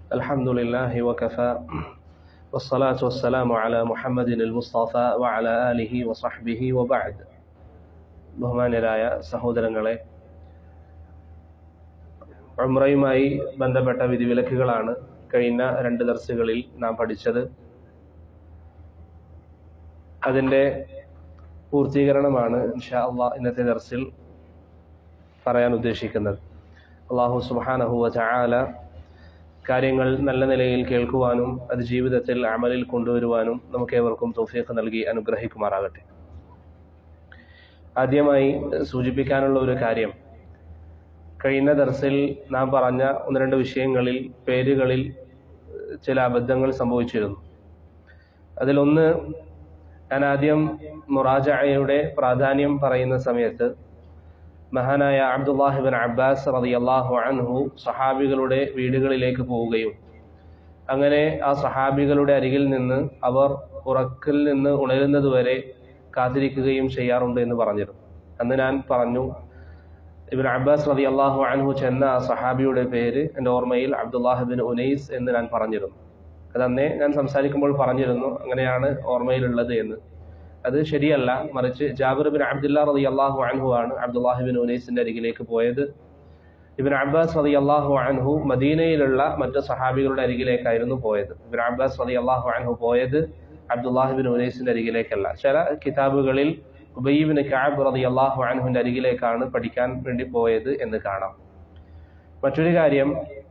الحمد لله وكفى والصلاة والسلام على محمد المصطفى وعلى آله وصحبه وبعد ബഹുമാന്യരായ സഹോദരങ്ങളെ ഉംറയുമായി ബന്ധപ്പെട്ട വിധിവിലക്കുകളാണ് കഴിഞ്ഞ രണ്ട് ദർസുകളിൽ നാം പഠിച്ചത് അതിൻ്റെ പൂർത്തീകരണമാണ് ഇൻഷാ അള്ളാഹ് ഇന്നത്തെ ദർസിൽ പറയാൻ ഉദ്ദേശിക്കുന്നത് അള്ളാഹു സുബാനഹുവ ചായാല കാര്യങ്ങൾ നല്ല നിലയിൽ കേൾക്കുവാനും അത് ജീവിതത്തിൽ അമലിൽ കൊണ്ടുവരുവാനും നമുക്കേവർക്കും തോഫീഖ് നൽകി അനുഗ്രഹിക്കുമാറാകട്ടെ ആദ്യമായി സൂചിപ്പിക്കാനുള്ള ഒരു കാര്യം കഴിഞ്ഞ ദർസിൽ നാം പറഞ്ഞ ഒന്ന് രണ്ട് വിഷയങ്ങളിൽ പേരുകളിൽ ചില അബദ്ധങ്ങൾ സംഭവിച്ചിരുന്നു അതിലൊന്ന് ഞാൻ ആദ്യം മുറാജയുടെ പ്രാധാന്യം പറയുന്ന സമയത്ത് മഹാനായ അബ്ദുല്ലാഹിബിൻ അബ്ബാസ് റളിയല്ലാഹു അൻഹു സഹാബികളുടെ വീടുകളിലേക്ക് പോവുകയും അങ്ങനെ ആ സഹാബികളുടെ അരികിൽ നിന്ന് അവർ ഉറക്കിൽ നിന്ന് ഉണരുന്നതുവരെ കാത്തിരിക്കുകയും ചെയ്യാറുണ്ട് എന്ന് പറഞ്ഞിരുന്നു അന്ന് ഞാൻ പറഞ്ഞു ഇബിൻ അബ്ബാസ് റതി അള്ളാഹു അൻഹു ചെന്ന ആ സഹാബിയുടെ പേര് എൻ്റെ ഓർമ്മയിൽ അബ്ദുല്ലാഹിബിൻ ഉനൈസ് എന്ന് ഞാൻ പറഞ്ഞിരുന്നു അതന്നേ ഞാൻ സംസാരിക്കുമ്പോൾ പറഞ്ഞിരുന്നു അങ്ങനെയാണ് ഓർമ്മയിലുള്ളത് എന്ന് അത് ശരിയല്ല മറിച്ച് ജാബിർ ബിൻ അബ്ദുല്ല റതി അള്ളാഹു അൻഹു ആണ് അബ്ദുല്ലാഹിബിൻ ഉനൈസിന്റെ അരികിലേക്ക് പോയത് ഇബിൻ അബ്ബാസ് റതി അള്ളാഹു അൻഹു മദീനയിലുള്ള മറ്റു സഹാബികളുടെ അരികിലേക്കായിരുന്നു പോയത് ഇബിൻ അബ്ബാസ് റതി അള്ളാഹു അൻഹു പോയത് അബ്ദുല്ലാഹിബിൻ ഉനൈസിന്റെ അരികിലേക്കല്ല ചില കിതാബുകളിൽ ഉബയ്യബിന് കാബ് റതി അള്ളാഹു അൻഹുവിന്റെ അരികിലേക്കാണ് പഠിക്കാൻ വേണ്ടി പോയത് എന്ന് കാണാം മറ്റൊരു കാര്യം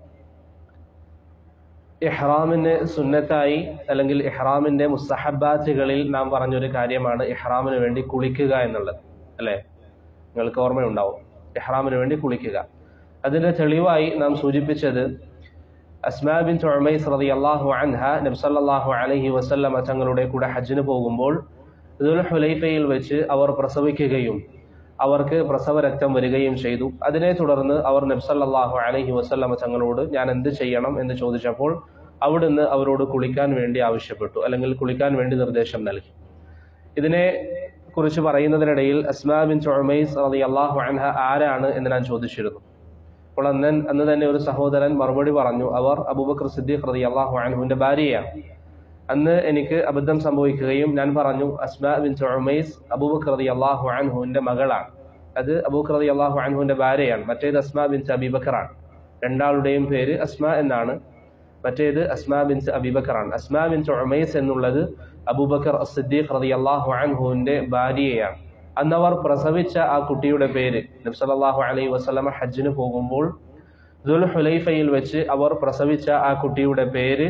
ഇഹ്റാമിന് സുന്നത്തായി അല്ലെങ്കിൽ ഇഹ്റാമിന്റെ മുസ്തഹബാത്തുകളിൽ നാം പറഞ്ഞൊരു കാര്യമാണ് ഇഹ്റാമിന് വേണ്ടി കുളിക്കുക എന്നുള്ളത് അല്ലേ നിങ്ങൾക്ക് ഓർമ്മയുണ്ടാവും ഇഹ്റാമിന് വേണ്ടി കുളിക്കുക അതിന്റെ തെളിവായി നാം സൂചിപ്പിച്ചത് അസ്മാ ബിൻ തുഴമൈസ് റതി അള്ളാഹു അൻഹ നബ്സല്ലാഹു അലഹി വസല്ലമ തങ്ങളുടെ കൂടെ ഹജ്ജിന് പോകുമ്പോൾ ദുൽ ഹുലൈഫയിൽ വെച്ച് അവർ പ്രസവിക്കുകയും അവർക്ക് പ്രസവ രക്തം വരികയും ചെയ്തു അതിനെ തുടർന്ന് അവർ നബ്സല്ലാഹു അലഹി വസല്ലമ തങ്ങളോട് ഞാൻ എന്ത് ചെയ്യണം എന്ന് ചോദിച്ചപ്പോൾ അവിടുന്ന് അവരോട് കുളിക്കാൻ വേണ്ടി ആവശ്യപ്പെട്ടു അല്ലെങ്കിൽ കുളിക്കാൻ വേണ്ടി നിർദ്ദേശം നൽകി ഇതിനെ കുറിച്ച് പറയുന്നതിനിടയിൽ അസ്മാ ബിൻ ചുഴമൈസ് റതി അള്ളാഹു അൻഹ ആരാണ് എന്ന് ഞാൻ ചോദിച്ചിരുന്നു അപ്പോൾ അന്ന് അന്ന് തന്നെ ഒരു സഹോദരൻ മറുപടി പറഞ്ഞു അവർ അബൂബക്കർ സിദ്ദീഖ് റതി അള്ളാഹു അൻഹുവിന്റെ ഭാര്യയാണ് അന്ന് എനിക്ക് അബദ്ധം സംഭവിക്കുകയും ഞാൻ പറഞ്ഞു അസ്മാ ബിൻ ചുമൈസ് അബൂബക്കർ റതി അള്ളാഹു അൻഹുവിന്റെ മകളാണ് അത് അബൂബക്കർ റതി അള്ളാഹു അൻഹുവിന്റെ ഭാര്യയാണ് മറ്റേത് അസ്മാ ബിൻ അബീബക്കറാണ് രണ്ടാളുടെയും പേര് അസ്മ എന്നാണ് മറ്റേത് അസ്മാ ബിൻ അബീബക്കറാണ് അസ്മാ ബിൻ ചുമൈസ് എന്നുള്ളത് അബൂബക്കർ സിദ്ദീഖ് റതി അള്ളാഹു അൻഹുവിന്റെ ഭാര്യയാണ് അന്നവർ പ്രസവിച്ച ആ കുട്ടിയുടെ പേര് നബ്സലാഹു അലൈഹി വസ്ലമ ഹജ്ജിന് പോകുമ്പോൾ ദുൽ ഹുലൈഫയിൽ വെച്ച് അവർ പ്രസവിച്ച ആ കുട്ടിയുടെ പേര്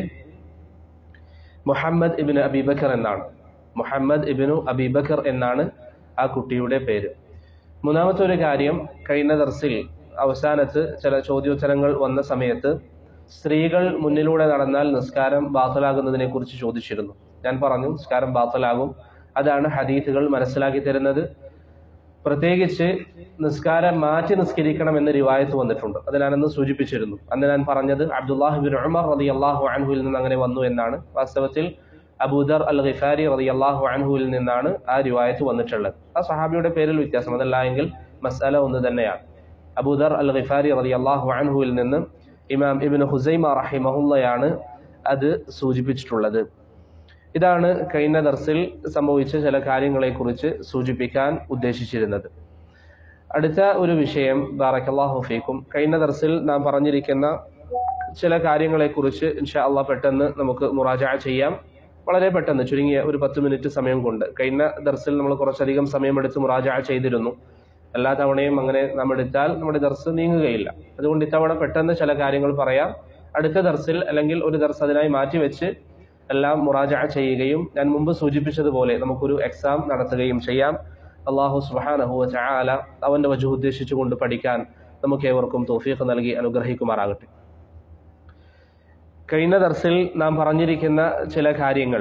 മുഹമ്മദ് ഇബിന് അബീബക്കർ എന്നാണ് മുഹമ്മദ് ഇബിനു അബീബക്കർ എന്നാണ് ആ കുട്ടിയുടെ പേര് മൂന്നാമത്തെ ഒരു കാര്യം കഴിഞ്ഞ ദർസിൽ അവസാനത്ത് ചില ചോദ്യോത്തരങ്ങൾ വന്ന സമയത്ത് സ്ത്രീകൾ മുന്നിലൂടെ നടന്നാൽ നിസ്കാരം ബാത്തലാകുന്നതിനെ കുറിച്ച് ചോദിച്ചിരുന്നു ഞാൻ പറഞ്ഞു നിസ്കാരം ബാത്തലാകും അതാണ് ഹദീസുകൾ മനസ്സിലാക്കി തരുന്നത് പ്രത്യേകിച്ച് നിസ്കാരം മാറ്റി നിസ്കരിക്കണം എന്ന റിവായത്ത് വന്നിട്ടുണ്ട് അത് ഞാനന്ന് സൂചിപ്പിച്ചിരുന്നു അന്ന് ഞാൻ പറഞ്ഞത് അബ്ദുല്ലാഹിബിൻ ഉമർ റതി അള്ളാഹു അൻഹുവിൽ നിന്ന് അങ്ങനെ വന്നു എന്നാണ് വാസ്തവത്തിൽ അബൂദർ അൽ ഖിഫാരി റതി അള്ളാഹു അൻഹുവിൽ നിന്നാണ് ആ റിവായത്ത് വന്നിട്ടുള്ളത് ആ സഹാബിയുടെ പേരിൽ വ്യത്യാസം അതല്ല എങ്കിൽ മസാല ഒന്ന് തന്നെയാണ് അബൂദർ അൽ ഖിഫാരി റതി അള്ളാഹു അൻഹുവിൽ നിന്ന് ഇമാം ഇബിൻ ഹുസൈമ റഹിമഹുല്ലയാണ് അത് സൂചിപ്പിച്ചിട്ടുള്ളത് ഇതാണ് കഴിഞ്ഞ ദർസിൽ സംഭവിച്ച ചില കാര്യങ്ങളെക്കുറിച്ച് സൂചിപ്പിക്കാൻ ഉദ്ദേശിച്ചിരുന്നത് അടുത്ത ഒരു വിഷയം ബാറക്കല്ലാഹു ഫീക്കും കഴിഞ്ഞ ദർസിൽ നാം പറഞ്ഞിരിക്കുന്ന ചില കാര്യങ്ങളെക്കുറിച്ച് ഇൻഷാ അള്ളാഹ് പെട്ടെന്ന് നമുക്ക് മുറാജ ചെയ്യാം വളരെ പെട്ടെന്ന് ചുരുങ്ങിയ ഒരു പത്ത് മിനിറ്റ് സമയം കൊണ്ട് കഴിഞ്ഞ ദർസിൽ നമ്മൾ കുറച്ചധികം സമയമെടുത്ത് മുറാജ ചെയ്തിരുന്നു എല്ലാ തവണയും അങ്ങനെ നാം എടുത്താൽ നമ്മുടെ ദർസ് നീങ്ങുകയില്ല അതുകൊണ്ട് ഇത്തവണ പെട്ടെന്ന് ചില കാര്യങ്ങൾ പറയാം അടുത്ത ദർസിൽ അല്ലെങ്കിൽ ഒരു ദർസ് അതിനായി മാറ്റിവെച്ച് എല്ലാം മുറാജ ചെയ്യുകയും ഞാൻ മുമ്പ് സൂചിപ്പിച്ചതുപോലെ നമുക്കൊരു എക്സാം നടത്തുകയും ചെയ്യാം അള്ളാഹു സുബാനഹുവ ചാല അവന്റെ വജു ഉദ്ദേശിച്ചുകൊണ്ട് പഠിക്കാൻ നമുക്ക് ഏവർക്കും തോഫീഖ് നൽകി അനുഗ്രഹിക്കുമാറാകട്ടെ കഴിഞ്ഞ ദർസിൽ നാം പറഞ്ഞിരിക്കുന്ന ചില കാര്യങ്ങൾ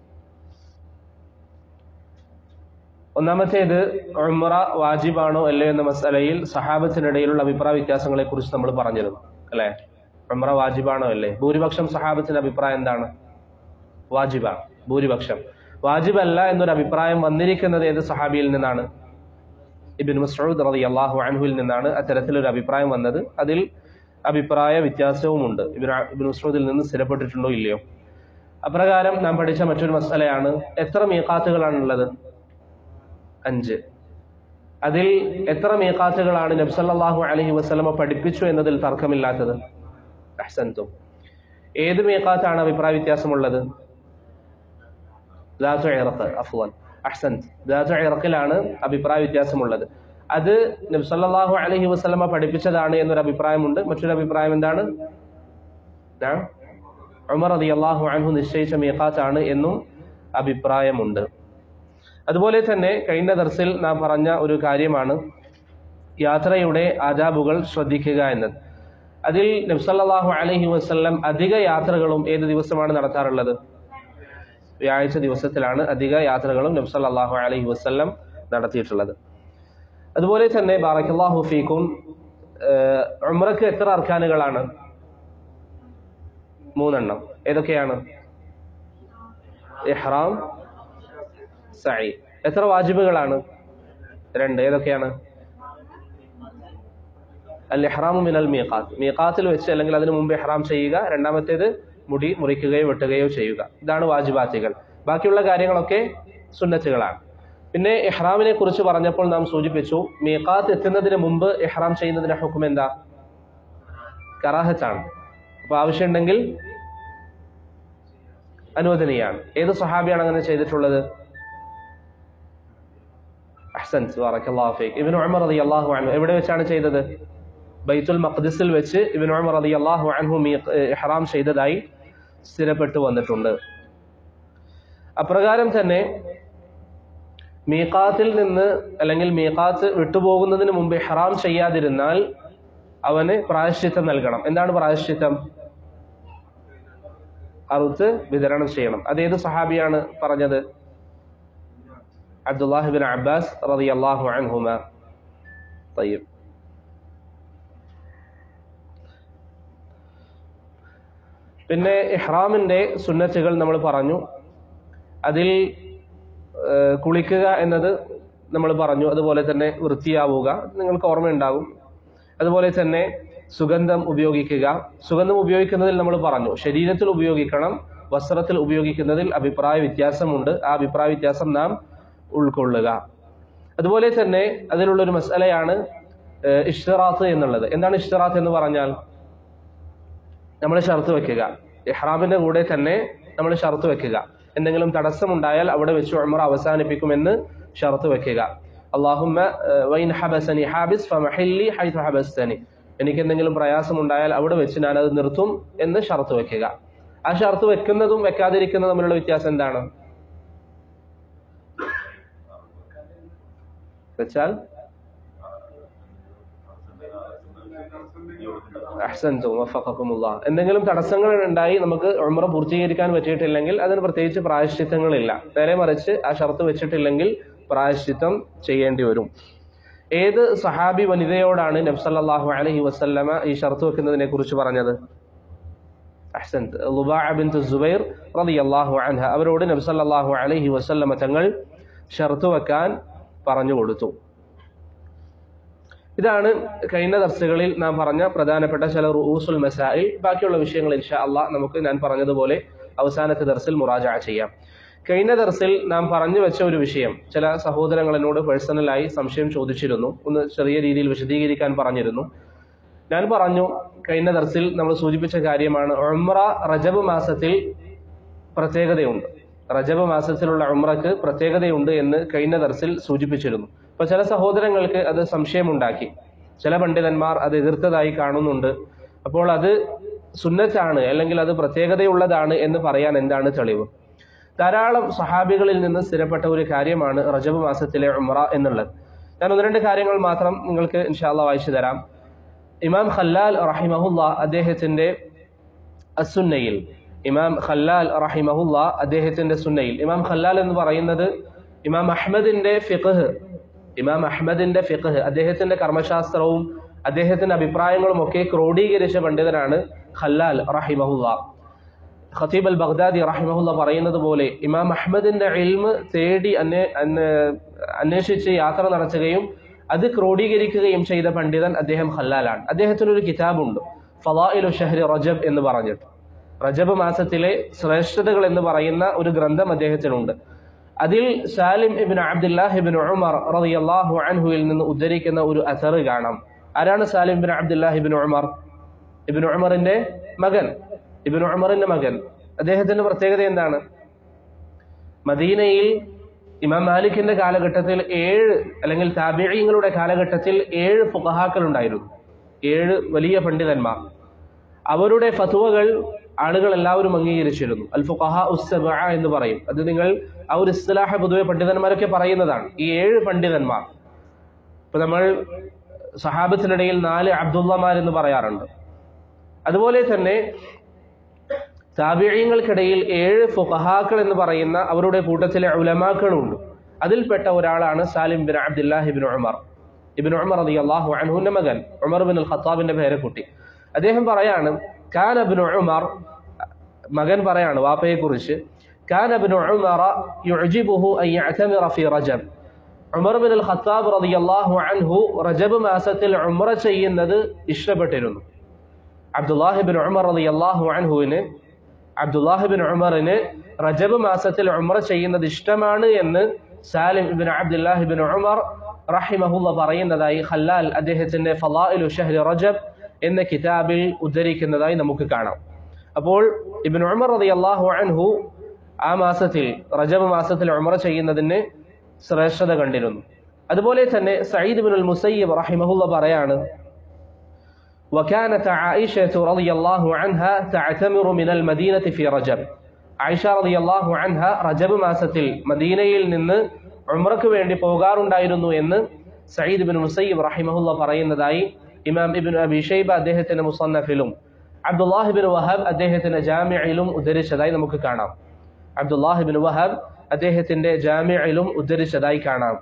ഒന്നാമത്തേത് ഉംറ വാജിബാണോ അല്ലേ എന്ന മസലയിൽ സഹാബത്തിനിടയിലുള്ള അഭിപ്രായ വ്യത്യാസങ്ങളെ കുറിച്ച് നമ്മൾ പറഞ്ഞിരുന്നു അല്ലെ ഉംറ വാജിബാണോ അല്ലേ ഭൂരിപക്ഷം സഹാബത്തിന്റെ അഭിപ്രായം എന്താണ് വാജിബാണ് ഭൂരിപക്ഷം വാജിബല്ല എന്നൊരു അഭിപ്രായം വന്നിരിക്കുന്നത് ഏത് സഹാബിയിൽ നിന്നാണ് ഇബിൻ മസ്ഊദ് റതി അള്ളാഹു അൻഹുവിൽ നിന്നാണ് അത്തരത്തിലൊരു അഭിപ്രായം വന്നത് അതിൽ അഭിപ്രായ വ്യത്യാസവുമുണ്ട് ഇബിൻ ഇബിൻ മസ്ഊദിൽ നിന്ന് സ്ഥിരപ്പെട്ടിട്ടുണ്ടോ ഇല്ലയോ അപ്രകാരം നാം പഠിച്ച മറ്റൊരു മസലയാണ് എത്ര മീക്കാത്തുകളാണുള്ളത് അഞ്ച് അതിൽ എത്ര മീക്കാത്തുകളാണ് നബ്സല്ലാഹു അലഹി വസ്ലമ പഠിപ്പിച്ചു എന്നതിൽ തർക്കമില്ലാത്തത് അഹ്സൻതും ഏത് മീക്കാത്താണ് അഭിപ്രായ വ്യത്യാസമുള്ളത് ദാത്തു ഇറക്ക് അഫ്വാൻ അഹ്സൻത് ദാത്തു ഇറക്കിലാണ് അഭിപ്രായ വ്യത്യാസമുള്ളത് അത് നബ്സല്ലാഹു അലഹി വസ്ലമ പഠിപ്പിച്ചതാണ് എന്നൊരു അഭിപ്രായമുണ്ട് മറ്റൊരു അഭിപ്രായം എന്താണ് ഞാൻ ഉമർ അലി അള്ളാഹു അൻഹു നിശ്ചയിച്ച മീഖാത്താണ് എന്നും അഭിപ്രായമുണ്ട് അതുപോലെ തന്നെ കഴിഞ്ഞ ദർസിൽ നാം പറഞ്ഞ ഒരു കാര്യമാണ് യാത്രയുടെ ആദാബുകൾ ശ്രദ്ധിക്കുക എന്നത് അതിൽ നബ്സല്ലാഹു അലഹി വസ്ല്ലം അധിക യാത്രകളും ഏത് ദിവസമാണ് നടത്താറുള്ളത് വ്യാഴാഴ്ച ദിവസത്തിലാണ് അധിക യാത്രകളും നബ്സല്ലാഹു അലഹി വസ്ല്ലം നടത്തിയിട്ടുള്ളത് അതുപോലെ തന്നെ ബാറക്കല്ലാഹു ഫീക്കും ഉമ്രക്ക് എത്ര അർക്കാനുകളാണ് മൂന്നെണ്ണം ഏതൊക്കെയാണ് ഇഹ്റാം സൈ എത്ര വാജിബുകളാണ് രണ്ട് ഏതൊക്കെയാണ് അൽ ഇഹ്റാമു മിനൽ മീഖാത്ത് മീഖാത്തിൽ വെച്ച് അല്ലെങ്കിൽ അതിനു മുമ്പ് ഇഹ്റാം ചെയ്യുക രണ്ടാമത്തേത് മുടി മുറിക്കുകയോ വെട്ടുകയോ ചെയ്യുക ഇതാണ് വാജിബാത്തുകൾ ബാക്കിയുള്ള കാര്യങ്ങളൊക്കെ സുന്നത്തുകളാണ് പിന്നെ ഇഹ്റാമിനെ കുറിച്ച് പറഞ്ഞപ്പോൾ നാം സൂചിപ്പിച്ചു മീഖാത്ത് എത്തുന്നതിന് മുമ്പ് ഇഹ്റാം ചെയ്യുന്നതിന്റെ ഹുക്കും എന്താ കറാഹത്താണ് അപ്പൊ ആവശ്യമുണ്ടെങ്കിൽ അനുവദനീയാണ് ഏത് സഹാബിയാണ് അങ്ങനെ ചെയ്തിട്ടുള്ളത് അഹ്സൻസ് ബറക്കല്ലാഹു ഫീക് ഇബ്നു ഉമർ റളിയല്ലാഹു അൻഹു എവിടെ വെച്ചാണ് ചെയ്തത് ബൈത്തുൽ മഖ്ദിസിൽ വെച്ച് ഇബ്നു ഉമർ റളിയല്ലാഹു അൻഹു ഇഹ്റാം ചെയ്തതായി സ്ഥിരപ്പെട്ടു വന്നിട്ടുണ്ട് അപ്രകാരം തന്നെ മീഖാത്തിൽ നിന്ന് അല്ലെങ്കിൽ മീഖാത്ത് വിട്ടുപോകുന്നതിന് മുമ്പ് ഇഹ്റാം ചെയ്യാതിരുന്നാൽ അവന് പ്രായശ്ചിത്തം നൽകണം എന്താണ് പ്രായശ്ചിത്തം അറുത്ത് വിതരണം ചെയ്യണം അതേത് സഹാബിയാണ് പറഞ്ഞത് അബ്ദുല്ലാഹിബിൻ അബ്ബാസ് റളിയല്ലാഹു അൻഹുമ طيب പിന്നെ ഇഹ്റാമിന്റെ സുന്നത്തുകൾ നമ്മൾ പറഞ്ഞു അതിൽ ഏഹ്, കുളിക്കുക എന്നത് നമ്മൾ പറഞ്ഞു അതുപോലെ തന്നെ വൃത്തിയാവുക നിങ്ങൾക്ക് ഓർമ്മയുണ്ടാകും അതുപോലെ തന്നെ സുഗന്ധം ഉപയോഗിക്കുക സുഗന്ധം ഉപയോഗിക്കുന്നതിൽ നമ്മൾ പറഞ്ഞു ശരീരത്തിൽ ഉപയോഗിക്കണം വസ്ത്രത്തിൽ ഉപയോഗിക്കുന്നതിൽ അഭിപ്രായ വ്യത്യാസമുണ്ട് ആ അഭിപ്രായ വ്യത്യാസം നാം ഉൾക്കൊള്ളുക അതുപോലെ തന്നെ അതിലുള്ളൊരു മസലയാണ് ഏഹ്, ഇഷ്തിറാത്ത് എന്നുള്ളത് എന്താണ് ഇഷ്തിറാത്ത് എന്ന് പറഞ്ഞാൽ നമ്മൾ ഷർത്ത് വെക്കുക ഇഹ്റാമിന്റെ കൂടെ തന്നെ നമ്മൾ ഷർത്ത് വെക്കുക എന്തെങ്കിലും തടസ്സമുണ്ടായാൽ അവിടെ വെച്ച് ഉംറ അവസാനിപ്പിക്കുമെന്ന് ഷർത്ത് വെക്കുക അള്ളാഹുമ്മ ഏഹ്, വൈൻ ഹബസനി ഹാബിസ് ഫമഹില്ലി ഹൈതു ഹബസ്തനി എനിക്ക് എന്തെങ്കിലും പ്രയാസമുണ്ടായാൽ അവിടെ വെച്ച് ഞാൻ അത് നിർത്തും എന്ന് ഷർത്ത് വെക്കുക ആ ഷർത്ത് വെക്കുന്നതും വെക്കാതിരിക്കുന്നതും തമ്മിലുള്ള വ്യത്യാസം എന്താണ് വെച്ചാൽ അഹ്സൻതും വഫഖക്കുമുള്ള എന്തെങ്കിലും തടസ്സങ്ങൾ ഉണ്ടായി നമുക്ക് ഉംറ പൂർത്തീകരിക്കാൻ പറ്റിയിട്ടില്ലെങ്കിൽ അതിന് പ്രത്യേകിച്ച് പ്രായശ്ചിത്തങ്ങളില്ല നേരെ മറിച്ച് ആ ഷർത്ത് വെച്ചിട്ടില്ലെങ്കിൽ പ്രായശ്ചിത്തം ചെയ്യേണ്ടി വരും ഏത് സഹാബി വനിതയോടാണ് നബ്സല്ലാഹു അലഹി വസല്ലമ ഈ ഷർത്ത് വെക്കുന്നതിനെ കുറിച്ച് പറഞ്ഞത് അഹ്സൻത് ലുബാഅ ബിൻത് സുബൈർ റളിയല്ലാഹു അൻഹ അവരോട് നബ്സല്ലാഹു അലൈഹി വസല്ലമ തങ്ങൾ ഷർത്ത് വെക്കാൻ പറഞ്ഞു കൊടുത്തു ഇതാണ് കഴിഞ്ഞ ദർസുകളിൽ നാം പറഞ്ഞ പ്രധാനപ്പെട്ട ചില റൂസുൽ മസായിൽ ബാക്കിയുള്ള വിഷയങ്ങൾ ഇൻഷാ അള്ളാഹ് നമുക്ക് ഞാൻ പറഞ്ഞതുപോലെ അവസാനത്തെ ദർസിൽ മുറാജ ചെയ്യാം കഴിഞ്ഞ ദർസിൽ നാം പറഞ്ഞു വെച്ച ഒരു വിഷയം ചില സഹോദരങ്ങൾ എന്നോട് പേഴ്സണലായി സംശയം ചോദിച്ചിരുന്നു ഒന്ന് ചെറിയ രീതിയിൽ വിശദീകരിക്കാൻ പറഞ്ഞിരുന്നു ഞാൻ പറഞ്ഞു കഴിഞ്ഞ ദർസിൽ നമ്മൾ സൂചിപ്പിച്ച കാര്യമാണ് ഉംറ റജബ് മാസത്തിൽ പ്രത്യേകതയുണ്ട് റജബ് മാസത്തിലുള്ള ഉംറക്ക് പ്രത്യേകതയുണ്ട് എന്ന് കഴിഞ്ഞ ദർസിൽ സൂചിപ്പിച്ചിരുന്നു അപ്പൊ ചില സഹോദരങ്ങൾക്ക് അത് സംശയമുണ്ടാക്കി ചില പണ്ഡിതന്മാർ അത് എതിർത്തതായി കാണുന്നുണ്ട് അപ്പോൾ അത് സുന്നത്താണ് അല്ലെങ്കിൽ അത് പ്രത്യേകതയുള്ളതാണ് എന്ന് പറയാൻ എന്താണ് തെളിവ് ധാരാളം സഹാബികളിൽ നിന്ന് സ്ഥിരപ്പെട്ട ഒരു കാര്യമാണ് റജബ് മാസത്തിലെ ഉംറ എന്നുള്ളത് ഞാൻ ഒന്ന് രണ്ട് കാര്യങ്ങൾ മാത്രം നിങ്ങൾക്ക് ഇൻഷാല്ല വായിച്ചു തരാം ഇമാം ഖല്ലാൽ റഹിമഹുല്ല അദ്ദേഹത്തിന്റെ അസുന്നയിൽ ഇമാം ഖല്ലാൽ റഹിമഹുല്ല അദ്ദേഹത്തിന്റെ സുന്നയിൽ ഇമാം ഖല്ലാൽ എന്ന് പറയുന്നത് ഇമാം അഹ്മദിന്റെ ഫിഖ് ഇമാം അഹ്മദിന്റെ ഫിഖ് അദ്ദേഹത്തിന്റെ കർമ്മശാസ്ത്രവും അദ്ദേഹത്തിന്റെ അഭിപ്രായങ്ങളും ഒക്കെ ക്രോഡീകരിച്ച പണ്ഡിതനാണ് ഖല്ലാൽ റഹിമഹുല്ല ഖത്തീബ് അൽ ബഗ്ദാദി റഹിമഹുല്ല പറയുന്നത് പോലെ ഇമാം അഹ്മദിന്റെ ഇൽമ് തേടി അന്വേ അന്വേ- അന്വേഷിച്ച് യാത്ര നടത്തുകയും അത് ക്രോഡീകരിക്കുകയും ചെയ്ത പണ്ഡിതൻ അദ്ദേഹം ഖല്ലാലാണ് അദ്ദേഹത്തിന് ഒരു കിതാബുണ്ട് ഫലാഇലു ഷഹ്രി റജബ് എന്ന് പറഞ്ഞിട്ട് റജബ് മാസത്തിലെ ശ്രേഷ്ഠതകൾ എന്ന് പറയുന്ന ഒരു ഗ്രന്ഥം അദ്ദേഹത്തിനുണ്ട് അതിൽ സാലിം ഇബിൻ അബ്ദുല്ലാഹ് ഇബിൻ ഉമർ റളിയല്ലാഹു അൻഹുവിൽ നിന്ന് ഉദ്ധരിക്കുന്ന ഒരു അസർ കാണാം ആരാണ് സാലിം ഇബിൻ അബ്ദുല്ലാഹ് ഇബിൻ ഉമർ ഇബിൻ ഉമറിന്റെ മകൻ ഇബിൻ ഉമറിന്റെ മകൻ അദ്ദേഹത്തിന്റെ പ്രത്യേകത എന്താണ് മദീനയിൽ ഇമാം മാലിക്കിന്റെ കാലഘട്ടത്തിൽ ഏഴ് അല്ലെങ്കിൽ താബിയങ്ങളുടെ കാലഘട്ടത്തിൽ ഏഴ് ഫുഖഹാക്കൾ ഉണ്ടായിരുന്നു ഏഴ് വലിയ പണ്ഡിതന്മാർ അവരുടെ ഫതുവകൾ ആളുകൾ എല്ലാവരും അംഗീകരിച്ചിരുന്നു അൽ ഫുഖഹ ഉസ്സബ എന്ന് പറയും അത് നിങ്ങൾ ആ ഒരു ഇസ്ലാഹ പൊതുവെ പണ്ഡിതന്മാരൊക്കെ പറയുന്നതാണ് ഈ ഏഴ് പണ്ഡിതന്മാർ ഇപ്പൊ നമ്മൾ സഹാബത്തിനിടയിൽ നാല് അബ്ദുള്ളമാർ എന്ന് പറയാറുണ്ട് അതുപോലെ തന്നെ താബിഴയങ്ങൾക്കിടയിൽ ഏഴ് ഫുഖഹാക്കൾ എന്ന് പറയുന്ന അവരുടെ കൂട്ടത്തിലെ ഉലമാക്കളുണ്ട് അതിൽപ്പെട്ട ഒരാളാണ് Salim bin Abdullahi bin Umar ibn Umar അലി അള്ളാഹു അൻഹുന്റെ മകൻ ഉമർ ബിൻ അൽ ഖത്താബിന്റെ പേരക്കുട്ടി അദ്ദേഹം പറയാണ് കാന ബിൻ ഉമർ മകൻ പറയാണ് വാപ്പയെ കുറിച്ച് കാന ബിൻ ഉമർ യുഅ്ജിബുഹു അൻ യഅ്തമിറ ഫി റജബ് ഉമർ ബിൻ അൽ ഖത്താബ് റളിയല്ലാഹു അൻഹു റജബ് മാസത്തിൽ ഉംറ ചെയ്യുന്നത് ഇഷ്ടപ്പെട്ടിരുന്നു അബ്ദുല്ലാഹിബിൻ ഉമർ റളിയല്ലാഹു അൻഹുവിന് അബ്ദുല്ലാഹിബിൻ ഉമറിന് റജബ് മാസത്തിൽ ഉംറ ചെയ്യുന്നത് ഇഷ്ടമാണ് എന്ന് സാലിം ഇബിൻ അബ്ദുല്ലാഹിബിൻ ഉമർ റഹിമഹുല്ല പറയുന്നതായി ഖല്ലാൽ അദ്ദേഹത്തിന്റെ ഫലാഇലു ഷഹ്രി റജബ് എന്ന കിതാബിൽ ഉദ്ധരിക്കുന്നതായി നമുക്ക് കാണാം അപ്പോൾ ഇബിൻ ഉമർ റളിയല്ലാഹു അൻഹു ആ മാസത്തിൽ റജബ് മാസത്തിൽ ഉംറ ചെയ്യുന്നതിന് ശ്രേഷ്ഠത കണ്ടിരുന്നു അതുപോലെ തന്നെ സയ്യിദ് ബിൻ മുസയ്യബ് റഹിമഹുല്ല പറയാണ് وكانت عائشة رضي الله عنها تعتمر من المدينة في رجب ആയിഷ റളിയല്ലാഹു അൻഹ റജബ് മാസത്തിൽ മദീനയിൽ നിന്ന് ഉംറക്ക് വേണ്ടി പോകാറുണ്ടായിരുന്നു എന്ന് സയ്യിദ് ബിൻ മുസയ്യിബ് റഹിമഹുല്ല പറയുന്നതായി ഇമാം ഇബിൻ അബി ഷൈബ അദ്ദേഹത്തിന്റെ മുസന്നഫിലും അബ്ദുല്ലാഹിബിൻ വഹബ് അദ്ദേഹത്തിന്റെ ജാമ്യയിലും ഉദ്ധരിച്ചതായി നമുക്ക് കാണാം അബ്ദുല്ലാഹിബിൻ വഹബ് അദ്ദേഹത്തിന്റെ ജാമ്യയിലും ഉദ്ധരിച്ചതായി കാണാം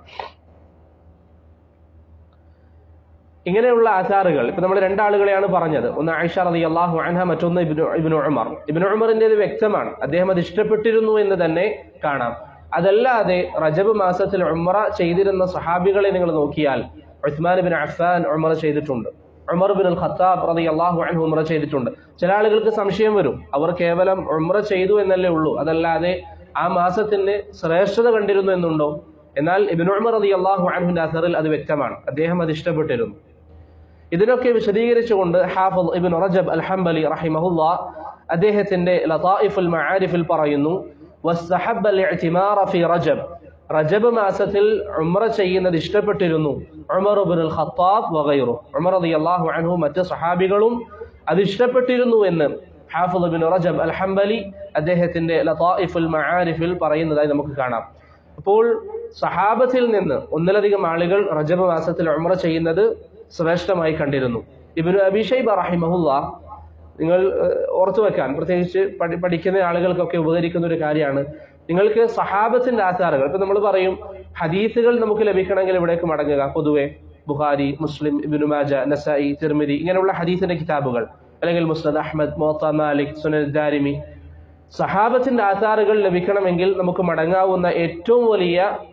ഇങ്ങനെയുള്ള ആചാറുകൾ ഇപ്പൊ നമ്മൾ രണ്ടാളുകളെയാണ് പറഞ്ഞത് ഒന്ന് ആയിഷ റതി അള്ളാഹു അൻഹ മറ്റൊന്ന് ഇബിനു ഇബിനു ഉമർ ഇബിനു ഉമറിൻ്റെത് വ്യക്തമാണ് അദ്ദേഹം അത് ഇഷ്ടപ്പെട്ടിരുന്നു എന്ന് തന്നെ കാണാം അതല്ലാതെ റജബ് മാസത്തിൽ ഉമറ ചെയ്തിരുന്ന സഹാബികളെ നിങ്ങൾ നോക്കിയാൽ ഉസ്മാൻ ബിൻ അഫ്ഫാൻ ഉമറ ചെയ്തിട്ടുണ്ട് ഉമർ ബിൻ അൽ ഖത്താബ് റതി അള്ളാഹു അൻഹു ഉമറ ചെയ്തിട്ടുണ്ട് ചില ആളുകൾക്ക് സംശയം വരും അവർ കേവലം ഉമറ ചെയ്തു എന്നല്ലേ ഉള്ളൂ അതല്ലാതെ ആ മാസത്തിന് ശ്രേഷ്ഠത കണ്ടിരുന്നു എന്നുണ്ടോ എന്നാൽ ഇബിൻ ഉമർ റതി അള്ളാഹു അൻഹുന്റെ അസറിൽ അത് വ്യക്തമാണ് അദ്ദേഹം അത് ഇഷ്ടപ്പെട്ടിരുന്നു ഇതിനൊക്കെ വിശദീകരിച്ചുകൊണ്ട് ഹാഫിദ് ഇബിൻ റജബ് അൽ ഹംബലി റഹിമഹുല്ല അദ്ദേഹത്തിന്റെ ലതായിഫുൽ മആരിഫിൽ പറയുന്നു വസ്തഹബ്ബ al-i'timar fi റജബ് റജബ് മാസത്തിൽ ഉംറ ചെയ്യുന്നത് ഇഷ്ടപ്പെട്ടിരുന്നു ഉമർ ഇബ്നുൽ അൽ ഖത്താബ് വഗൈറു ഉമർ റളിയല്ലാഹു അൻഹു മറ്റ് സഹാബികളും അത് ഇഷ്ടപ്പെട്ടിരുന്നു എന്ന് ഹാഫിദ് ഇബ്ൻ റജബ് അൽ ഹംബലി അദ്ദേഹത്തിന്റെ ലതായിഫുൽ മആരിഫിൽ പറയുന്നതായി നമുക്ക് കാണാം അപ്പോൾ സഹാബത്തിൽ നിന്ന് ഒന്നിലധികം ആളുകൾ റജബ് മാസത്തിൽ ഉംറ ചെയ്യുന്നത് ശ്രേഷ്ഠമായി കണ്ടിരുന്നു ഇബിനു അബിഷൈബ റഹിമഹുല്ല നിങ്ങൾ ഏഹ്, ഓർത്തു വെക്കാൻ പ്രത്യേകിച്ച് പഠി പഠിക്കുന്ന ആളുകൾക്കൊക്കെ ഉപകരിക്കുന്ന ഒരു കാര്യമാണ് നിങ്ങൾക്ക് സഹാബത്തിന്റെ ആചാരങ്ങൾ ഇപ്പൊ നമ്മൾ പറയും ഹദീസുകൾ നമുക്ക് ലഭിക്കണമെങ്കിൽ ഇവിടേക്ക് മടങ്ങുക പൊതുവെ ബുഖാരി മുസ്ലിം ഇബിനു മാജ നസായി തിർമിതി ഇങ്ങനെയുള്ള ഹദീസിന്റെ കിതാബുകൾ അല്ലെങ്കിൽ Musnad Ahmad Muwatta Malik Sunan Darimi സഹാബത്തിന്റെ ആചാറുകൾ ലഭിക്കണമെങ്കിൽ നമുക്ക് മടങ്ങാവുന്ന ഏറ്റവും വലിയ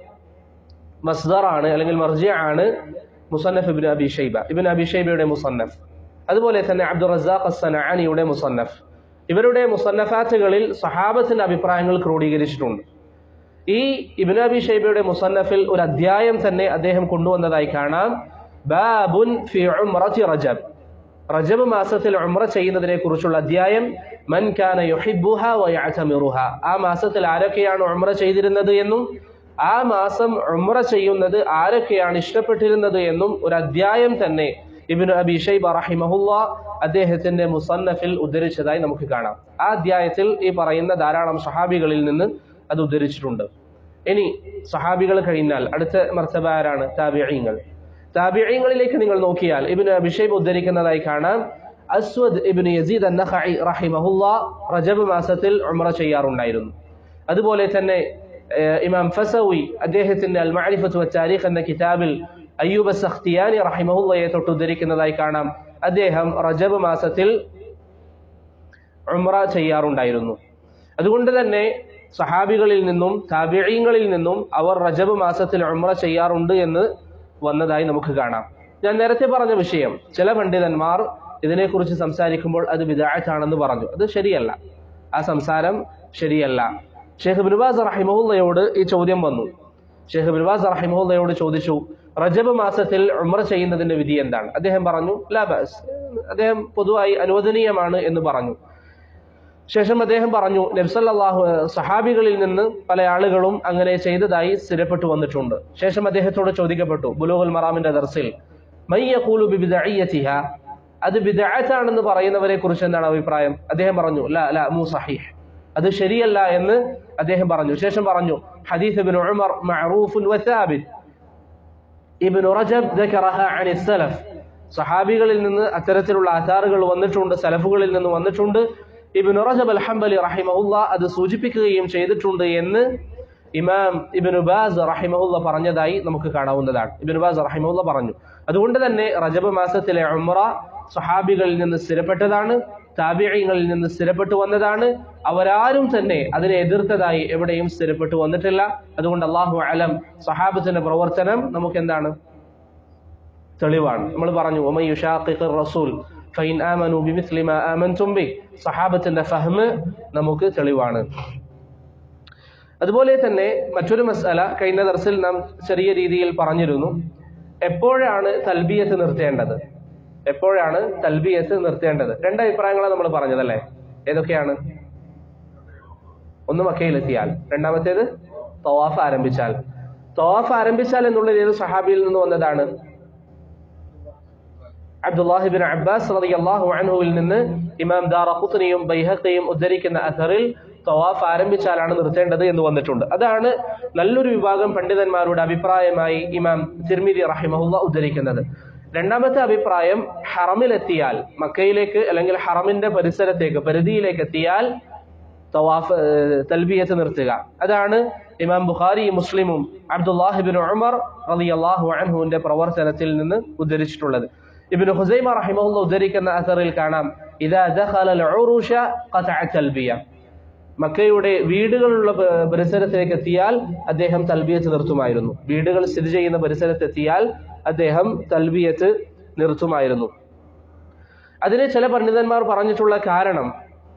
മസ്ദറാണ് അല്ലെങ്കിൽ മർജിയ ആണ് മുസന്നഫ് ഇബിൻ അബി ഷൈബ ഇബിൻ അബി ഷൈബയുടെ മുസന്നഫ് അതുപോലെ തന്നെ അബ്ദുൾ റസാഖ് അസനാനിയുടെ മുസന്നഫ് ഇവരുടെ മുസന്നഫാറ്റുകളിൽ സഹാബത്തിന്റെ അഭിപ്രായങ്ങൾ ക്രോഡീകരിച്ചിട്ടുണ്ട് ഈ ഇബിൻ അബി ഷൈബയുടെ മുസന്നഫിൽ ഒരു അധ്യായം തന്നെ അദ്ദേഹം കൊണ്ടുവന്നതായി കാണാം ബാബുൻ ഫി ഉംറത്തി റജബ് റജബ് മാസത്തിൽ ഉംറ ചെയ്യുന്നതിനെ കുറിച്ചുള്ള അധ്യായം മൻ കാന യുഹിബ്ബുഹ വയഅതമിറുഹ ആ മാസത്തിൽ ആരൊക്കെയാണ് ഉംറ ചെയ്തിരുന്നത് എന്നും ആ മാസം ഉംറ ചെയ്യുന്നത് ആരൊക്കെയാണ് ഇഷ്ടപ്പെട്ടിരുന്നത് എന്നും ഒരു അധ്യായം തന്നെ ഇബ്നു അബി ഷൈബ റഹിമഹുല്ല അദ്ദേഹത്തിന്റെ മുസന്നഫിൽ ഉദ്ധരിച്ചതായി നമുക്ക് കാണാം ആ അധ്യായത്തിൽ ഈ പറയുന്ന ധാരാളം സഹാബികളിൽ നിന്ന് അത് ഉദ്ധരിച്ചിട്ടുണ്ട് ഇനി സഹാബികൾ കഴിഞ്ഞാൽ അടുത്ത മർത്തബ ആരാണ് താബിഈങ്ങൾ താബിഈങ്ങളിലേക്ക് നിങ്ങൾ നോക്കിയാൽ ഇബ്നു അബിഷൈബ് ഉദ്ധരിക്കുന്നതായി കാണാം അസ്വദ് ഇബ്നു യസീദ് അന്നഖഇ റഹിമഹുല്ല റജബ് മാസത്തിൽ ഉംറ ചെയ്യാറുണ്ടായിരുന്നു അതുപോലെ തന്നെ ഏഹ്, ഇമാം ഫസവി അദ്ദേഹത്തിന്റെ അൽ മഅരിഫത്തു വത്താരീഖ് എന്ന കിതാബിൽ അയ്യൂബ് സഖ്തിയാനി റഹിമഹുല്ലയെ തൊട്ട് ഉദ്ധരിക്കുന്നതായി കാണാം അദ്ദേഹം റജബ് മാസത്തിൽ ഉംറ ചെയ്യാറുണ്ടായിരുന്നു അതുകൊണ്ട് തന്നെ സഹാബികളിൽ നിന്നും താബിഈങ്ങളിൽ നിന്നും അവർ റജബ് മാസത്തിൽ ഉംറ ചെയ്യാറുണ്ട് എന്ന് വന്നതായി നമുക്ക് കാണാം ഞാൻ നേരത്തെ പറഞ്ഞ വിഷയം ചില പണ്ഡിതന്മാർ ഇതിനെക്കുറിച്ച് സംസാരിക്കുമ്പോൾ അത് വിദായത്താണെന്ന് പറഞ്ഞു അത് ശരിയല്ല ആ സംസാരം ശരിയല്ല ഷെയ്ഖ് ബിൻബാസ് റഹിമഹുല്ലയോട് ഈ ചോദ്യം വന്നു ഷെയ്ഖ് ബിൻബാസ് റഹിമഹുല്ലയോട് ചോദിച്ചു റജബ് മാസത്തിൽ ഉംറ ചെയ്യുന്നതിന്റെ വിധി എന്താണ് അദ്ദേഹം പറഞ്ഞു ലാബാസ് അദ്ദേഹം പൊതുവായി അനുവദനീയമാണ് എന്ന് പറഞ്ഞു ശേഷം അദ്ദേഹം പറഞ്ഞു നബ്സല്ലാഹു സഹാബികളിൽ നിന്ന് പല ആളുകളും അങ്ങനെ ചെയ്തതായി സ്ഥിരപ്പെട്ടു വന്നിട്ടുണ്ട് ശേഷം അദ്ദേഹത്തോട് ചോദിക്കപ്പെട്ടു ബുലൂഹുൽ മറാമിന്റെ ദർസിൽ മയ്യഖൂലു ബിബിദഅയ്യതിഹ അത് ബിദഅത്താണെന്ന് പറയുന്നവരെ കുറിച്ച് എന്താണ് അഭിപ്രായം അദ്ദേഹം പറഞ്ഞു ലാ ലാ മു സഹീഹ് അത് ശരിയല്ല എന്ന് അദ്ദേഹം പറഞ്ഞു ശേഷം പറഞ്ഞു ഹദീസ് ഇബ്നു ഉമർ മഅറൂഫുൻ വസാബിത് ഇബ്നു റജബ് ذكرها عن السلف സഹാബികളിൽ നിന്ന് അത്തരത്തിലുള്ള ആധാറുകൾ വന്നിട്ടുണ്ട് സലഫുകളിൽ നിന്ന് വന്നിട്ടുണ്ട് ഇബ്നു റജബ് അൽ ഹംബലി റഹിമഹുല്ല അത് സൂചിപ്പിക്കുകയും ചെയ്തിട്ടുണ്ട് എന്ന് ഇമാം ഇബ്നു ബാസ് റഹിമഹുല്ല പറഞ്ഞതായി നമുക്ക് കാണാവുന്നതാണ് ഇബ്നു ബാസ് റഹിമഹുല്ല പറഞ്ഞു അതുകൊണ്ട് തന്നെ റജബ് മാസത്തിലെ ഉംറ സഹാബികളിൽ നിന്ന് സ്ഥിരപ്പെട്ടതാണ് താബിയങ്ങളിൽ നിന്ന് സ്ഥിരപ്പെട്ടു വന്നതാണ് അവരാരും തന്നെ അതിനെ എതിർത്തതായി എവിടെയും സ്ഥിരപ്പെട്ടു വന്നിട്ടില്ല അതുകൊണ്ട് അള്ളാഹു അലം സഹാബത്തിന്റെ പ്രവർത്തനം നമുക്ക് എന്താണ് തെളിവാണ് നമ്മൾ പറഞ്ഞു ഒമൈ യുഷാഖിഖിർ റസൂൽ ഫൈൻ ആമനു ബിമിസ്ലി മാ ആമൻതും ബി സഹാബത്തിന്റെ ഫഹ്മ് നമുക്ക് തെളിവാണ് അതുപോലെ തന്നെ മറ്റൊരു മസാല കഴിഞ്ഞ ദർസിൽ നാം ചെറിയ രീതിയിൽ പറഞ്ഞിരുന്നു എപ്പോഴാണ് തൽബിയത്ത് നിർത്തേണ്ടത് എപ്പോഴാണ് തൽബിയത്ത് നിർത്തേണ്ടത് രണ്ട് അഭിപ്രായങ്ങളാണ് നമ്മൾ പറഞ്ഞതല്ലേ ഏതൊക്കെയാണ് ഒന്ന് മക്കയിലെത്തിയാൽ രണ്ടാമത്തേത് തവാഫ് ആരംഭിച്ചാൽ തവാഫ് ആരംഭിച്ചാൽ എന്നുള്ളത് ഏത് സഹാബിയിൽ നിന്ന് വന്നതാണ് അബ്ദുല്ലാഹിബിൻ അബ്ബാസ് റളിയല്ലാഹു അൻഹുവിൽ നിന്ന് ഇമാം ദാറഖുത്നിയും ബൈഹഖിയും ഉദ്ധരിക്കുന്ന അഥറിൽ തവാഫ് ആരംഭിച്ചാലാണ് നിർത്തേണ്ടത് എന്ന് വന്നിട്ടുണ്ട് അതാണ് നല്ലൊരു വിഭാഗം പണ്ഡിതന്മാരുടെ അഭിപ്രായമായി ഇമാം തിർമിദി റഹിമഹുല്ല ഉദ്ധരിക്കുന്നത് രണ്ടാമത്തെ അഭിപ്രായം ഹറമിലെത്തിയാൽ മക്കയിലേക്ക് അല്ലെങ്കിൽ ഹറമിന്റെ പരിസരത്തേക്ക് പരിധിയിലേക്ക് എത്തിയാൽ തവാഫ് ഏഹ്, തൽബിയത്ത് നിർത്തുക അതാണ് ഇമാം ബുഖാരി മുസ്ലിമും അബ്ദുല്ലാഹിബിൻ ഉമർ റളിയല്ലാഹു അൻഹുവിന്റെ പ്രവർത്തനത്തിൽ നിന്ന് ഉദ്ധരിച്ചിട്ടുള്ളത് ഇബ്നു ഹുസൈമ റഹിമഹുല്ല ഉദ്ധരിക്കുന്ന അസറിൽ കാണാം ഇദാ ദഖല അൽ-ഉറൂഷ ഖതഅ തൽബിയ മക്കയുടെ വീടുകളുള്ള പ- പരിസരത്തേക്ക് എത്തിയാൽ അദ്ദേഹം തൽബിയത്ത് നിർത്തുമായിരുന്നു വീടുകൾ സ്ഥിതി ചെയ്യുന്ന പരിസരത്തെത്തിയാൽ അദ്ദേഹം തൽബിയത്ത് നിർത്തുമായിരുന്നു അതിന് ചില പണ്ഡിതന്മാർ പറഞ്ഞിട്ടുള്ള കാരണം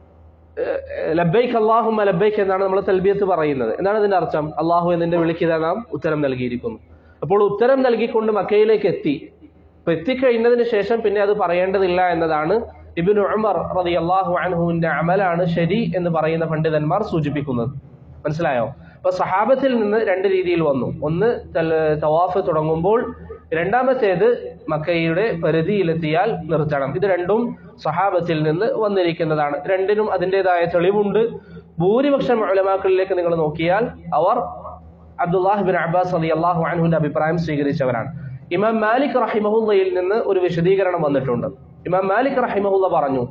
ലബൈക്ക് അള്ളാഹുമ ലബൈക്ക് എന്നാണ് നമ്മൾ തൽബിയത്ത് പറയുന്നത് എന്താണ് അതിന്റെ അർത്ഥം അള്ളാഹു എന്നതിന്റെ വിളിക്കുക നാം ഉത്തരം നൽകിയിരിക്കുന്നു അപ്പോൾ ഉത്തരം നൽകിക്കൊണ്ട് മക്കയിലേക്ക് എത്തി അപ്പൊ എത്തിക്കഴിഞ്ഞതിന് ശേഷം പിന്നെ അത് പറയേണ്ടതില്ല എന്നതാണ് ഇബിൻ ഉമർ റതി അള്ളാഹു അൻഹുവിന്റെ അമലാണ് ശരി എന്ന് പറയുന്ന പണ്ഡിതന്മാർ സൂചിപ്പിക്കുന്നത് മനസ്സിലായോ അപ്പൊ സഹാബത്തിൽ നിന്ന് രണ്ട് രീതിയിൽ വന്നു ഒന്ന് തൽ- തവാഫ് തുടങ്ങുമ്പോൾ രണ്ടാമത്തേത് മക്കയുടെ പരിധിയിലെത്തിയാൽ നിർത്തണം ഇത് രണ്ടും സഹാബത്തിൽ നിന്ന് വന്നിരിക്കുന്നതാണ് രണ്ടിനും അതിൻ്റെതായ തെളിവുണ്ട് ഭൂരിപക്ഷം ഉലമാക്കളിലേക്ക് നിങ്ങൾ നോക്കിയാൽ അവർ അബ്ദുല്ലാഹ് ബിൻ അബ്ബാസ് അലി അള്ളാഹു അൻഹുവിന്റെ അഭിപ്രായം സ്വീകരിച്ചവരാണ് ഇമാം മാലിക് റഹിമഹുല്ലയിൽ നിന്ന് ഒരു വിശദീകരണം വന്നിട്ടുണ്ട് ഇമാം മാലിക് റഹിമഹുല്ല പറഞ്ഞു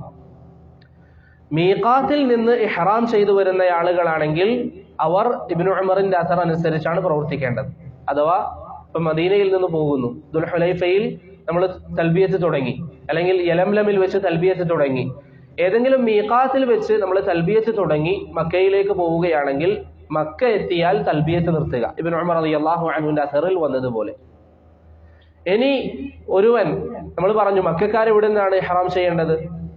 മീഖാത്തിൽ നിന്ന് ഇഹ്റാം ചെയ്തു വരുന്ന ആളുകളാണെങ്കിൽ അവർ ഇബ്നു ഉമറിന്റെ അസർ അനുസരിച്ചാണ് പ്രവർത്തിക്കേണ്ടത് അഥവാ ഇപ്പൊ മദീനയിൽ നിന്ന് പോകുന്നു ദുൽഹുലൈഫയിൽ നമ്മൾ തൽബിയത്ത് തുടങ്ങി അല്ലെങ്കിൽ യലംലമിൽ വെച്ച് തൽബിയത്ത് തുടങ്ങി ഏതെങ്കിലും മീഖാത്തിൽ വെച്ച് നമ്മൾ തൽബിയത്ത് തുടങ്ങി മക്കയിലേക്ക് പോവുകയാണെങ്കിൽ മക്ക എത്തിയാൽ തൽബിയത്ത് നിർത്തുക ഇബ്നു ഉമർ റളിയല്ലാഹു അൻഹുവിന്റെ അസറിൽ വന്നതുപോലെ ഇനി ഒരുവൻ നമ്മൾ പറഞ്ഞു മക്കാർ എവിടെ നിന്നാണ് ഹറാം ചെയ്യേണ്ടത്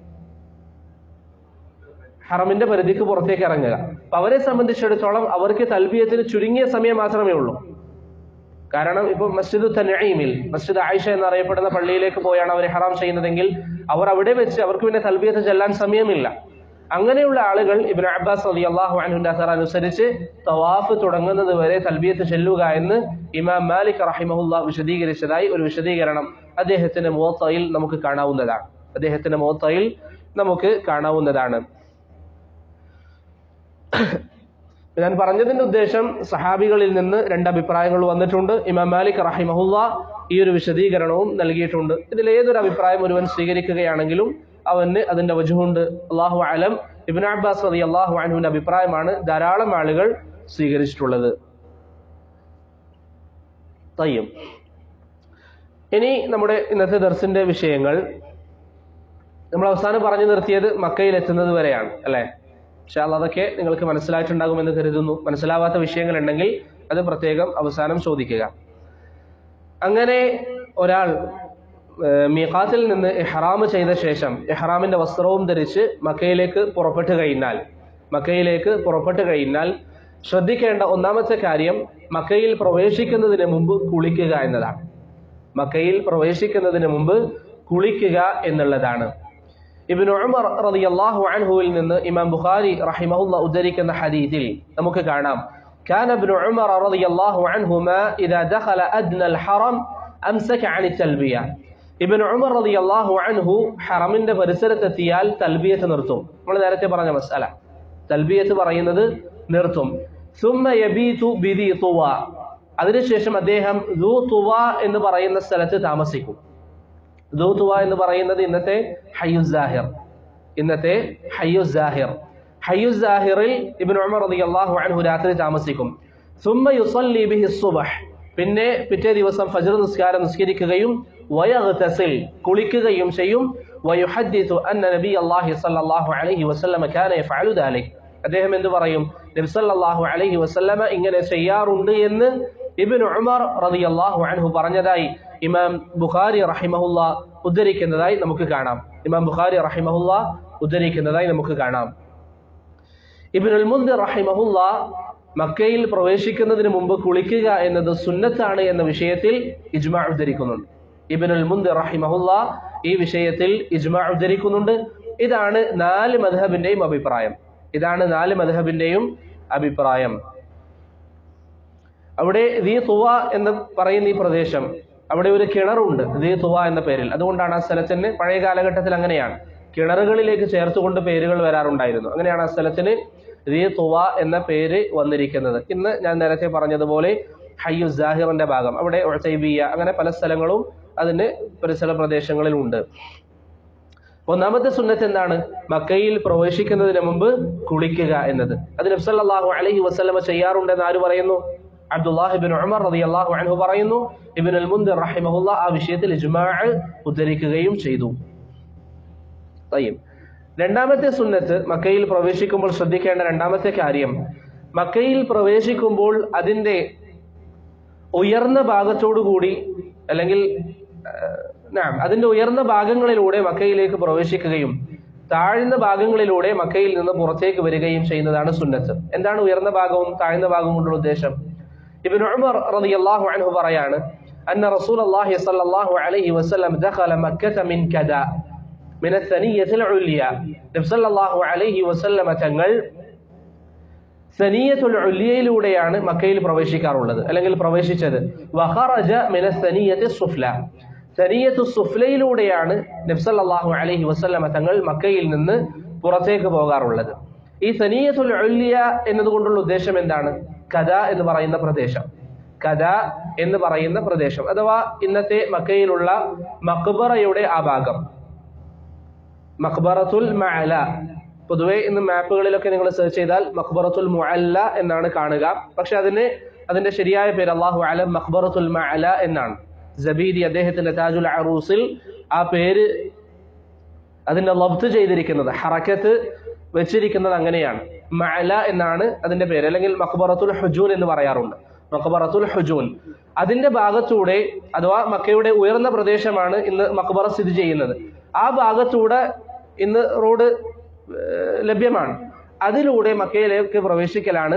ഹറമിന്റെ പരിധിക്ക് പുറത്തേക്ക് ഇറങ്ങുക അപ്പൊ അവരെ സംബന്ധിച്ചിടത്തോളം അവർക്ക് തൽബിയത്തിന് ചുരുങ്ങിയ സമയം മാത്രമേ ഉള്ളൂ കാരണം ഇപ്പൊ മസ്ജിദ് തനീമിൽ മസ്ജിദ് ആയിഷ എന്നറിയപ്പെടുന്ന പള്ളിയിലേക്ക് പോയാണ് അവർ ഹറാം ചെയ്യുന്നതെങ്കിൽ അവർ അവിടെ വെച്ച് അവർക്ക് പിന്നെ തൽബിയത്ത് ചെല്ലാൻ സമയമില്ല അങ്ങനെയുള്ള ആളുകൾ ഇബ്നു അബ്ബാസ് അലി അള്ളാഹു അൻഹുന്റെ അസർ അനുസരിച്ച് തവാഫ് തുടങ്ങുന്നത് വരെ തൽബിയത്ത് ചെല്ലുക എന്ന് ഇമാം മാലിക് റഹിമഹുല്ല വിശദീകരിച്ചതായി ഒരു വിശദീകരണം അദ്ദേഹത്തിന്റെ മുവത്തയിൽ നമുക്ക് കാണാവുന്നതാണ് അദ്ദേഹത്തിന്റെ മുവത്തയിൽ നമുക്ക് കാണാവുന്നതാണ് ഞാൻ പറഞ്ഞതിന്റെ ഉദ്ദേശം സഹാബികളിൽ നിന്ന് രണ്ട് അഭിപ്രായങ്ങൾ വന്നിട്ടുണ്ട് ഇമാം മാലിക് റഹിമഹുല്ല ഈ ഒരു വിശദീകരണവും നൽകിയിട്ടുണ്ട് ഇതിൽ ഏതൊരു അഭിപ്രായം ഒരുവൻ സ്വീകരിക്കുകയാണെങ്കിലും അവന് അതിന്റെ വജുഹുണ്ട് അള്ളാഹു അലം ഇബിൻ അബ്ബാസ് റതി അള്ളാഹു അനുവിന്റെ അഭിപ്രായമാണ് ധാരാളം ആളുകൾ സ്വീകരിച്ചിട്ടുള്ളത് തയ്യം ഇനി നമ്മുടെ ഇന്നത്തെ ദർസിന്റെ വിഷയങ്ങൾ നമ്മൾ അവസാനം പറഞ്ഞു നിർത്തിയത് മക്കയിൽ എത്തുന്നത് വരെയാണ് അല്ലേ പക്ഷെ അതൊക്കെ നിങ്ങൾക്ക് മനസ്സിലായിട്ടുണ്ടാകുമെന്ന് കരുതുന്നു മനസ്സിലാവാത്ത വിഷയങ്ങൾ ഉണ്ടെങ്കിൽ അത് പ്രത്യേകം അവസാനം ചോദിക്കുക അങ്ങനെ ഒരാൾ ഏഹ് മീഖാത്തിൽ നിന്ന് ഇഹ്റാം ചെയ്ത ശേഷം ഇഹ്റാമിന്റെ വസ്ത്രവും ധരിച്ച് മക്കയിലേക്ക് പുറപ്പെട്ടു കഴിഞ്ഞാൽ മക്കയിലേക്ക് പുറപ്പെട്ടു കഴിഞ്ഞാൽ ശ്രദ്ധിക്കേണ്ട ഒന്നാമത്തെ കാര്യം മക്കയിൽ പ്രവേശിക്കുന്നതിന് മുമ്പ് കുളിക്കുക എന്നതാണ് മക്കയിൽ പ്രവേശിക്കുന്നതിന് മുമ്പ് കുളിക്കുക എന്നുള്ളതാണ് ഇബിൻ ഉമർ റളിയല്ലാഹു അൻഹുവിൽ നിന്ന് ഇമാം ബുഖാരി റഹിമഹുല്ല ഉദ്ധരിക്കുന്ന ഹദീസിൽ നമുക്ക് കാണാം كان ابن عمر رضي الله عنهما إذا دخل أدنى الحرم أمسك عن التلبية ഇബിൻ ഉമർ റളിയല്ലാഹു അൻഹു ഹറമിന്റെ പരിസരത്തെത്തിയാൽ തൽബിയത്ത് നിർത്തും നമ്മൾ നേരത്തെ പറഞ്ഞ മസാല തൽബിയത്ത് പറയുന്നത് നിർത്തും സുമ്മ യബീതു ബിദി തുവ അതിനുശേഷം അദ്ദേഹം ദൂ തുവ എന്ന് പറയുന്ന സ്ഥലത്ത് താമസിക്കും ദൂ തുവ എന്ന് പറയുന്നത് ഇന്നത്തെ ഹയ്യുസാഹിർ ഇന്നത്തെ ഹയ്യുസാഹിർ ഹയ്യുസാഹിറിൽ ഇബ്നു ഉമർ റളിയല്ലാഹു അൻഹു രാത്രി താമസിക്കും സുമ്മ യുസല്ലി ബിഹി സുബഹ് പിന്നെ പിറ്റേ ദിവസം ഫജ്ർ നിസ്കാരം നിസ്കരിക്കുകയും വയഗ്തസിൽ കുളിക്കുകയും ചെയ്യും വയുഹദ്ദിസു അന്ന നബി അല്ലാഹി സ്വല്ലല്ലാഹു അലൈഹി വസല്ലമ കാന യഫഅലു ദാലിക് അദ്ദേഹം എന്ത് പറയും നബി സല്ലല്ലാഹു അലൈഹി വസല്ലമ ഇങ്ങനെ ചെയ്യാറുണ്ട് എന്ന് ഇബ്നു ഉമർ റളിയല്ലാഹു അൻഹു പറഞ്ഞതായി ഇമാം ബുഖാരി റഹിമഹുല്ല ഉദ്ധരിക്കുന്നതായി നമുക്ക് കാണാം ഇമാം ബുഖാരി റഹിമഹുല്ല ഉദ്ധരിക്കുന്നതായി നമുക്ക് കാണാം ഇബ്നുൽ മുന്ദിർ റഹിമഹുല്ല മക്കയിൽ പ്രവേശിക്കുന്നതിന് മുമ്പ് കുളിക്കുക എന്നത് സുന്നത്താണ് എന്ന വിഷയത്തിൽ ഇജ്മാ ഉദ്ധരിക്കുന്നുണ്ട് ഇബ്നുൽ മുന്ദിർ റഹിമഹുല്ല ഈ വിഷയത്തിൽ ഇജ്മാ ഉദ്ധരിക്കുന്നുണ്ട് ഇതാണ് നാല് മധഹബിന്റെയും അഭിപ്രായം ഇതാണ് നാല് മധഹബിന്റെയും അഭിപ്രായം അവിടെ ദീ തുവ എന്ന് പറയുന്ന ഈ പ്രദേശം അവിടെ ഒരു കിണറുണ്ട് ദീ തുവ എന്ന പേരിൽ അതുകൊണ്ടാണ് ആ സ്ഥലത്തിന് പഴയ കാലഘട്ടത്തിൽ അങ്ങനെയാണ് കിണറുകളിലേക്ക് ചേർത്തുകൊണ്ട് പേരുകൾ വരാറുണ്ടായിരുന്നു അങ്ങനെയാണ് ആ സ്ഥലത്തിന് ദീ തുവ എന്ന പേര് വന്നിരിക്കുന്നത് ഇന്ന് ഞാൻ നേരത്തെ പറഞ്ഞതുപോലെ ഹയ്യു ജാഹിറിന്റെ ഭാഗം അവിടെ ഒഴത്തൈബിയ അങ്ങനെ പല സ്ഥലങ്ങളും അതിന് പരിസര പ്രദേശങ്ങളിലുണ്ട് ഒന്നാമത്തെ സുന്നത്ത് എന്താണ് മക്കയിൽ പ്രവേശിക്കുന്നതിന് മുമ്പ് കുളിക്കുക എന്നത് അത് നബ്സല്ലാഹു അലൈഹി വസ്ലമ ചെയ്യാറുണ്ടെന്ന് ആര് പറയുന്നു അബ്ദുല്ലാഹിബിൻ ഉമർ റളിയല്ലാഹു അൻഹു പറയുന്നു ഇബ്ൻ അൽ മുൻദിർ റഹിമഹുല്ല ആ വിഷയത്തിൽ ഇജ്മാ ഉദ്ധരിക്കുകയും ചെയ്തു തയ്യം രണ്ടാമത്തെ സുന്നത്ത് മക്കയിൽ പ്രവേശിക്കുമ്പോൾ ശ്രദ്ധിക്കേണ്ട രണ്ടാമത്തെ കാര്യം മക്കയിൽ പ്രവേശിക്കുമ്പോൾ അതിൻ്റെ ഉയർന്ന ഭാഗത്തോടു കൂടി അല്ലെങ്കിൽ നാം അതിന്റെ ഉയർന്ന ഭാഗങ്ങളിലൂടെ മക്കയിലേക്ക് പ്രവേശിക്കുകയും താഴ്ന്ന ഭാഗങ്ങളിലൂടെ മക്കയിൽ നിന്ന് പുറത്തേക്ക് വരികയും ചെയ്യുന്നതാണ് സുന്നത്ത് എന്താണ് ഉയർന്ന ഭാഗവും താഴ്ന്ന ഭാഗവും കൊണ്ടുള്ള ഉദ്ദേശം ഇബ്നു ഉമർ റളിയല്ലാഹു അൻഹു പറയാണ് അന്ന റസൂലുള്ളാഹി സ്വല്ലല്ലാഹു അലൈഹി വസല്ലം ദഖല മക്കത മിൻ കദാ മിന സനിയത്തിൽ ഉലിയ നബി സല്ലല്ലാഹു അലൈഹി വസല്ലമ തങ്ങൾ സനിയത്തുൽ ഉലിയയിലൂടെയാണ് മക്കയിൽ പ്രവേശിക്കാറുള്ളത് അല്ലെങ്കിൽ പ്രവേശിച്ചത് വഖറജ മിന സനിയത്തി സുഫ്ല സനിയത്തു സുഫ്ലയിലൂടെയാണ് നബ്സല്ലാഹു അലൈഹി വസല്ലമ തങ്ങൾ മക്കയിൽ നിന്ന് പുറത്തേക്ക് പോകാറുള്ളത് ഈ സനിയത്തുൽ ഉല്യ എന്നതുകൊണ്ടുള്ള ഉദ്ദേശം എന്താണ് കഥ എന്ന് പറയുന്ന പ്രദേശം കഥ എന്ന് പറയുന്ന പ്രദേശം അഥവാ ഇന്നത്തെ മക്കയിലുള്ള മക്ബറയുടെ ആ ഭാഗം മക്ബറത്തുൽ മഅല പൊതുവെ ഇന്ന് മാപ്പുകളിലൊക്കെ നിങ്ങൾ സെർച്ച് ചെയ്താൽ മഖ്ബറത്തുൽ മുഅല്ല എന്നാണ് കാണുക പക്ഷെ അതിന് അതിന്റെ ശരിയായ പേര് അള്ളാഹു അലം മഖ്ബറത്തുൽ മഅല എന്നാണ് ജബീദി അദ്ദേഹത്തിന്റെ താജുൽ അറൂസിൽ ആ പേര് അതിന്റെ ലബ്ത് ചെയ്തിരിക്കുന്നത് ഹറക്കത്ത് വെച്ചിരിക്കുന്നത് അങ്ങനെയാണ് മഅല എന്നാണ് അതിന്റെ പേര് അല്ലെങ്കിൽ മഖ്ബറത്തുൽ ഹുജൂൻ എന്ന് പറയാറുണ്ട് മഖ്ബറത്തുൽ ഹുജൂൻ അതിന്റെ ഭാഗത്തൂടെ അഥവാ മക്കയുടെ ഉയർന്ന പ്രദേശമാണ് ഇന്ന് മക്ബറ സ്ഥിതി ചെയ്യുന്നത് ആ ഭാഗത്തൂടെ ഇന്ന് റോഡ് ഏഹ്, ലഭ്യമാണ് അതിലൂടെ മക്കയിലേക്ക് പ്രവേശിക്കലാണ്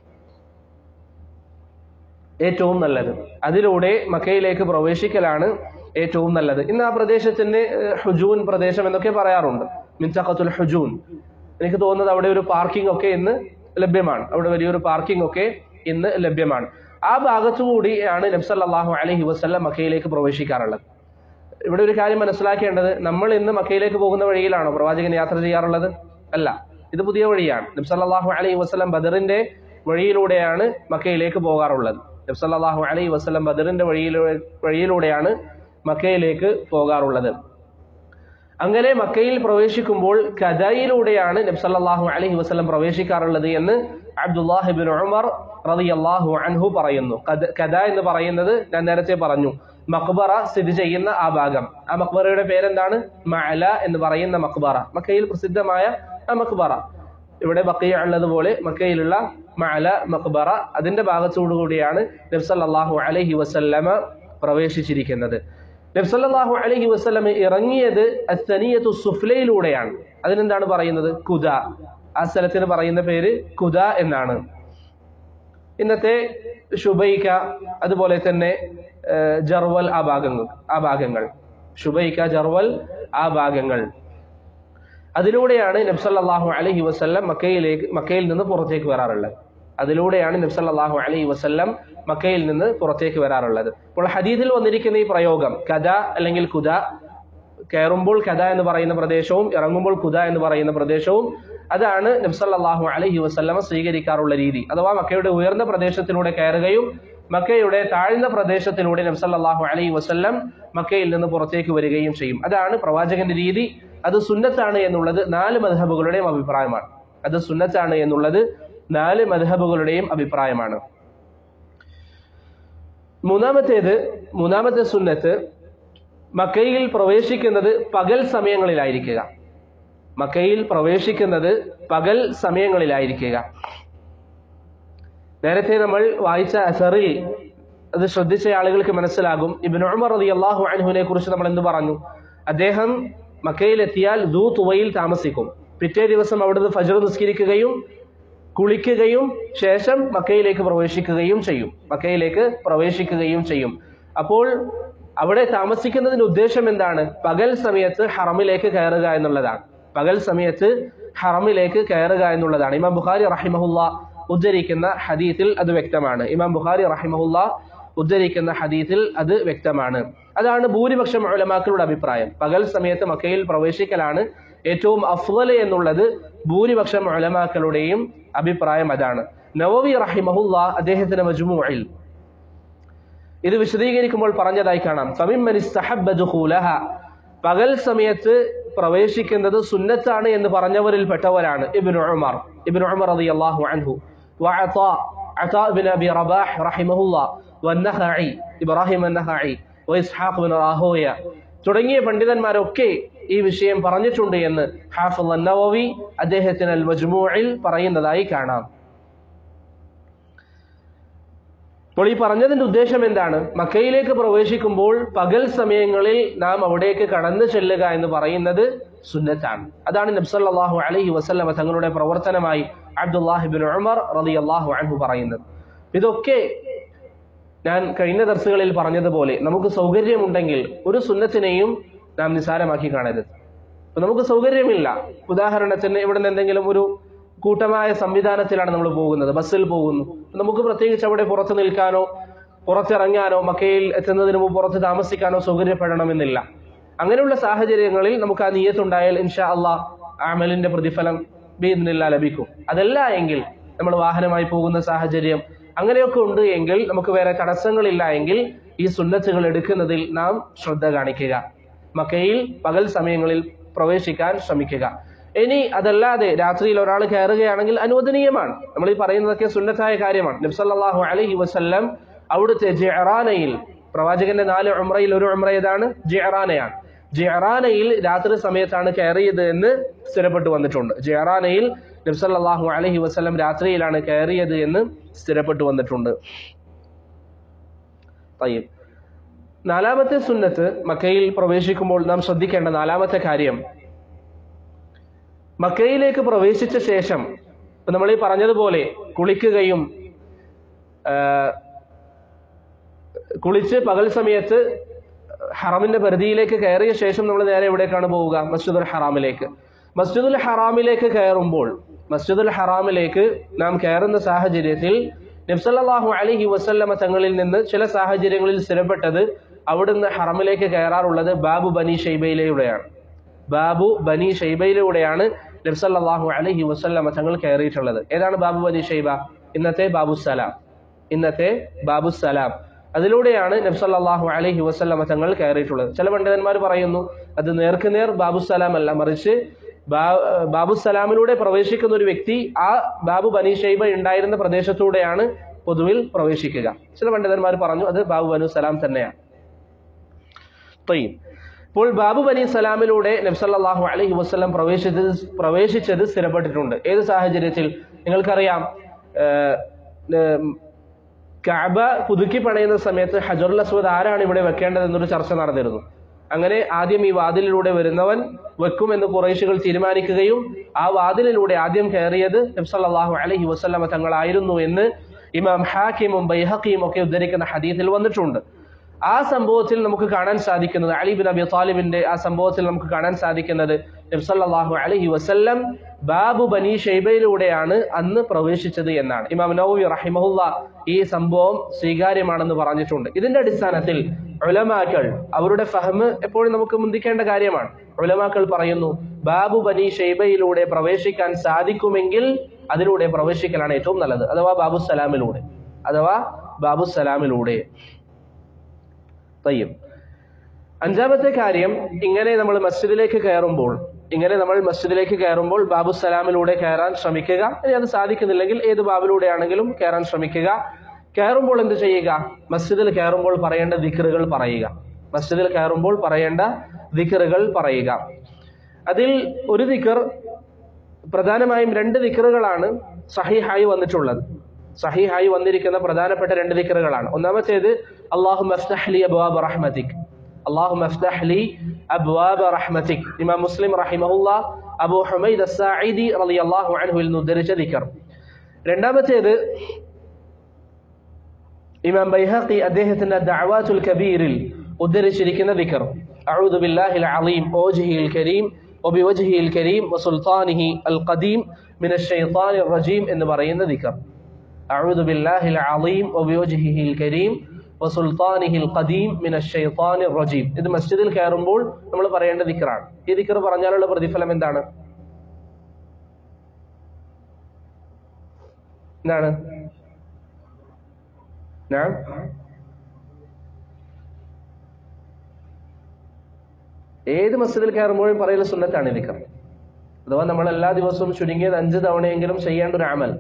ഏറ്റവും നല്ലത് അതിലൂടെ മക്കയിലേക്ക് പ്രവേശിക്കലാണ് ഏറ്റവും നല്ലത് ഇന്ന് ആ പ്രദേശത്തിന് ഏഹ്, ഹുജൂൻ പ്രദേശം എന്നൊക്കെ പറയാറുണ്ട് മിൻസഖത്തുൽ ഹുജൂൻ എനിക്ക് തോന്നുന്നത് അവിടെ ഒരു പാർക്കിംഗ് ഒക്കെ ഇന്ന് ലഭ്യമാണ് അവിടെ വലിയൊരു പാർക്കിംഗ് ഒക്കെ ഇന്ന് ലഭ്യമാണ് ആ ഭാഗത്തുകൂടിയാണ് നബ്സല്ലാഹു അലഹി വസ്ല്ലാം മക്കയിലേക്ക് പ്രവേശിക്കാറുള്ളത് ഇവിടെ ഒരു കാര്യം മനസ്സിലാക്കേണ്ടത് നമ്മൾ ഇന്ന് മക്കയിലേക്ക് പോകുന്ന വഴിയിലാണോ പ്രവാചകൻ യാത്ര ചെയ്യാറുള്ളത് അല്ല ഇത് പുതിയ വഴിയാണ് നബ്സല്ലാഹു അലൈഹി വസ്ലം ബദറിന്റെ വഴിയിലൂടെയാണ് മക്കയിലേക്ക് പോകാറുള്ളത് നബ്സല്ലാഹു അലൈഹി വസ്ലം ബദറിന്റെ വഴിയിലൂടെ വഴിയിലൂടെയാണ് മക്കയിലേക്ക് പോകാറുള്ളത് അങ്ങനെ മക്കയിൽ പ്രവേശിക്കുമ്പോൾ കഥയിലൂടെയാണ് നബ്സല്ലാഹു അലൈഹി വസ്ലം പ്രവേശിക്കാറുള്ളത് എന്ന് അബ്ദുല്ലാഹിബിൻ ഉമർ റളിയല്ലാഹു അൻഹു പറയുന്നു കഥ കഥ എന്ന് പറയുന്നത് ഞാൻ നേരത്തെ പറഞ്ഞു മക്ബറ സ്ഥിതി ചെയ്യുന്ന ആ ഭാഗം ആ മക്ബറയുടെ പേരെന്താണ് മഅല എന്ന് പറയുന്ന മക്ബറ മക്കയിൽ പ്രസിദ്ധമായ ആ മക്ബറ ഇവിടെ ബക്കയ ഉള്ളതുപോലെ മക്കയിലുള്ള മഅല മക്ബറ അതിന്റെ ഭാഗത്തോടു കൂടിയാണ് നബ്സല്ലാഹു അലൈഹി വസല്ലമ പ്രവേശിച്ചിരിക്കുന്നത് നബ്സല്ലാഹു അലഹി വസ്ലം ഇറങ്ങിയത് അസ്തനിയത്തു സുഫ്ലയിലൂടെയാണ് അതിനെന്താണ് പറയുന്നത് കുദ ആ സ്ഥലത്തിന് പറയുന്ന പേര് കുദ എന്നാണ് ഇന്നത്തെ ഷുബൈക്ക അതുപോലെ തന്നെ ഏഹ്, ജർവൽ ആ ഭാഗങ്ങൾ ആ ഭാഗങ്ങൾ ഷുബൈക്ക ജർവൽ ആ ഭാഗങ്ങൾ അതിലൂടെയാണ് നബ്സല്ലാഹു അലഹി വസ്ല്ലം മക്കയിലേക്ക് മക്കയിൽ നിന്ന് പുറത്തേക്ക് വരാറുള്ളത് അതിലൂടെയാണ് നബ്സല്ലാഹു അലൈഹി വസല്ലം മക്കയിൽ നിന്ന് പുറത്തേക്ക് വരാറുള്ളത് അപ്പോൾ ഹദീദിൽ വന്നിരിക്കുന്ന ഈ പ്രയോഗം കഥ അല്ലെങ്കിൽ കുത കയറുമ്പോൾ കഥ എന്ന് പറയുന്ന പ്രദേശവും ഇറങ്ങുമ്പോൾ കുത എന്ന് പറയുന്ന പ്രദേശവും അതാണ് നബ്സല്ലാഹു അലൈഹി വസല്ലമ സ്വീകരിക്കാറുള്ള രീതി അഥവാ മക്കയുടെ ഉയർന്ന പ്രദേശത്തിലൂടെ കയറുകയും മക്കയുടെ താഴ്ന്ന പ്രദേശത്തിലൂടെ നബ്സല്ലാഹു അലൈഹി വസല്ലം മക്കയിൽ നിന്ന് പുറത്തേക്ക് വരികയും ചെയ്യും അതാണ് പ്രവാചകന്റെ രീതി അത് സുന്നത്താണ് എന്നുള്ളത് നാല് മധബുകളുടെയും അഭിപ്രായമാണ് അത് സുന്നത്താണ് എന്നുള്ളത് നാല് മധബുകളുടെയും അഭിപ്രായമാണ് മൂന്നാമത്തേത് മൂന്നാമത്തെ സുന്നത്ത് മക്കയിൽ പ്രവേശിക്കുന്നത് പകൽ സമയങ്ങളിലായിരിക്കുക മക്കയിൽ പ്രവേശിക്കുന്നത് പകൽ സമയങ്ങളിലായിരിക്കുക നേരത്തെ നമ്മൾ വായിച്ച അസറിൽ അത് ശ്രദ്ധിച്ച ആളുകൾക്ക് മനസ്സിലാകും ഇബിൻ ഉമർ റതി അള്ളാഹു അൻഹുവിനെ കുറിച്ച് നമ്മൾ എന്ത് പറഞ്ഞു അദ്ദേഹം മക്കയിലെത്തിയാൽ ദൂ തുവയിൽ താമസിക്കും പിറ്റേ ദിവസം അവിടുന്ന് ഫജർ നിസ്കരിക്കുകയും കുളിക്കുകയും ശേഷം മക്കയിലേക്ക് പ്രവേശിക്കുകയും ചെയ്യും മക്കയിലേക്ക് പ്രവേശിക്കുകയും ചെയ്യും അപ്പോൾ അവിടെ താമസിക്കുന്നതിന്റെ ഉദ്ദേശം എന്താണ് പകൽ സമയത്ത് ഹറമിലേക്ക് കയറുക എന്നുള്ളതാണ് പകൽ സമയത്ത് ഹറമിലേക്ക് കയറുക എന്നുള്ളതാണ് ഇമാം ബുഖാരി റഹിമഹുല്ല ഉദ്ധരിക്കുന്ന ഹദീത്തിൽ അത് വ്യക്തമാണ് ഇമാം ബുഖാരി റഹിമഹുല്ല ഉദ്ധരിക്കുന്ന ഹദീത്തിൽ അത് വ്യക്തമാണ് അതാണ് ഭൂരിപക്ഷം ഉലമാക്കളുടെ അഭിപ്രായം പകൽ സമയത്ത് മക്കയിൽ പ്രവേശിക്കലാണ് ഏറ്റവും അഫ്വല് എന്നുള്ളത് ഭൂരിപക്ഷം ഉലമാക്കളുടെയും അഭിപ്രായം അതാണ് നവവി റഹിമഹുല്ല അദ്ദേഹത്തിന്റെ മജ്മുഇൽ ഇത് വിശദീകരിക്കുമ്പോൾ പറഞ്ഞതായി കാണാം ഫമിമ്മൻ ഇസ്തഹബ്ബ ദുഖൂലഹ പകൽ സമയത്ത് പ്രവേശിക്കുന്നത് സുന്നത്താണ് എന്ന് പറഞ്ഞവരിൽ പെട്ടവരാണ് ഇബ്നു ഉമർ ഇബ്നു ഉമർ റളിയല്ലാഹു അൻഹു വഅതാ അതാ ഇബ്നു അബി റബാഹ് റഹിമഹുല്ലാ വന്നഹഈ ഇബ്രാഹിം അന്നഹഈ വഇസ്ഹാഖ് ഇബ്നു റാഹോയ തുടങ്ങിയ പണ്ഡിതന്മാരൊക്കെ ഈ വിഷയം പറഞ്ഞിട്ടുണ്ട് എന്ന് ഹാഫിൾ അന്നവവി അദ്ദേഹത്തിന് അൽ മജ്മൂഇൽ പറയുന്നതായി കാണാം അപ്പോൾ ഈ പറഞ്ഞതിന്റെ ഉദ്ദേശം എന്താണ് മക്കയിലേക്ക് പ്രവേശിക്കുമ്പോൾ പകൽ സമയങ്ങളിൽ നാം അവിടേക്ക് കടന്നു ചെല്ലുക എന്ന് പറയുന്നത് സുന്നത്താണ് അതാണ് നബ്സല്ലാഹു അലൈഹി വസല്ലമ തങ്ങളുടെ പ്രവർത്തനമായി അബ്ദുല്ലാഹിബിൻ ഉമർ റതി അള്ളാഹു അൻഹു പറയുന്നത് ഇതൊക്കെ ഞാൻ കഴിഞ്ഞ ദർസുകളിൽ പറഞ്ഞതുപോലെ നമുക്ക് സൗകര്യമുണ്ടെങ്കിൽ ഒരു സുന്നത്തിനെയും നാം നിസാരമാക്കി കാണരുത് അപ്പൊ നമുക്ക് സൗകര്യമില്ല ഉദാഹരണത്തിന് ഇവിടെ നിന്ന് എന്തെങ്കിലും ഒരു കൂട്ടമായ സംവിധാനത്തിലാണ് നമ്മൾ പോകുന്നത് ബസ്സിൽ പോകുന്നു നമുക്ക് പ്രത്യേകിച്ച് അവിടെ പുറത്ത് നിൽക്കാനോ പുറത്തിറങ്ങാനോ മക്കയിൽ എത്തുന്നതിന് മുമ്പ് പുറത്ത് താമസിക്കാനോ സൗകര്യപ്പെടണമെന്നില്ല അങ്ങനെയുള്ള സാഹചര്യങ്ങളിൽ നമുക്ക് ആ നീയത്തുണ്ടായാൽ ഇൻഷാ അള്ളാ അമലിന്റെ പ്രതിഫലം ബീദിനില്ല ലഭിക്കും അതല്ല എങ്കിൽ നമ്മൾ വാഹനമായി പോകുന്ന സാഹചര്യം അങ്ങനെയൊക്കെ ഉണ്ട് എങ്കിൽ നമുക്ക് വേറെ തടസ്സങ്ങളില്ല എങ്കിൽ ഈ സുന്നത്തുകൾ എടുക്കുന്നതിൽ നാം ശ്രദ്ധ കാണിക്കുക മക്കയിൽ പകൽ സമയങ്ങളിൽ പ്രവേശിക്കാൻ ശ്രമിക്കുക ഇനി അതല്ലാതെ രാത്രിയിൽ ഒരാൾ കയറുകയാണെങ്കിൽ അനുവദനീയമാണ് നമ്മൾ ഈ പറയുന്നതൊക്കെ സുന്നത്തായ കാര്യമാണ് നബ്സല്ലാഹു അലൈഹി വസല്ലം അവിടുത്തെ ജെറാനയിൽ പ്രവാചകന്റെ നാല് ഉമ്രയിൽ ഒരു ഉമ്ര ഏതാണ് ജെറാനയാണ് ജെറാനയിൽ രാത്രി സമയത്താണ് കയറിയത് എന്ന് സ്ഥിരപ്പെട്ടു വന്നിട്ടുണ്ട് ജെറാനയിൽ നബ്സല്ലാഹു അലൈഹി വസല്ലം രാത്രിയിലാണ് കയറിയത് എന്ന് സ്ഥിരപ്പെട്ടു വന്നിട്ടുണ്ട് തയ്യം നാലാമത്തെ സുന്നത്ത് മക്കയിൽ പ്രവേശിക്കുമ്പോൾ നാം ശ്രദ്ധിക്കേണ്ട നാലാമത്തെ കാര്യം മക്കയിലേക്ക് പ്രവേശിച്ച ശേഷം ഇപ്പൊ നമ്മൾ ഈ പറഞ്ഞതുപോലെ കുളിക്കുകയും ആ, കുളിച്ച് പകൽ സമയത്ത് ഹറമിന്റെ പരിധിയിലേക്ക് കയറിയ ശേഷം നമ്മൾ നേരെ എവിടേക്കാണ് പോവുക മസ്ജിദുൽ ഹറാമിലേക്ക് മസ്ജിദുൽ ഹറാമിലേക്ക് കയറുമ്പോൾ മസ്ജിദുൽ ഹറാമിലേക്ക് നാം കയറുന്ന സാഹചര്യത്തിൽ നബ്സല്ലാഹു അലഹി വസല്ലമ തങ്ങളിൽ നിന്ന് ചില സാഹചര്യങ്ങളിൽ സ്ഥിരപ്പെട്ടത് അവിടുന്ന് ഹറമിലേക്ക് കയറാറുള്ളത് ബാബു ബനി ഷൈബയിലൂടെയാണ് ബാബു ബനി ഷൈബയിലൂടെയാണ് നബ്സല്ലാഹു അലഹി വസല്ലമ തങ്ങൾ കയറിയിട്ടുള്ളത് ഏതാണ് ബാബു ബനി ഷൈബ ഇന്നത്തെ ബാബു സലാം ഇന്നത്തെ ബാബു സലാം അതിലൂടെയാണ് നബ്സല്ലാഹു അലഹി വസല്ലമ തങ്ങൾ കയറിയിട്ടുള്ളത് ചില പണ്ഡിതന്മാർ പറയുന്നു അത് നേർക്കുനേർ ബാബു സലാം അല്ല മറിച്ച് ബാ- ബാബു സലാമിലൂടെ പ്രവേശിക്കുന്ന ഒരു വ്യക്തി ആ ബാബു ബനി ഷൈബ ഉണ്ടായിരുന്ന പ്രദേശത്തൂടെയാണ് പൊതുവിൽ പ്രവേശിക്കുക ചില പണ്ഡിതന്മാർ പറഞ്ഞു അത് ബാബു ബനു സലാം തന്നെയാണ് ത്വയ്യിബ്. ഇപ്പോൾ ബാബു ബനി സലാമിലൂടെ നബ്സല്ലാഹു അലൈഹി വസ്ലം പ്രവേശിച്ചത് പ്രവേശിച്ചത് സ്ഥിരപ്പെട്ടിട്ടുണ്ട് ഏത് സാഹചര്യത്തിൽ നിങ്ങൾക്കറിയാം ഏഹ്, ഏഹ്, കഅബ പുതുക്കി പണിയുന്ന സമയത്ത് ഹജറുൽ അസ്വദ് ആരാണ് ഇവിടെ വെക്കേണ്ടത് എന്നൊരു ചർച്ച നടന്നിരുന്നു അങ്ങനെ ആദ്യം ഈ വാതിലിലൂടെ വരുന്നവൻ വെക്കുമെന്ന് കുറേശികൾ തീരുമാനിക്കുകയും ആ വാതിലിലൂടെ ആദ്യം കയറിയത് നബ്സല്ലാഹു അലഹി വസ്ലമ തങ്ങളായിരുന്നു എന്ന് ഇമാം ഹാക്കിമും ബൈഹക്കിയും ഒക്കെ ഉദ്ധരിക്കുന്ന ഹദീസിൽ വന്നിട്ടുണ്ട് ആ സംഭവത്തിൽ നമുക്ക് കാണാൻ സാധിക്കുന്നത് അലി ബിൻ അബി താലിബിന്റെ ആ സംഭവത്തിൽ നമുക്ക് കാണാൻ സാധിക്കുന്നത് നബ്സല്ലാഹു അലഹി വസല്ലം ബാബു ബനി ഷെയ്ബയിലൂടെയാണ് അന്ന് പ്രവേശിച്ചത് എന്നാണ് ഇമാം നൗവി റഹിമഹുല്ല ഈ സംഭവം സ്വീകാര്യമാണെന്ന് പറഞ്ഞിട്ടുണ്ട് ഇതിന്റെ അടിസ്ഥാനത്തിൽ ഉലമാക്കൾ അവരുടെ ഫഹ്മ് എപ്പോഴും നമുക്ക് മുന്തിക്കേണ്ട കാര്യമാണ് ഉലമാക്കൾ പറയുന്നു ബാബു ബനി ഷെയ്ബയിലൂടെ പ്രവേശിക്കാൻ സാധിക്കുമെങ്കിൽ അതിലൂടെ പ്രവേശിക്കലാണ് ഏറ്റവും നല്ലത് അഥവാ ബാബു സലാമിലൂടെ അഥവാ ബാബു സലാമിലൂടെ തയ്യും അഞ്ചാമത്തെ കാര്യം ഇങ്ങനെ നമ്മൾ മസ്ജിദിലേക്ക് കയറുമ്പോൾ ഇങ്ങനെ നമ്മൾ മസ്ജിദിലേക്ക് കയറുമ്പോൾ ബാബു സലാമിലൂടെ കയറാൻ ശ്രമിക്കുക ഇനി അത് സാധിക്കുന്നില്ലെങ്കിൽ ഏത് ബാബിലൂടെ ആണെങ്കിലും കയറാൻ ശ്രമിക്കുക കയറുമ്പോൾ എന്ത് ചെയ്യുക മസ്ജിദിൽ കയറുമ്പോൾ പറയേണ്ട ദിക്കറുകൾ പറയുക മസ്ജിദിൽ കയറുമ്പോൾ പറയേണ്ട ദിക്കറുകൾ പറയുക അതിൽ ഒരു ദിക്കർ പ്രധാനമായും രണ്ട് ദിക്കറുകളാണ് സഹിഹായി വന്നിട്ടുള്ളത് സഹിഹായി വന്നിരിക്കുന്ന പ്രധാനപ്പെട്ട രണ്ട് ദിക്കറുകളാണ് ഒന്നാമത്തേത് അള്ളാഹു മഫ്തഹ്ലി അബ്വാബ് റഹ്മതിക് അള്ളാഹു മഫ്തഹ്ലി അബ്വാബ് റഹ്മതിക് ഇമാം മുസ്ലിം റഹിമഹുല്ല അബു ഹുമൈദ് അസ്സാഇദി റളിയല്ലാഹു അൻഹുവിൽ നിന്ന് ഉദ്ധരിച്ച ദിക്കർ രണ്ടാമത്തേത് ഇമാം ബൈഹഖി അദ്ദേഹത്തിന്റെ ദഅവാത്തുൽ കബീറിൽ ഉദ്ധരിച്ചിരിക്കുന്ന ദിക്കർ അഊദു ബില്ലാഹിൽ അലീം ഓജ്ഹിൽ കരീം وبوجهه الكريم وسلطانه القديم من الشيطان الرجيم എന്ന് പറയുന്ന ദിക്കർ أعوذ بالله العظيم وبوجهه الكريم وسلطانه القديم من الشيطان الرجيم ഇത് മസ്ജിദിൽ കയറുമ്പോൾ നമ്മൾ പറയേണ്ട ദിക്കറാണ് ഈ ദിക്കർ പറഞ്ഞാലുള്ള പ്രതിഫലം എന്താണ് എന്താണ് ഞാൻ ഏത് മസ്ജിദിൽ കയറുമ്പോഴും പറയൽ സുന്നത്താണ് ഈ ദിക്കർ അഥവാ നമ്മൾ എല്ലാ ദിവസവും ചുരുങ്ങിയത് അഞ്ച് തവണയെങ്കിലും ചെയ്യേണ്ട ഒരു അമൽ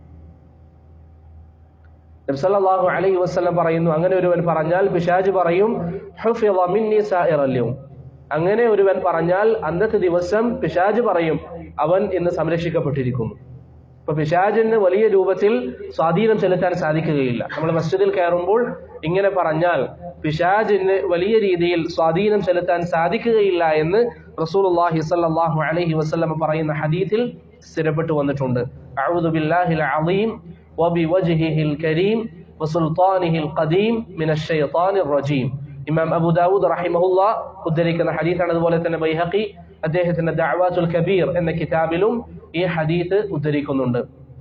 നബ്സല്ലാഹു അലൈഹി വസ്ലം പറയുന്നു അങ്ങനെ ഒരുവൻ പറഞ്ഞാൽ പിശാജ് പറയും "ഹുഫിള മിന്നി സായിറൽ യൗം." അങ്ങനെ ഒരുവൻ പറഞ്ഞാൽ അന്നത്തെ ദിവസം പിശാജ് പറയും അവൻ ഇന്ന് സംരക്ഷിക്കപ്പെട്ടിരിക്കുന്നു ഇപ്പൊ പിശാജിന് വലിയ രൂപത്തിൽ സ്വാധീനം ചെലുത്താൻ സാധിക്കുകയില്ല നമ്മൾ മസ്ജിദിൽ കയറുമ്പോൾ ഇങ്ങനെ പറഞ്ഞാൽ പിശാജിന് വലിയ രീതിയിൽ സ്വാധീനം ചെലുത്താൻ സാധിക്കുകയില്ല എന്ന് റസൂലുള്ളാഹി സ്വല്ലല്ലാഹു അലൈഹി വസല്ലം പറയുന്ന ഹദീത്തിൽ സ്ഥിരപ്പെട്ടു വന്നിട്ടുണ്ട് അഊദു ബില്ലാഹിൽ അളീം വബിവജ്ഹിഹിൽ കരീം വസുൽത്താനിഹിൽ ഖദീം മിനശ് ശൈത്താനിർ റജീം ഇമാം അബു ദാവൂദ് റഹിമഹുല്ല ഉദ്ധരിക്കുന്ന ഹദീസാണ് അതുപോലെ തന്നെ ബൈഹഖി അദ്ദേഹത്തിന്റെ ദഅവാത്തുൽ കബീർ എന്ന കിതാബിലും ഈ ഹദീത്ത് ഉദ്ധരിക്കുന്നുണ്ട്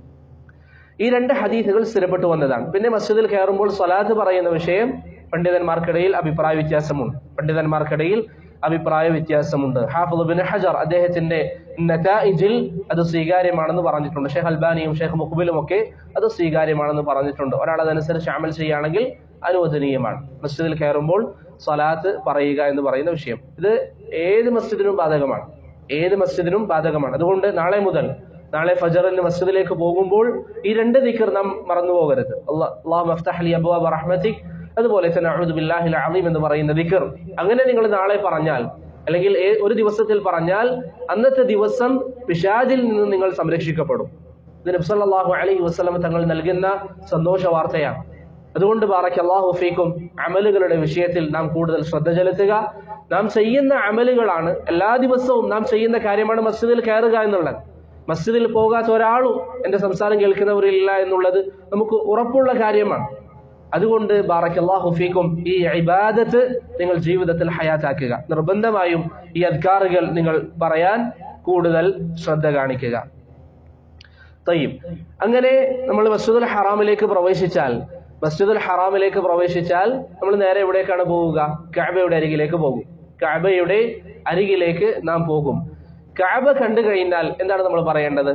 ഈ രണ്ട് ഹദീസുകൾ സ്ഥിരപ്പെട്ടു വന്നതാണ് പിന്നെ മസ്ജിദിൽ കയറുമ്പോൾ സ്വലാത്ത് പറയുന്ന വിഷയം പണ്ഡിതന്മാർക്കിടയിൽ അഭിപ്രായ വ്യത്യാസമുണ്ട് പണ്ഡിതന്മാർക്കിടയിൽ അഭിപ്രായ വ്യത്യാസമുണ്ട് ഹാഫിദ് ബിൻ ഹജർ അദ്ദേഹത്തിന്റെ നതായിജിൽ അത് സ്വീകാര്യമാണെന്ന് പറഞ്ഞിട്ടുണ്ട് ഷെയ്ഖ് അൽബാനിയും ഷെയ്ഖ് മുഖബിലും ഒക്കെ അത് സ്വീകാര്യമാണെന്ന് പറഞ്ഞിട്ടുണ്ട് ഒരാൾ അതനുസരിച്ച് അമൽ ചെയ്യുകയാണെങ്കിൽ അനുവദനീയമാണ് മസ്ജിദിൽ കയറുമ്പോൾ സ്വലാത്ത് പറയുക എന്ന് പറയുന്ന വിഷയം ഇത് ഏത് മസ്ജിദിനും ബാധകമാണ് ഏത് മസ്ജിദിനും ബാധകമാണ് അതുകൊണ്ട് നാളെ മുതൽ നാളെ ഫജറിന് മസ്ജിദിലേക്ക് പോകുമ്പോൾ ഈ രണ്ട് ദിക്കർ നാം മറന്നു പോകരുത് അള്ളാഹു മഫ്തഹ് ലി അബ്വാബ റഹ്മതിക് അതുപോലെ തന്നെ അഊദു ബില്ലാഹിൽ അലീം എന്ന് പറയുന്ന ദിക്കർ അങ്ങനെ നിങ്ങൾ നാളെ പറഞ്ഞാൽ അല്ലെങ്കിൽ ഏ- ഒരു ദിവസത്തിൽ പറഞ്ഞാൽ അന്നത്തെ ദിവസം പിശാജിൽ നിന്ന് നിങ്ങൾ സംരക്ഷിക്കപ്പെടും ഇത് നബ്സല്ലാഹു അലൈഹി വസ്ലം തങ്ങൾ നൽകുന്ന സന്തോഷ വാർത്തയാണ് അതുകൊണ്ട് ബാറയ്ക്ക് അള്ളാഹു ഫീക്കും അമലുകളുടെ വിഷയത്തിൽ നാം കൂടുതൽ ശ്രദ്ധ ചെലുത്തുക നാം ചെയ്യുന്ന അമലുകളാണ് എല്ലാ ദിവസവും നാം ചെയ്യുന്ന കാര്യമാണ് മസ്ജിദിൽ കയറുക എന്നുള്ളത് മസ്ജിദിൽ പോകാത്ത ഒരാളും എൻ്റെ സംസാരം കേൾക്കുന്നവരില്ല എന്നുള്ളത് നമുക്ക് ഉറപ്പുള്ള കാര്യമാണ് അതുകൊണ്ട് ബാറയ്ക്ക് അള്ളാഹു ഫീക്കും ഈ ഇബാദത്ത് നിങ്ങൾ ജീവിതത്തിൽ ഹയാത്താക്കുക നിർബന്ധമായും ഈ അദ്കാറുകൾ നിങ്ങൾ പറയാൻ കൂടുതൽ ശ്രദ്ധ കാണിക്കുക തയ്യും അങ്ങനെ നമ്മൾ മസ്ജിദുൽ ഹറാമിലേക്ക് പ്രവേശിച്ചാൽ മസ്ജിദുൽ ഹറാമിലേക്ക് പ്രവേശിച്ചാൽ നമ്മൾ നേരെ എവിടേക്കാണ് പോവുക കഅബയുടെ അരികിലേക്ക് പോകും കഅബയുടെ അരികിലേക്ക് നാം പോകും കഅബ കണ്ടു കഴിഞ്ഞാൽ എന്താണ് നമ്മൾ പറയേണ്ടത്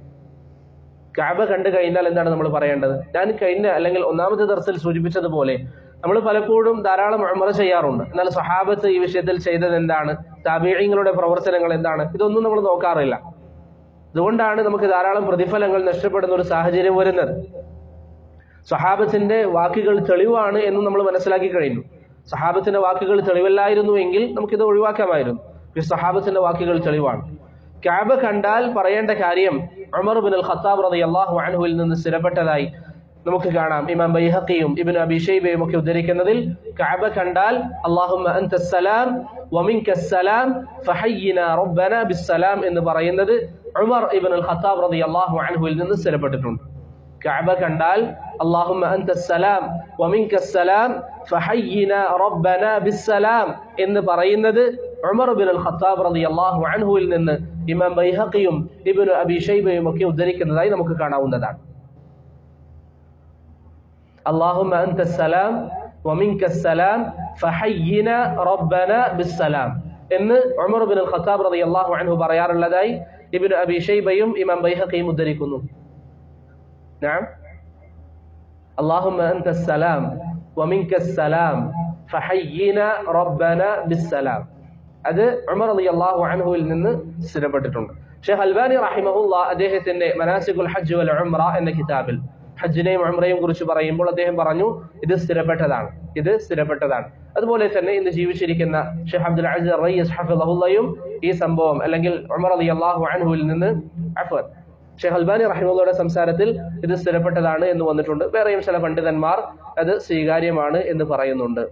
കഅബ കണ്ടു കഴിഞ്ഞാൽ എന്താണ് നമ്മൾ പറയേണ്ടത് ഞാൻ കഴിഞ്ഞ അല്ലെങ്കിൽ ഒന്നാമത്തെ ദർസിൽ സൂചിപ്പിച്ചതുപോലെ നമ്മൾ പലപ്പോഴും ധാരാളം ഉമറ ചെയ്യാറുണ്ട് എന്നാൽ സഹാബത്ത് ഈ വിഷയത്തിൽ ചെയ്തത് എന്താണ് താബീയങ്ങളുടെ പ്രവർത്തനങ്ങൾ എന്താണ് ഇതൊന്നും നമ്മൾ നോക്കാറില്ല അതുകൊണ്ടാണ് നമുക്ക് ധാരാളം പ്രതിഫലങ്ങൾ നഷ്ടപ്പെടുന്ന ഒരു സാഹചര്യം വരുന്നത് സഹാബത്തിന്റെ വാക്കുകൾ തെളിവാണ് എന്ന് നമ്മൾ മനസ്സിലാക്കി കഴിഞ്ഞു സഹാബത്തിന്റെ വാക്കുകൾ തെളിവല്ലായിരുന്നു എങ്കിൽ നമുക്കിത് ഒഴിവാക്കാമായിരുന്നു ഈ സഹാബത്തിന്റെ വാക്കുകൾ തെളിവാണ് കാബ കണ്ടാൽ പറയേണ്ട കാര്യം ഉമർ ബിൻ അൽ ഖത്താബ് റതി അള്ളാഹു അൻഹുവിൽ നിന്ന് സ്ഥിരപ്പെട്ടതായി നമുക്ക് കാണാം ഇമാം ബൈഹഖിയും ഇബ്നു അബി ഷൈബയും ഒക്കെ ഉദ്ധരിക്കുന്നതിൽ കഅബ കണ്ടാൽ അല്ലാഹുമ്മ അൻത സലാം വമിൻക സലാം ഫഹയ്യിന റബ്ബന ബിസ്സലാം എന്ന് പറയുന്നത് ഉമർ ഇബ്നു അൽ ഖത്താബ് റളിയല്ലാഹു അൻഹുവിൽ നിന്ന് സ്ഥിരപ്പെട്ടിട്ടുണ്ട് കഅബ കണ്ടാൽ അല്ലാഹുമ്മ അൻത സലാം വമിൻക സലാം ഫഹയ്യിന റബ്ബന ബിസ്സലാം എന്ന് പറയുന്നത് ഉമർ ഇബ്നു അൽ ഖത്താബ് റളിയല്ലാഹു അൻഹുവിൽ നിന്ന് ഇമാം ബൈഹഖിയും ഇബ്നു അബി ഷൈബയും ഒക്കെ ഉദ്ധരിക്കുന്നതായി നമുക്ക് കാണാവുന്നതാണ് اللهم أنت السلام ومنك السلام فحينا ربنا بالسلام എന്ന് ഉമർ ബിൻ ഖത്താബ് റളിയല്ലാഹു അൻഹു പറയാറുള്ളതായി ഇബ്നു അബി ഷൈബയും ഇമാം ബൈഹഖിയും ഉദ്ധരിക്കുന്നു നعم اللهم أنت السلام ومنك السلام فحينا ربنا بالسلام അത് ഉമർ റളിയല്ലാഹു അൻഹുവിൽ നിന്ന് സ്ഥിരപ്പെട്ടിട്ടുണ്ട് ഷെയ്ഖ് അൽബാനി റഹിമഹുല്ല അദ്ദേഹത്തിന്റെ മനാസിഖുൽ ഹജ്ജ് വൽ ഉംറ എന്ന കിതാബിൽ ഹജ്ജിനെയും ഉംറയും കുറിച്ച് പറയുമ്പോൾ അദ്ദേഹം പറഞ്ഞു ഇത് സ്ഥിരപ്പെട്ടതാണ് ഇത് സ്ഥിരപ്പെട്ടതാണ് അതുപോലെ തന്നെ ഇന്ന് ജീവിച്ചിരിക്കുന്ന ഷെയ്ഖ് അബ്ദുൽ അസീസ് റയ്യസ് ഹഫിദഹുല്ലയും ഈ സംഭവം അല്ലെങ്കിൽ ഉമർ അലി അള്ളാഹു അൻഹുവിൽ നിന്ന് അഫർ ഷെയ്ഖ് അൽബാനി റഹിമുള്ളയുടെ സംസാരത്തിൽ ഇത് സ്ഥിരപ്പെട്ടതാണ് എന്ന് വന്നിട്ടുണ്ട് വേറെയും ചില പണ്ഡിതന്മാർ അത് സ്വീകാര്യമാണ് എന്ന് പറയുന്നുണ്ട്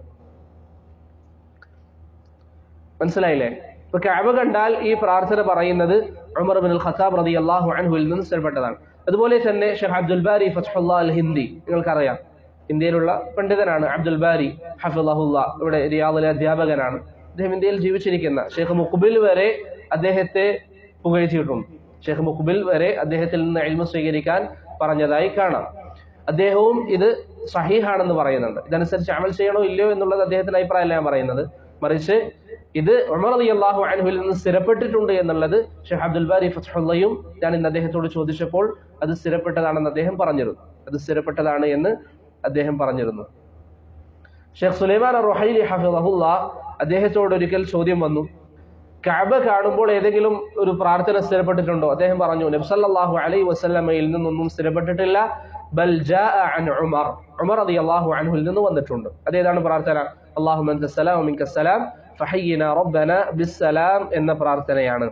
മനസ്സിലായില്ലേ ഇപ്പൊ കഅബ കണ്ടാൽ ഈ പ്രാർത്ഥന പറയുന്നത് ഉമർ ബിൻ അൽ ഖത്താബ് റതി അള്ളാഹു അൻഹുവിൽ നിന്ന് സ്ഥിരപ്പെട്ടതാണ് അതുപോലെ തന്നെ ഷെയ്ഖ് അബ്ദുൽ ബാരി ഫത്ഹുല്ല അൽ ഹിന്ദി നിങ്ങൾക്കറിയാം ഇന്ത്യയിലുള്ള പണ്ഡിതനാണ് അബ്ദുൽ ബാരി ഹഫിദഹുല്ല ഇവിടെ റിയാദിലെ അധ്യാപകനാണ് അദ്ദേഹം ഇന്ത്യയിൽ ജീവിച്ചിരിക്കുന്ന ഷെയ്ഖ് മുഖബിൽ വരെ അദ്ദേഹത്തെ പുകഴ്ത്തിയിട്ടുണ്ട് ഷെയ്ഖ് മുഖബിൽ വരെ അദ്ദേഹത്തിൽ നിന്ന് എൽമ സ്വീകരിക്കാൻ പറഞ്ഞതായി കാണാം അദ്ദേഹവും ഇത് സഹീഹാണെന്ന് പറയുന്നുണ്ട് ഇതനുസരിച്ച് അമൽ ചെയ്യണോ ഇല്ലയോ എന്നുള്ളത് അദ്ദേഹത്തിന്റെ അഭിപ്രായമല്ല ഞാൻ പറയുന്നത് മറിച്ച് ഇത് ഉമർ അലി അള്ളാഹു അൻഹുവിൽ നിന്ന് സ്ഥിരപ്പെട്ടിട്ടുണ്ട് എന്നുള്ളത് ഷെയ്ഖ് അബ്ദുൽ ബാരി ഫത്ഹുള്ളയും ഞാൻ ഇന്ന് അദ്ദേഹത്തോട് ചോദിച്ചപ്പോൾ അത് സ്ഥിരപ്പെട്ടതാണെന്ന് അദ്ദേഹം പറഞ്ഞിരുന്നു അത് സ്ഥിരപ്പെട്ടതാണ് എന്ന് അദ്ദേഹം പറഞ്ഞിരുന്നു ഷെയ്ഖ് സുലൈമാൻ റൊഹൈലി ഹഫിദഹുല്ല അദ്ദേഹത്തോട് ഒരിക്കൽ ചോദ്യം വന്നു കഅബ കാണുമ്പോൾ ഏതെങ്കിലും ഒരു പ്രാർത്ഥന സ്ഥിരപ്പെട്ടിട്ടുണ്ടോ അദ്ദേഹം പറഞ്ഞു നബ്സല്ലാഹു അലൈ വസല്ലമയിൽ നിന്നൊന്നും സ്ഥിരപ്പെട്ടിട്ടില്ല ബൽ ജാഅ അൻ ഉമർ ഉമർ റളിയല്ലാഹു അൻഹുവിൽ നിന്ന് വന്നിട്ടുണ്ട് അതേതാണ് പ്രാർത്ഥന അല്ലാഹുമ്മ അൻത സലാം മിൻക സലാം ഫഹയ്യിന റബ്ബന ബിസ്സലാം എന്ന പ്രാർത്ഥനയാണ്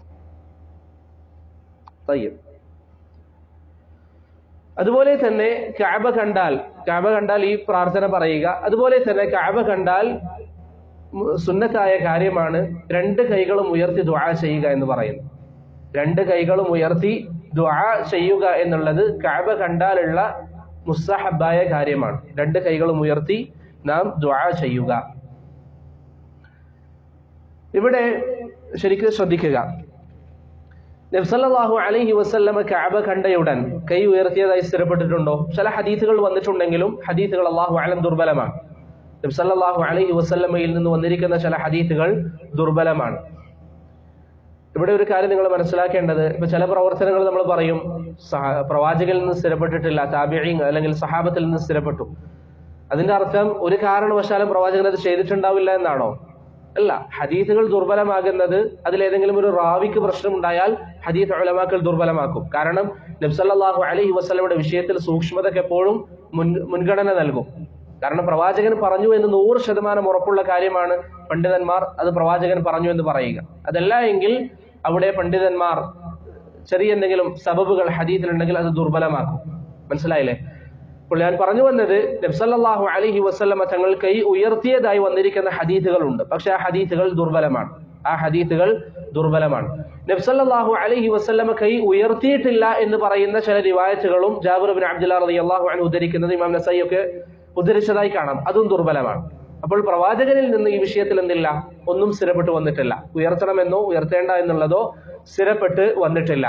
طيب അതുപോലെ തന്നെ കഅബ കണ്ടാൽ കഅബ കണ്ടാൽ ഈ പ്രാർത്ഥന പറയുക അതുപോലെ തന്നെ കഅബ കണ്ടാൽ സുന്നത്തായ കാര്യമാണ് രണ്ട് കൈകളും ഉയർത്തി ദുആ ചെയ്യുക എന്ന് പറയുന്നു രണ്ട് കൈകളും ഉയർത്തി ദുആ ചെയ്യുക എന്നുള്ളത് കഅബ കണ്ടാലുള്ള മുസ്തഹബായ കാര്യമാണ് രണ്ട് കൈകളും ഉയർത്തി നാം ദുആ ചെയ്യുക ഇവിടെ ശരിക്കും ശ്രദ്ധിക്കുക നബ്സല്ലാഹു അലൈഹി വസല്ലമ കഅബ കണ്ടയുടൻ കൈ ഉയർത്തിയതായി സ്ഥിരപ്പെട്ടിട്ടുണ്ടോ ചില ഹദീസുകൾ വന്നിട്ടുണ്ടെങ്കിലും ഹദീസുകൾ അള്ളാഹു അലം ദുർബലമാണ് നബ്സല്ലാഹു അലൈഹി വസല്ലമയിൽ നിന്ന് വന്നിരിക്കുന്ന ചില ഹദീസുകൾ ദുർബലമാണ് ഇവിടെ ഒരു കാര്യം നിങ്ങൾ മനസ്സിലാക്കേണ്ടത് ഇപ്പൊ ചില പ്രവർത്തനങ്ങൾ നമ്മൾ പറയും സഹ- പ്രവാചകനിൽ നിന്ന് സ്ഥിരപ്പെട്ടിട്ടില്ല താബിഈൻ അല്ലെങ്കിൽ സഹാബത്തിൽ നിന്ന് സ്ഥിരപ്പെട്ടു അതിന്റെ അർത്ഥം ഒരു കാരണവശാലും പ്രവാചകൻ അത് ചെയ്തിട്ടുണ്ടാവില്ല എന്നാണോ അല്ല ഹദീസുകൾ ദുർബലമാകുന്നത് അതിലേതെങ്കിലും ഒരു റാവിക്ക് പ്രശ്നം ഉണ്ടായാൽ ഹദീസ് ഉലമാക്കൾ ദുർബലമാക്കും കാരണം നബ്സല്ലാഹു അലൈഹി വസ്ലമയുടെ വിഷയത്തിൽ സൂക്ഷ്മതയ്ക്ക് എപ്പോഴും മുൻ മുൻഗണന നൽകും കാരണം പ്രവാചകൻ പറഞ്ഞു എന്ന് നൂറ് ശതമാനം ഉറപ്പുള്ള കാര്യമാണ് പണ്ഡിതന്മാർ അത് പ്രവാചകൻ പറഞ്ഞു എന്ന് പറയുക അതല്ല എങ്കിൽ അവിടെ പണ്ഡിതന്മാർ ചെറിയ എന്തെങ്കിലും സബബുകൾ ഹദീസിലുണ്ടെങ്കിൽ അത് ദുർബലമാക്കും മനസ്സിലായില്ലേ അപ്പോൾ ഞാൻ പറഞ്ഞു വന്നത് നബ്സല്ലാഹു അലൈഹി വസ്ലമ തങ്ങൾ കൈ ഉയർത്തിയതായി വന്നിരിക്കുന്ന ഹദീസുകളുണ്ട് പക്ഷെ ആ ഹദീസുകൾ ദുർബലമാണ് ആ ഹദീസുകൾ ദുർബലമാണ് നബ്സല്ലാഹു അലൈഹി വസ്ലമ കൈ ഉയർത്തിയിട്ടില്ല എന്ന് പറയുന്ന ചില റിവായത്തുകളും ജാബിർ ബിൻ അബ്ദുല്ലാ റതി അള്ളാഹു അൻ ഉദ്ധരിക്കുന്നത് ഇമാം നസൈ ഒക്കെ ഉദ്ധരിച്ചതായി കാണാം അതും ദുർബലമാണ് അപ്പോൾ പ്രവാചകനിൽ നിന്ന് ഈ വിഷയത്തിൽ എന്തില്ല ഒന്നും സ്ഥിരപ്പെട്ട് വന്നിട്ടില്ല ഉയർത്തണമെന്നോ ഉയർത്തേണ്ട എന്നുള്ളതോ സ്ഥിരപ്പെട്ട് വന്നിട്ടില്ല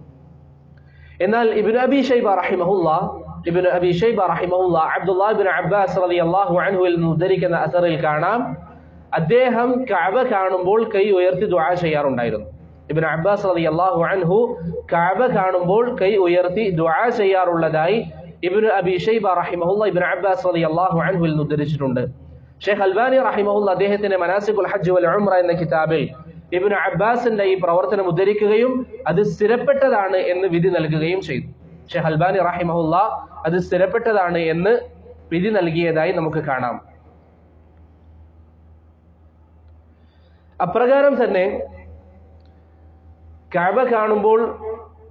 എന്നാൽ ഇബ്നു അബി ഷൈബ റഹിമഹുല്ല ഇബ്നു അബി ഷൈബ റഹിമഹുല്ല അബ്ദുല്ലാഹ് ഇബ്നു അബ്ബാസ് റളിയല്ലാഹു അൻഹുവിൽ നിന്ന് ഉദ്ധരിക്കുന്ന അസറിൽ കാണാം അദ്ദേഹം കഅബ കാണുമ്പോൾ കൈ ഉയർത്തി ദുആ ചെയ്യാറുണ്ടായിരുന്നു ഇബ്നു അബ്ബാസ് റളിയല്ലാഹു അൻഹു കഅബ കാണുമ്പോൾ കൈ ഉയർത്തി ദുആ ചെയ്യാറുള്ളതായി ഇബ്നു അബി ഷൈബ റഹിമഹുല്ല ഇബ്നു അബ്ബാസ് റളിയല്ലാഹു അൻഹുവിൽ നിന്ന് ഉദ്ധരിച്ചിട്ടുണ്ട് ഷെയ്ഖ് അൽബാനി റഹിമഹുല്ല അദ്ദേഹത്തിന്റെ മനാസിഖുൽ ഹജ്ജ് വൽ ഉംറ എന്ന കിതാബിൽ ഇബ്നു അബ്ബാസിന്റെ ഈ പ്രവർത്തനം ഉദ്ധരിക്കുകയും അത് സ്ഥിരപ്പെട്ടതാണ് എന്ന് വിധി നൽകുകയും ചെയ്തു ഷെയ്ഖ് അൽബാനി റഹിമഹുല്ല അത് സ്ഥിരപ്പെട്ടതാണ് എന്ന് വിധി നൽകിയതായി നമുക്ക് കാണാം അപ്രകാരം തന്നെ കഅബ കാണുമ്പോൾ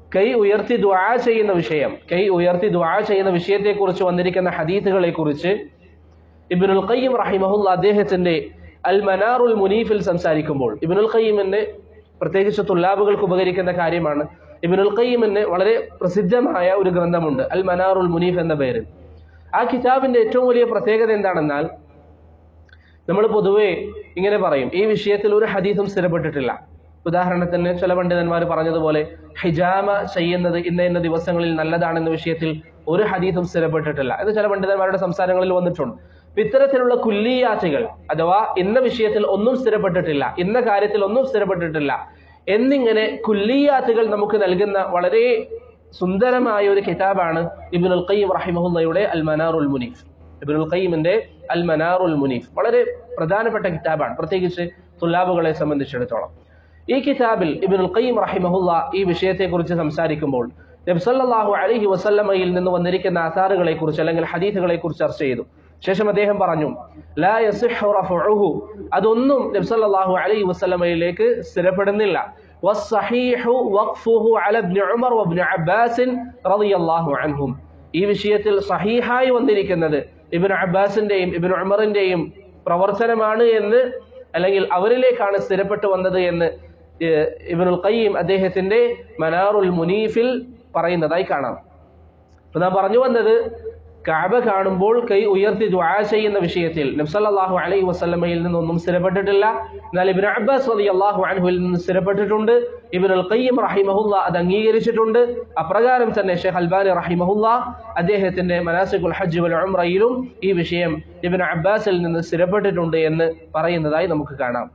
കൈ ഉയർത്തി ദുആ ചെയ്യുന്ന വിഷയം കൈ ഉയർത്തി ദുആ ചെയ്യുന്ന വിഷയത്തെക്കുറിച്ച് വന്നിരിക്കുന്ന ഹദീത്തുകളെ കുറിച്ച് ഇബ്നുൽ ഖയ്യിം റഹിമഹുല്ല അദ്ദേഹത്തിന്റെ അൽ മനാറുൽ മുനീഫിൽ സംസാരിക്കുമ്പോൾ ഇബ്നുൽ ഖയ്യിമിന്റെ പ്രത്യേകിച്ച് തുല്ലാബുകൾക്ക് ഉപകരിക്കുന്ന കാര്യമാണ് ഇബ്നുൽ ഖയ്യിമിന് വളരെ പ്രസിദ്ധമായ ഒരു ഗ്രന്ഥമുണ്ട് അൽ മനാറുൽ മുനീഫ് എന്ന പേരിൽ ആ കിതാബിന്റെ ഏറ്റവും വലിയ പ്രത്യേകത എന്താണെന്നാൽ നമ്മൾ പൊതുവെ ഇങ്ങനെ പറയും ഈ വിഷയത്തിൽ ഒരു ഹദീസും സ്ഥിരപ്പെട്ടിട്ടില്ല ഉദാഹരണത്തിന് ചില പണ്ഡിതന്മാർ പറഞ്ഞതുപോലെ ഹിജാമ ചെയ്യുന്നത് ഇന്ന ഇന്ന ദിവസങ്ങളിൽ നല്ലതാണെന്ന വിഷയത്തിൽ ഒരു ഹദീസും സ്ഥിരപ്പെട്ടിട്ടില്ല എന്ന് ചില പണ്ഡിതന്മാരുടെ സംസാരങ്ങളിൽ വന്നിട്ടുണ്ട് അപ്പൊ ഇത്തരത്തിലുള്ള കുല്ലിയാറ്റുകൾ അഥവാ ഇന്ന വിഷയത്തിൽ ഒന്നും സ്ഥിരപ്പെട്ടിട്ടില്ല ഇന്ന കാര്യത്തിൽ ഒന്നും സ്ഥിരപ്പെട്ടിട്ടില്ല എന്നിങ്ങനെ കുല്ലിയാത്തുകൾ നമുക്ക് നൽകുന്ന വളരെ സുന്ദരമായ ഒരു കിതാബാണ് ഇബ്നുൽ ഖയ്യിം റഹിമഹുല്ലയുടെ അൽ മനാറുൽ മുനീഫ് ഇബ്നുൽ ഖയ്യിമിന്റെ അൽ മനാറുൽ മുനീഫ് വളരെ പ്രധാനപ്പെട്ട കിതാബാണ് പ്രത്യേകിച്ച് തുല്ലാബുകളെ സംബന്ധിച്ചിടത്തോളം ഈ കിതാബിൽ ഇബ്നുൽ ഖയ്യിം റഹിമഹുല്ല ഈ വിഷയത്തെക്കുറിച്ച് സംസാരിക്കുമ്പോൾ നബി സല്ലല്ലാഹു അലൈഹി വസല്ലമയിൽ നിന്ന് വന്നിരിക്കുന്ന ആധാറുകളെ കുറിച്ച് അല്ലെങ്കിൽ ഹദീസുകളെ കുറിച്ച് ചർച്ച ചെയ്തു ശേഷം അദ്ദേഹം പറഞ്ഞു ലാ യസിഹു റഫഉഹു അതൊന്നും നബി സല്ലല്ലാഹു അലൈഹി വസല്ലമയിലേക്ക് സ്ഥിരപ്പെടുന്നില്ല വസ്സഹീഹു വഖ്ഫുഹു അല ഇബ്നു ഉമർ വഇബ്നു അബ്ബാസ് റളിയല്ലാഹു അൻഹും ഈ വിഷയത്തിൽ സഹീഹായി വന്നിരിക്കുന്നത് ഇബ്നു അബ്ബാസിന്റെയും ഇബ്നു ഉമറിന്റെയും പ്രവർത്തനമാണ് എന്ന് അല്ലെങ്കിൽ അവരിലേക്കാണ് സ്ഥിരപ്പെട്ടു വന്നത് എന്ന് ഏഹ്, ഇബ്നുൽ ഖയ്യിം അദ്ദേഹത്തിന്റെ മനാറുൽ മുനീഫിൽ പറയുന്നതായി കാണാം അപ്പൊ നാം പറഞ്ഞു വന്നത് കാബ കാണുമ്പോൾ കൈ ഉയർത്തി ദുആ ചെയ്യുന്ന വിഷയത്തിൽ നബ്സല്ലാഹു അലൈഹി വസല്ലമയിൽ നിന്നൊന്നും സ്ഥിരപ്പെട്ടിട്ടില്ല എന്നാൽ ഇബ്നു അബ്ബാസ് റളിയല്ലാഹു അൻഹുവിൽ നിന്ന് സ്ഥിരപ്പെട്ടിട്ടുണ്ട് ഇബ്നുൽ ഖയ്യിം റഹിമഹുല്ല അത് അംഗീകരിച്ചിട്ടുണ്ട് അപ്രകാരം തന്നെ ഷെയ്ഖ് അൽബാനി റഹിമഹുല്ല അദ്ദേഹത്തിന്റെ മനാസിഖുൽ ഹജ്ജ് വൽ ഉംറയിലും ഈ വിഷയം ഇബ്നു അബ്ബാസിൽ നിന്ന് സ്ഥിരപ്പെട്ടിട്ടുണ്ട് എന്ന് പറയുന്നതായി നമുക്ക് കാണാം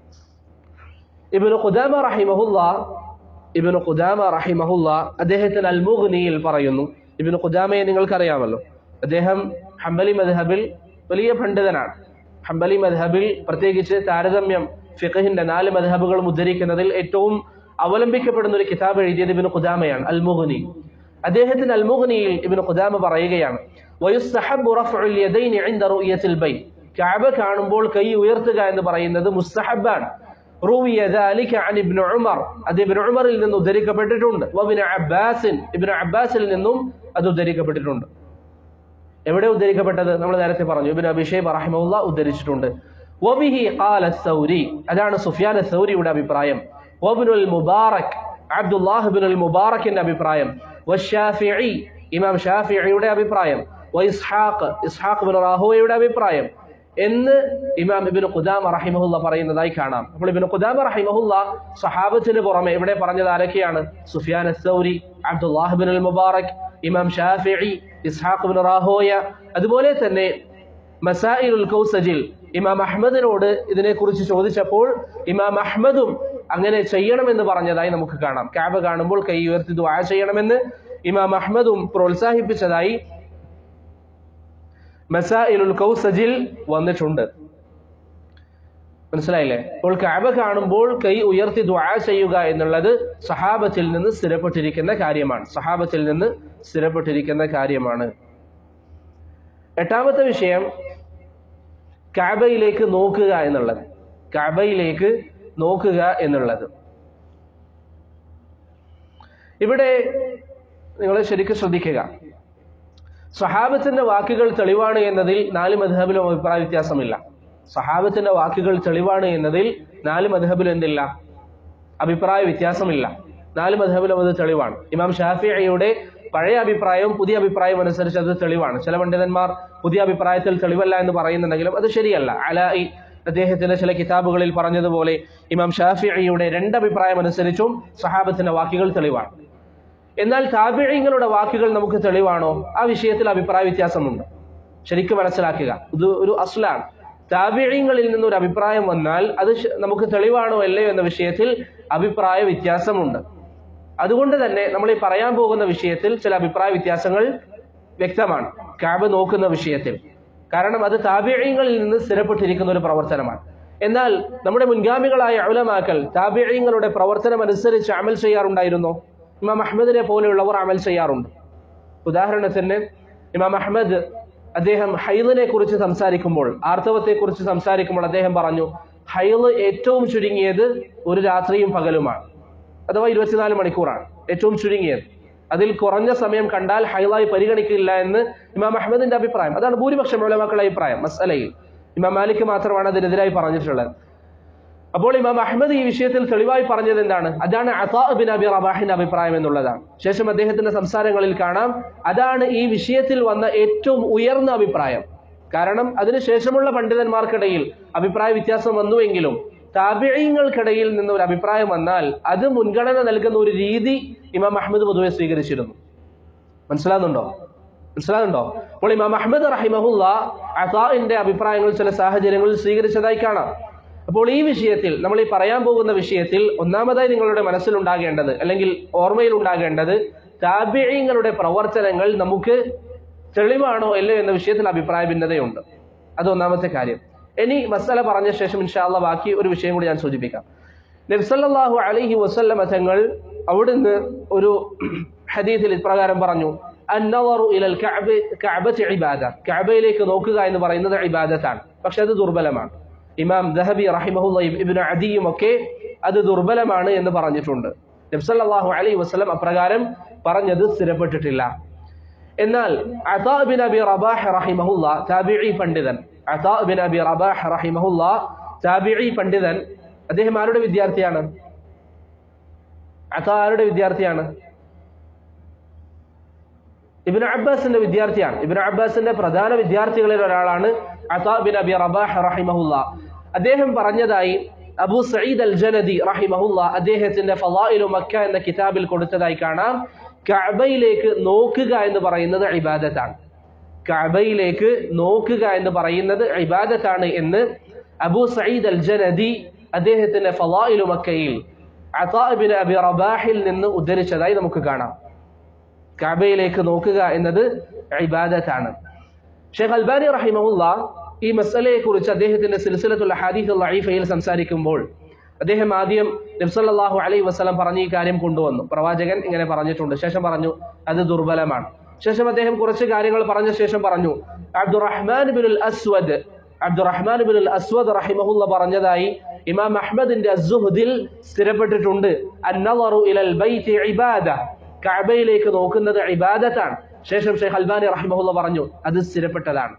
ഇബ്നു ഖുദാമ റഹിമഹുല്ല ഇബ്നു ഖുദാമ റഹിമഹുല്ല അദ്ദേഹത്തിന് അൽ മുഗ്നിയിൽ പറയുന്നു ഇബ്നു ഖുദാമയെ നിങ്ങൾക്കറിയാമല്ലോ അദ്ദേഹം ഹംബലി മദ്ഹബിൽ വലിയ പണ്ഡിതനാണ് ഹംബലി മദ്ഹബിൽ പ്രത്യേകിച്ച് താരതമ്യം ഫിഖഹിന്റെ നാല് മദ്ഹബുകളും ഉദ്ധരിക്കുന്നതിൽ ഏറ്റവും അവലംബിക്കപ്പെടുന്ന ഒരു കിതാബ് എഴുതിയത് ഇബ്നു ഖുദാമയാണ് അൽ മുഗ്നി അദ്ദേഹത്തിന് അൽ മുഗ്നിയിൽ ഇബ്നു ഖുദാമ പറയുകയാണ് വയുസ്തഹബ്ബു റഫ്ഉൽ യദൈനി ഇൻദ റുയത്തിൽ ബൈ കഅബ കാണുമ്പോൾ കൈ ഉയർത്തുക എന്ന് പറയുന്നത് മുസ്തഹബാണ് റൂവിയ ذلك عن ابن عمر അത് ഇബ്നു ഉമറിൽ നിന്ന് ഉദ്ധരിക്കപ്പെട്ടിട്ടുണ്ട് വബിന് അബ്ബാസിൻ ഇബ്നു അബ്ബാസിൽ നിന്നും അത് ഉദ്ധരിക്കപ്പെട്ടിട്ടുണ്ട് എവിടെ ഉദ്ധരിക്കപ്പെട്ടത് നമ്മൾ നേരത്തെ പറഞ്ഞു ഇബ്നു അബി ഷൈബ റഹിമഹുല്ല ഉദ്ധരിച്ചിട്ടുണ്ട് വബിഹി ഖാല സൗരി അതാണ് സുഫിയാൻ സൗരിയുടെ അഭിപ്രായം വബ്നുൽ മുബാറക് അബ്ദുല്ലാഹ് ഇബ്നുൽ മുബാറക്കിന്റെ അഭിപ്രായം വശാഫിഈ ഇമാം ഷാഫിഈയുടെ അഭിപ്രായം വഇസ്ഹാഖ് ഇസ്ഹാഖ് ഇബ്നു റാഹുവയുടെ അഭിപ്രായം എന്ന് ഇമാം ഇബിന് ഖുദാമ റഹിമഹുല്ല പറയുന്നതായി കാണാം അപ്പോൾ ഇബിന് ഖുദാമ റഹിമഹുല്ല സഹാബത്തിന് പുറമെ ഇവിടെ പറഞ്ഞത് ആരൊക്കെയാണ് Sufyan Thawri Abdullah bin Mubarak ഇമാം ഷാഫിഇ ഇസ്ഹാഖ് ബിൻ റാഹോയ അതുപോലെ തന്നെ മസായിലുൽ കൗസജിൽ ഇമാം അഹമ്മദിനോട് ഇതിനെക്കുറിച്ച് ചോദിച്ചപ്പോൾ ഇമാം അഹമ്മദും അങ്ങനെ ചെയ്യണമെന്ന് പറഞ്ഞതായി നമുക്ക് കാണാം കാബ കാണുമ്പോൾ കൈ ഉയർത്തി ദുആ ചെയ്യണമെന്ന് ഇമാം അഹമ്മദും പ്രോത്സാഹിപ്പിച്ചതായി മസായിലുൽ കൗസജിൽ വന്നിട്ടുണ്ട് മനസ്സിലായില്ലേ അപ്പോൾ കഅബ കാണുമ്പോൾ കൈ ഉയർത്തി ദുആ ചെയ്യുക എന്നുള്ളത് സഹാബത്തിൽ നിന്ന് സ്ഥിരപ്പെട്ടിരിക്കുന്ന കാര്യമാണ് സഹാബത്തിൽ നിന്ന് സ്ഥിരപ്പെട്ടിരിക്കുന്ന കാര്യമാണ് എട്ടാമത്തെ വിഷയം കഅബയിലേക്ക് നോക്കുക എന്നുള്ളത് കഅബയിലേക്ക് നോക്കുക എന്നുള്ളത് ഇവിടെ നിങ്ങൾ ശരിക്കും ശ്രദ്ധിക്കുക സഹാബത്തിന്റെ വാക്കുകൾ തെളിവാണ് എന്നതിൽ നാല് മധബിലും അഭിപ്രായ വ്യത്യാസമില്ല സഹാബത്തിന്റെ വാക്കുകൾ തെളിവാണ് എന്നതിൽ നാല് മധബിലും എന്തില്ല അഭിപ്രായ വ്യത്യാസമില്ല നാല് മധബിലും അത് തെളിവാണ് ഇമാം ഷാഫിയുടെ പഴയ അഭിപ്രായവും പുതിയ അഭിപ്രായവും അനുസരിച്ച് അത് തെളിവാണ് ചില പണ്ഡിതന്മാർ പുതിയ അഭിപ്രായത്തിൽ തെളിവല്ല എന്ന് പറയുന്നുണ്ടെങ്കിലും അത് ശരിയല്ല അലായി അദ്ദേഹത്തിന്റെ ചില കിതാബുകളിൽ പറഞ്ഞതുപോലെ ഇമാം ഷാഫിയുടെ രണ്ട് അഭിപ്രായം അനുസരിച്ചും സഹാബത്തിന്റെ വാക്കുകൾ തെളിവാണ് എന്നാൽ താബിഴിങ്ങളുടെ വാക്കുകൾ നമുക്ക് തെളിവാണോ ആ വിഷയത്തിൽ അഭിപ്രായ വ്യത്യാസമുണ്ട് ശരിക്കും മനസ്സിലാക്കുക ഇത് ഒരു അസ്ലാണ് താബിഴിങ്ങളിൽ നിന്നൊരു അഭിപ്രായം വന്നാൽ അത് ശ- നമുക്ക് തെളിവാണോ അല്ലയോ എന്ന വിഷയത്തിൽ അഭിപ്രായ വ്യത്യാസമുണ്ട് അതുകൊണ്ട് തന്നെ നമ്മൾ ഈ പറയാൻ പോകുന്ന വിഷയത്തിൽ ചില അഭിപ്രായ വ്യത്യാസങ്ങൾ വ്യക്തമാണ് കാബ് നോക്കുന്ന വിഷയത്തിൽ കാരണം അത് താബിഴിങ്ങളിൽ നിന്ന് സ്ഥിരപ്പെട്ടിരിക്കുന്ന ഒരു പ്രവർത്തനമാണ് എന്നാൽ നമ്മുടെ മുൻഗാമികളായ ഉലമാക്കൽ താബിഴിങ്ങളുടെ പ്രവർത്തനം അനുസരിച്ച് അമൽ ചെയ്യാറുണ്ടായിരുന്നോ ഇമാം അഹമ്മദിനെ പോലെയുള്ളവർ അമൽ ചെയ്യാറുണ്ട് ഉദാഹരണത്തിന് ഇമാം അഹമ്മദ് അദ്ദേഹം ഹൈലിനെ കുറിച്ച് സംസാരിക്കുമ്പോൾ ആർത്തവത്തെ കുറിച്ച് സംസാരിക്കുമ്പോൾ അദ്ദേഹം പറഞ്ഞു ഹൈല് ഏറ്റവും ചുരുങ്ങിയത് ഒരു രാത്രിയും പകലുമാണ് അഥവാ ഇരുപത്തിനാല് മണിക്കൂറാണ് ഏറ്റവും ചുരുങ്ങിയത് അതിൽ കുറഞ്ഞ സമയം കണ്ടാൽ ഹൈലായി പരിഗണിക്കില്ല എന്ന് ഇമാം അഹമ്മദിന്റെ അഭിപ്രായം അതാണ് ഭൂരിപക്ഷം ഉലമാക്കളുടെ അഭിപ്രായം മസലയിൽ ഇമാം മാലിക് മാത്രമാണ് അതിനെതിരായി പറഞ്ഞിട്ടുള്ളത് അപ്പോൾ ഇമാം അഹമ്മദ് ഈ വിഷയത്തിൽ തെളിവായി പറഞ്ഞത് എന്താണ് അതാണ് അതാ ബിൻ അബി റബാഹിന്റെ അഭിപ്രായം എന്നുള്ളതാണ് ശേഷം അദ്ദേഹത്തിന്റെ സംസാരങ്ങളിൽ കാണാം അതാണ് ഈ വിഷയത്തിൽ വന്ന ഏറ്റവും ഉയർന്ന അഭിപ്രായം കാരണം അതിനുശേഷമുള്ള പണ്ഡിതന്മാർക്കിടയിൽ അഭിപ്രായ വ്യത്യാസം വന്നുവെങ്കിലും താപിഴയങ്ങൾക്കിടയിൽ നിന്ന് ഒരു അഭിപ്രായം വന്നാൽ അത് മുൻഗണന നൽകുന്ന ഒരു രീതി ഇമാം അഹമ്മദ് പൊതുവെ സ്വീകരിച്ചിരുന്നു മനസ്സിലാകുന്നുണ്ടോ മനസ്സിലാകുന്നുണ്ടോ അപ്പോൾ ഇമാം അഹമ്മദ് റഹിമഹുല്ല അതാഇന്റെ അഭിപ്രായങ്ങൾ ചില സാഹചര്യങ്ങളിൽ സ്വീകരിച്ചതായി കാണാം അപ്പോൾ ഈ വിഷയത്തിൽ നമ്മൾ ഈ പറയാൻ പോകുന്ന വിഷയത്തിൽ ഒന്നാമതായി നിങ്ങളുടെ മനസ്സിലുണ്ടാകേണ്ടത് അല്ലെങ്കിൽ ഓർമ്മയിൽ ഉണ്ടാകേണ്ടത് താപിഴയങ്ങളുടെ പ്രവർത്തനങ്ങൾ നമുക്ക് തെളിവാണോ അല്ലയോ എന്ന വിഷയത്തിൽ അഭിപ്രായ ഭിന്നതയുണ്ട് അത് ഒന്നാമത്തെ കാര്യം ഇനി മസാല പറഞ്ഞ ശേഷം ഇൻഷാല്ല ബാക്കി ഒരു വിഷയം കൂടി ഞാൻ സൂചിപ്പിക്കാം നബ്സല്ലാഹു അലൈഹി വസല്ലമ തങ്ങൾ അവിടുന്ന് ഒരു ഹദീത്തിൽ ഇപ്രകാരം പറഞ്ഞു അന്നവറു ഇലൽ കഅബ കഅബത്തി ഇബാദ കഅബയിലേക്ക് നോക്കുക എന്ന് പറയുന്നത് ഇബാദത്താണ് പക്ഷെ അത് ദുർബലമാണ് ഇമാം ദഹബി റഹിമഹുല്ലയും ഇബ്നു അദിയും ഒക്കെ അത് ദുർബലമാണ് എന്ന് പറഞ്ഞിട്ടുണ്ട് നബ്സല്ലാഹു അലൈഹി വസല്ലം അപ്രകാരം പറഞ്ഞത് സ്ഥിരപ്പെട്ടിട്ടില്ല എന്നാൽ അതാ ബിൻ അബി റബാഹ് റഹിമഹുല്ല താബിഈ പണ്ഡിതൻ അതാ ബിൻ അബി റബാഹ് റഹിമഹുല്ല താബിഈ പണ്ഡിതൻ അദ്ദേഹം ആരുടെ വിദ്യാർത്ഥിയാണ് അതാ ആരുടെ വിദ്യാർത്ഥിയാണ് ഇബിൻ അബ്ബാസിന്റെ വിദ്യാർത്ഥിയാണ് ഇബിൻ അബ്ബാസിന്റെ പ്രധാന വിദ്യാർത്ഥികളിൽ ഒരാളാണ് അതാ ബിൻ അബി റബാഹ് റഹിമഹുല്ല അദ്ദേഹം പറഞ്ഞതായി അബു സയ്യിദ് അൽ ജനദി റഹിമഹുല്ല അദ്ദേഹത്തിന്റെ ഫലായിലു മക്ക എന്ന കിതാബിൽ കൊടുത്തതായി കാണാം കഅബയിലേക്ക് നോക്കുക എന്ന് പറയുന്നത് ഇബാദത്താണ് കഅബയിലേക്ക് നോക്കുക എന്ന് പറയുന്നത് ഇബാദത്താണ് എന്ന് അബു സയ്യിദ് അൽ ജനദി അദ്ദേഹത്തിന്റെ ഫലായിലു മക്കയിൽ അതാ ബിൻ അബി റബാഹിൽ നിന്ന് ഉദ്ധരിച്ചതായി നമുക്ക് കാണാം കഅബയിലേക്ക് നോക്കുക എന്നത് ഇബാദത്താണ് ഷെയ്ഖ് അൽബാനി റഹിമഹുല്ല ഈ മസലയെ കുറിച്ച് അദ്ദേഹത്തിന്റെ സിൽസിലത്തുൽ ഹദീസ് ലൈഫയിൽ സംസാരിക്കുമ്പോൾ അദ്ദേഹം ആദ്യം നബ്സല്ലാഹു അലൈഹി വസ്ലം പറഞ്ഞ ഈ കാര്യം കൊണ്ടുവന്നു പ്രവാചകൻ ഇങ്ങനെ പറഞ്ഞിട്ടുണ്ട് ശേഷം പറഞ്ഞു അത് ദുർബലമാണ് ശേഷം അദ്ദേഹം കുറച്ച് കാര്യങ്ങൾ പറഞ്ഞ ശേഷം പറഞ്ഞു അബ്ദുറഹ്മാൻ ബിൻ അസ്വദ് അബ്ദുറഹ്മാൻ ബിൻ അസ്വദ് റഹിമഹുല്ല പറഞ്ഞതായി ഇമാം അഹ്മദിന്റെ അസുഹദിൽ സ്ഥിരപ്പെട്ടിട്ടുണ്ട് അന്നവറു ഇലൽ ബൈത്തി ഇബാദ കഅബയിലേക്ക് നോക്കുന്നത് ഇബാദത്താണ് ശേഷം ഷെയ്ഖ് അൽബാനി റഹിമഹുല്ല പറഞ്ഞു അത് സ്ഥിരപ്പെട്ടതാണ്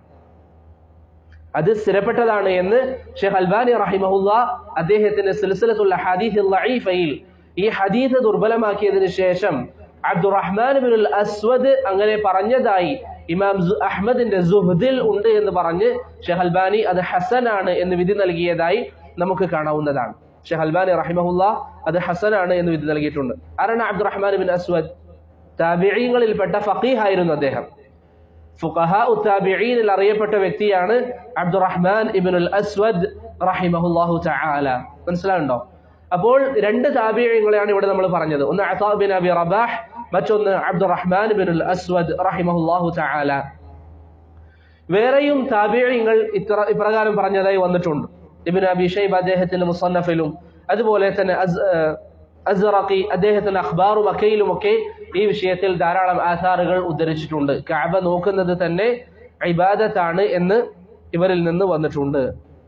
അത് സ്ഥിരപ്പെട്ടതാണ് എന്ന് ഷെയ്ഖ് അൽബാനി റഹിമഹുല്ല അദ്ദേഹത്തിന്റെ സിൽസിലത്തുള്ള ഹദീസ് ലഈഫയിൽ ഈ ഹദീസ് ദുർബലമാക്കിയതിനു ശേഷം അബ്ദുറഹ്മാൻ ബിൻ അസ്വദ് അങ്ങനെ പറഞ്ഞതായി ഇമാം അഹ്മദിന്റെ സുഹദിൽ ഉണ്ട് എന്ന് പറഞ്ഞ് ഷെയ്ഖ് അൽബാനി അത് ഹസനാണ് എന്ന് വിധി നൽകിയതായി നമുക്ക് കാണാവുന്നതാണ് ഷെയ്ഖ് അൽബാനി റഹിമഹുല്ല അത് ഹസനാണ് എന്ന് വിധി നൽകിയിട്ടുണ്ട് ആരാണ് അബ്ദുറഹ്മാൻ ബിൻ അസ്വദ് താബിഈങ്ങളിൽപ്പെട്ട ഫഖീഹായിരുന്നു അദ്ദേഹം ഫുഖഹ ഉത്താബിഈനിൽ അറിയപ്പെട്ട വ്യക്തിയാണ് അബ്ദുറഹ്മാൻ ഇബ്നുൽ അസ്വദ് റഹിമഹുല്ലാഹു തആല മനസ്സിലാവുണ്ടോ അപ്പോൾ രണ്ട് താബിഈങ്ങളെയാണ് ഇവിടെ നമ്മൾ പറഞ്ഞത് ഒന്ന് അതാ ബിൻ അബി റബാഹ് മറ്റൊന്ന് അബ്ദുറഹ്മാൻ ബിനുൽ അസ്വദ് റഹിമഹുല്ലാഹു തആല വേറെയും താബിഈങ്ങൾ ഇത്ര ഇപ്രകാരം പറഞ്ഞതായി വന്നിട്ടുണ്ട് ഇബ്നു അബി ഷൈബ അദ്ദേഹത്തിന്റെ മുസന്നഫിലും അതുപോലെ തന്നെ അസ്റഖി അദ്ദേഹത്തിന്റെ അഖ്ബാറും അക്കയിലുമൊക്കെ ഈ വിഷയത്തിൽ ധാരാളം ആധാറുകൾ ഉദ്ധരിച്ചിട്ടുണ്ട് കഅബ നോക്കുന്നത് തന്നെ ഇബാദത്താണ് എന്ന് ഇവരിൽ നിന്ന് വന്നിട്ടുണ്ട്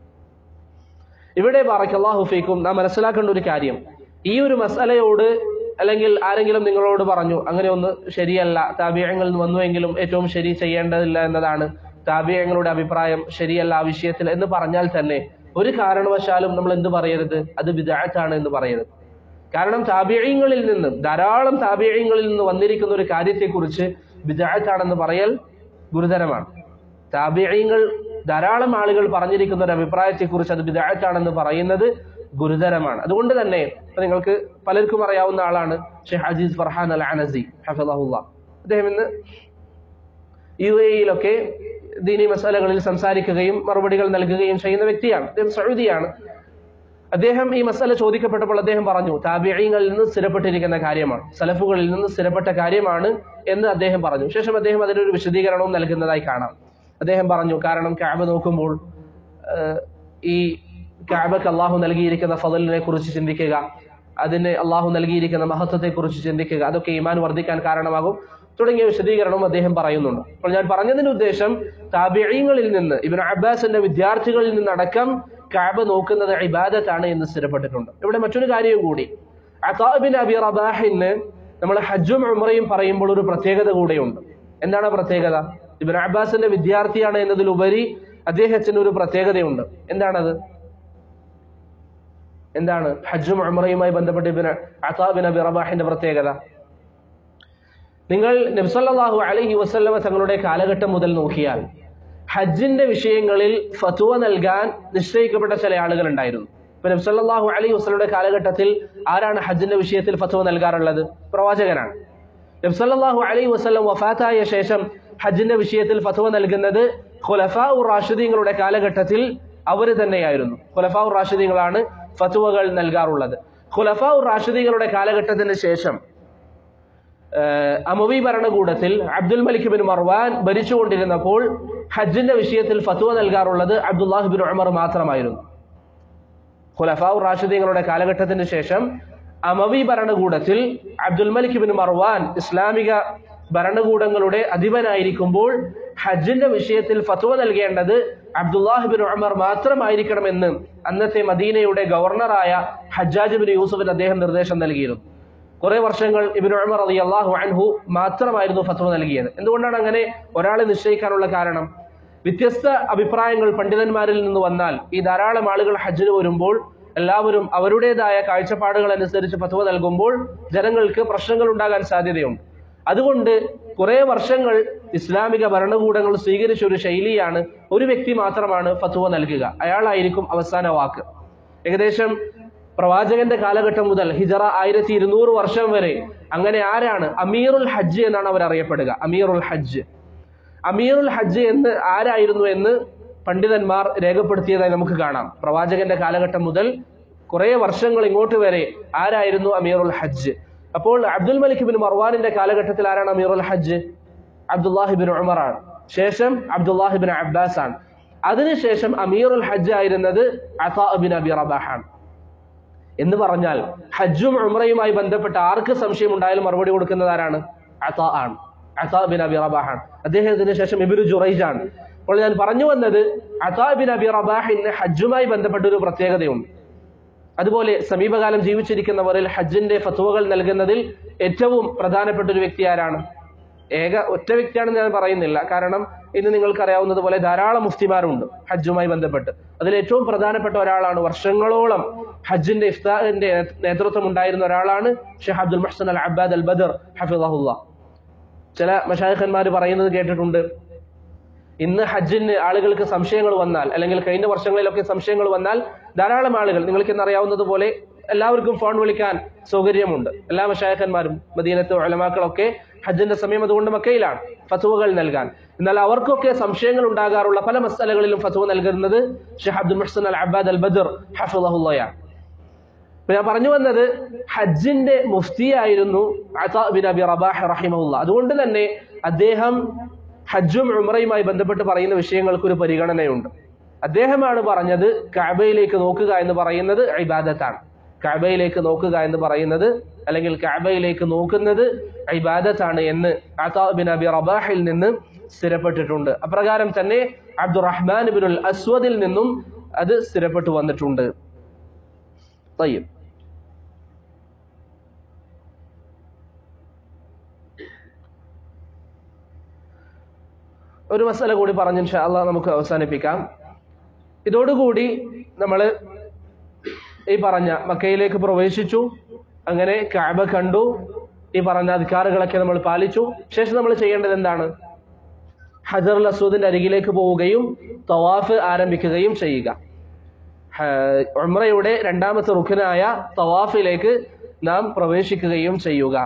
ഇവിടെ ബാറക്കല്ലാഹു ഫീക്കും നാം മനസ്സിലാക്കേണ്ട ഒരു കാര്യം ഈ ഒരു മസലയോട് അല്ലെങ്കിൽ ആരെങ്കിലും നിങ്ങളോട് പറഞ്ഞു അങ്ങനെ ഒന്ന് ശരിയല്ല താബിയങ്ങളിൽ നിന്ന് വന്നുവെങ്കിലും ഏറ്റവും ശരി ചെയ്യേണ്ടതില്ല എന്നതാണ് താബിയങ്ങളുടെ അഭിപ്രായം ശരിയല്ല ആ വിഷയത്തിൽ എന്ന് പറഞ്ഞാൽ തന്നെ ഒരു കാരണവശാലും നമ്മൾ എന്ത് പറയരുത് അത് വിദാഴത്താണ് എന്ന് പറയരുത് കാരണം താബിയങ്ങളിൽ നിന്ന് ധാരാളം താബിയങ്ങളിൽ നിന്ന് വന്നിരിക്കുന്ന ഒരു കാര്യത്തെക്കുറിച്ച് വിദാഴത്താണെന്ന് പറയൽ ഗുരുതരമാണ് താബിയങ്ങൾ ധാരാളം ആളുകൾ പറഞ്ഞിരിക്കുന്ന ഒരു അഭിപ്രായത്തെക്കുറിച്ച് അത് വിദാഴത്താണെന്ന് പറയുന്നത് ഗുരുതരമാണ് അതുകൊണ്ട് തന്നെ നിങ്ങൾക്ക് പലർക്കും അറിയാവുന്ന ആളാണ് ഷെയ്ഖ് അജീസ് ഫർഹാൻ അൽ അനസി ഹഫദാഹുല്ല അദ്ദേഹം ഇന്ന് യു എയിലൊക്കെ ദീനി മസാലകളിൽ സംസാരിക്കുകയും മറുപടികൾ നൽകുകയും ചെയ്യുന്ന വ്യക്തിയാണ് അദ്ദേഹം സൗദിയാണ് അദ്ദേഹം ഈ മസാല ചോദിക്കപ്പെട്ടപ്പോൾ അദ്ദേഹം പറഞ്ഞു താബിയങ്ങളിൽ നിന്ന് സ്ഥിരപ്പെട്ടിരിക്കുന്ന കാര്യമാണ് സലഫുകളിൽ നിന്ന് സ്ഥിരപ്പെട്ട കാര്യമാണ് എന്ന് അദ്ദേഹം പറഞ്ഞു ശേഷം അദ്ദേഹം അതിനൊരു വിശദീകരണവും നൽകുന്നതായി കാണാം അദ്ദേഹം പറഞ്ഞു കാരണം കാബ നോക്കുമ്പോൾ ഈ കാബക്ക് അള്ളാഹു നൽകിയിരിക്കുന്ന ഫതലിനെ കുറിച്ച് ചിന്തിക്കുക അതിന് അള്ളാഹു നൽകിയിരിക്കുന്ന മഹത്വത്തെ കുറിച്ച് ചിന്തിക്കുക അതൊക്കെ ഈമാൻ വർദ്ധിക്കാൻ കാരണമാകും തുടങ്ങിയ വിശദീകരണവും അദ്ദേഹം പറയുന്നുണ്ട് അപ്പോൾ ഞാൻ പറഞ്ഞതിന്റെ ഉദ്ദേശം താബിയങ്ങളിൽ നിന്ന് ഇബിൻ അബ്ബാസിന്റെ വിദ്യാർത്ഥികളിൽ നിന്നടക്കം കാബ നോക്കുന്നത് ഇബാദത്താണ് എന്ന് സ്ഥിരപ്പെട്ടിട്ടുണ്ട് ഇവിടെ മറ്റൊരു കാര്യവും കൂടി അതാബിൻ അബി റബാഹിന് നമ്മൾ ഹജ്ജും ഉംറയും പറയുമ്പോൾ ഒരു പ്രത്യേകത കൂടെയുണ്ട് എന്താണ് ആ പ്രത്യേകത ഇബിൻ അബ്ബാസിന്റെ വിദ്യാർത്ഥിയാണ് എന്നതിലുപരി അദ്ദേഹത്തിന് ഒരു പ്രത്യേകതയുണ്ട് എന്താണത് എന്താണ് ഹജ്ജും ഉംറയുമായി ബന്ധപ്പെട്ട് ഇബിൻ അതാബിൻ അബി റബാഹിന്റെ പ്രത്യേകത നിങ്ങൾ നബ്സല്ലാഹു അലഹി വസല്ലമ തങ്ങളുടെ കാലഘട്ടം മുതൽ നോക്കിയാൽ ഹജ്ജിന്റെ വിഷയങ്ങളിൽ ഫതുവ നൽകാൻ നിശ്ചയിക്കപ്പെട്ട ചില ആളുകൾ ഉണ്ടായിരുന്നു ഇപ്പൊ നബ്സല്ലാഹു അലൈഹി വസ്ലയുടെ കാലഘട്ടത്തിൽ ആരാണ് ഹജ്ജിന്റെ വിഷയത്തിൽ ഫതുവ നൽകാറുള്ളത് പ്രവാചകനാണ് നബ്സല്ലാഹു അലൈഹി വസ്ലം വഫാത്തായ ശേഷം ഹജ്ജിന്റെ വിഷയത്തിൽ ഫതുവ നൽകുന്നത് ഖുലഫാ ഉർ റാഷിദീങ്ങളുടെ കാലഘട്ടത്തിൽ അവർ തന്നെയായിരുന്നു ഖുലഫാ ഉർ റാഷിദീങ്ങളാണ് ഫതുവകൾ നൽകാറുള്ളത് ഖുലഫാ ഉർ റാഷിദീങ്ങളുടെ കാലഘട്ടത്തിന് ശേഷം ഏഹ് അമവി ഭരണകൂടത്തിൽ അബ്ദുൽ മലിക് ബിൻ മർവാൻ ഭരിച്ചുകൊണ്ടിരുന്നപ്പോൾ ഹജ്ജിന്റെ വിഷയത്തിൽ ഫത്വ നൽകാറുള്ളത് അബ്ദുല്ലാഹ് ബിൻ ഉമർ മാത്രമായിരുന്നു ഖുലഫാവ് റാഷിദീങ്ങളുടെ കാലഘട്ടത്തിന് ശേഷം അമവി ഭരണകൂടത്തിൽ അബ്ദുൽ മലിക് ബിൻ മർവാൻ ഇസ്ലാമിക ഭരണകൂടങ്ങളുടെ അധിപനായിരിക്കുമ്പോൾ ഹജ്ജിന്റെ വിഷയത്തിൽ ഫത്വ നൽകേണ്ടത് അബ്ദുല്ലാഹ് ബിൻ ഉമർ മാത്രമായിരിക്കണമെന്ന് അന്നത്തെ മദീനയുടെ ഗവർണറായ ഹജ്ജാജ് ബിൻ യൂസുഫിന് അദ്ദേഹം നിർദ്ദേശം നൽകിയിരുന്നു കുറെ വർഷങ്ങൾ ഇബിൻ ഉമർ അലി അള്ളാഹു അൻഹു മാത്രമായിരുന്നു ഫത്വ നൽകിയത് എന്തുകൊണ്ടാണ് അങ്ങനെ ഒരാളെ നിശ്ചയിക്കാനുള്ള കാരണം വ്യത്യസ്ത അഭിപ്രായങ്ങൾ പണ്ഡിതന്മാരിൽ നിന്ന് വന്നാൽ ഈ ധാരാളം ആളുകൾ ഹജ്ജിന് വരുമ്പോൾ എല്ലാവരും അവരുടേതായ കാഴ്ചപ്പാടുകൾ അനുസരിച്ച് ഫത്വ നൽകുമ്പോൾ ജനങ്ങൾക്ക് പ്രശ്നങ്ങൾ ഉണ്ടാകാൻ സാധ്യതയുണ്ട് അതുകൊണ്ട് കുറെ വർഷങ്ങൾ ഇസ്ലാമിക ഭരണകൂടങ്ങൾ സ്വീകരിച്ച ഒരു ശൈലിയാണ് ഒരു വ്യക്തി മാത്രമാണ് ഫത്വ നൽകുക അയാളായിരിക്കും അവസാന വാക്ക് ഏകദേശം പ്രവാചകന്റെ കാലഘട്ടം മുതൽ ഹിജറ ആയിരത്തി ഇരുന്നൂറ് വർഷം വരെ അങ്ങനെ ആരാണ് അമീറുൽ ഹജ്ജ് എന്നാണ് അവർ അറിയപ്പെടുക അമീറുൽ ഹജ്ജ് അമീറുൽ ഹജ്ജ് എന്ന് ആരായിരുന്നു എന്ന് പണ്ഡിതന്മാർ രേഖപ്പെടുത്തിയതായി നമുക്ക് കാണാം പ്രവാചകന്റെ കാലഘട്ടം മുതൽ കുറെ വർഷങ്ങൾ ഇങ്ങോട്ട് വരെ ആരായിരുന്നു അമീറുൽ ഹജ്ജ് അപ്പോൾ അബ്ദുൽ മലിക് ബിൻ മർവാനിന്റെ കാലഘട്ടത്തിൽ ആരാണ് അമീറുൽ ഹജ്ജ് അബ്ദുല്ലാഹിബിൻ ഉമറാണ് ശേഷം അബ്ദുല്ലാഹിബിൻ അബ്ബാസ് ആണ് അതിനുശേഷം അമീറുൽ ഹജ്ജ് ആയിരുന്നത് അതാ ബിൻ അബി റബാഹാണ് എന്ന് പറഞ്ഞാൽ ഹജ്ജും ഉംറയുമായി ബന്ധപ്പെട്ട് ആർക്ക് സംശയം ഉണ്ടായാലും മറുപടി കൊടുക്കുന്നത് ആരാണ് അതാ ആണ് അതാ ബിൻ അബി റബാഹാണ് അദ്ദേഹത്തിന് ശേഷം ഇബിനു ജുറൈജാണ് അപ്പോൾ ഞാൻ പറഞ്ഞു വന്നത് അതാ ബിൻ അബി റബാഹിന് ഹജ്ജുമായി ബന്ധപ്പെട്ട ഒരു പ്രത്യേകതയുണ്ട് അതുപോലെ സമീപകാലം ജീവിച്ചിരിക്കുന്നവരിൽ ഹജ്ജിന്റെ ഫത്വകൾ നൽകുന്നതിൽ ഏറ്റവും പ്രധാനപ്പെട്ട ഒരു വ്യക്തി ആരാണ് ഏക ഒറ്റ വ്യക്തിയാണെന്ന് ഞാൻ പറയുന്നില്ല കാരണം ഇന്ന് നിങ്ങൾക്കറിയാവുന്നത് പോലെ ധാരാളം മുഫ്തിമാരുണ്ട് ഹജ്ജുമായി ബന്ധപ്പെട്ട് അതിൽ ഏറ്റവും പ്രധാനപ്പെട്ട ഒരാളാണ് വർഷങ്ങളോളം ഹജ്ജിന്റെ ഇഫ്താറിന്റെ നേതൃത്വം ഉണ്ടായിരുന്ന ഒരാളാണ് ഷെയ്ഖ് അബ്ദുൽ മഹ്സൻ അൽ അബ്ബാദ് അൽ ബദർ ഹഫിദാഹുല്ല ചില മഷായഖന്മാർ പറയുന്നത് കേട്ടിട്ടുണ്ട് ഇന്ന് ഹജ്ജിന് ആളുകൾക്ക് സംശയങ്ങൾ വന്നാൽ അല്ലെങ്കിൽ കഴിഞ്ഞ വർഷങ്ങളിലൊക്കെ സംശയങ്ങൾ വന്നാൽ ധാരാളം ആളുകൾ നിങ്ങൾക്ക് ഇന്ന് അറിയാവുന്നത് പോലെ എല്ലാവർക്കും ഫോൺ വിളിക്കാൻ സൗകര്യമുണ്ട് എല്ലാ മഷായഖന്മാരും മദീനത്ത് ഒലമാക്കളൊക്കെ ഹജ്ജിന്റെ സമയം അതുകൊണ്ട് മക്കയിലാണ് ഫത്തുവകൾ നൽകാൻ എന്നാൽ അവർക്കൊക്കെ സംശയങ്ങൾ ഉണ്ടാകാറുള്ള പല മസലകളിലും ഫത്തുവ നൽകുന്നത് ഷെയ്ഖ് അബ്ദുൽ മുഹ്സൻ അൽ അബ്ബാദ് അൽ ബദർ ഹഫുള്ളയാണ് ഇപ്പൊ ഞാൻ പറഞ്ഞു വന്നത് ഹജ്ജിന്റെ മുഫ്തിയായിരുന്നു അതാ ബിൻ അബി റബാഹ് റഹിമഹുല്ല അതുകൊണ്ട് തന്നെ അദ്ദേഹം ഹജ്ജും ഉംറയുമായി ബന്ധപ്പെട്ട് പറയുന്ന വിഷയങ്ങൾക്ക് ഒരു പരിഗണനയുണ്ട് അദ്ദേഹമാണ് പറഞ്ഞത് കഅബയിലേക്ക് നോക്കുക എന്ന് പറയുന്നത് ഇബാദത്താണ് കഅബയിലേക്ക് നോക്കുക എന്ന് പറയുന്നത് അല്ലെങ്കിൽ കഅബയിലേക്ക് നോക്കുന്നത് ഇബാദത്താണ് എന്ന് അതാ ബിൻ അബി റബാഹിൽ നിന്ന് സ്ഥിരപ്പെട്ടിട്ടുണ്ട് അപ്രകാരം തന്നെ അബ്ദുറഹ്മാൻ ബിനുൽ അസ്വദിൽ നിന്നും അത് സ്ഥിരപ്പെട്ടു വന്നിട്ടുണ്ട് طيب ഒരു മസാല കൂടി പറഞ്ഞ് ഇൻഷാല്ല നമുക്ക് അവസാനിപ്പിക്കാം ഇതോടുകൂടി നമ്മൾ ഈ പറഞ്ഞ മക്കയിലേക്ക് പ്രവേശിച്ചു അങ്ങനെ കാബ കണ്ടു ഈ പറഞ്ഞ അധികാറുകളൊക്കെ നമ്മൾ പാലിച്ചു ശേഷം നമ്മൾ ചെയ്യേണ്ടത് എന്താണ് ഹജറുൽ അസൂദിന്റെ അരികിലേക്ക് പോവുകയും തവാഫ് ആരംഭിക്കുകയും ചെയ്യുക ഉമ്രയുടെ രണ്ടാമത്തെ റുഖനായ തവാഫിലേക്ക് നാം പ്രവേശിക്കുകയും ചെയ്യുക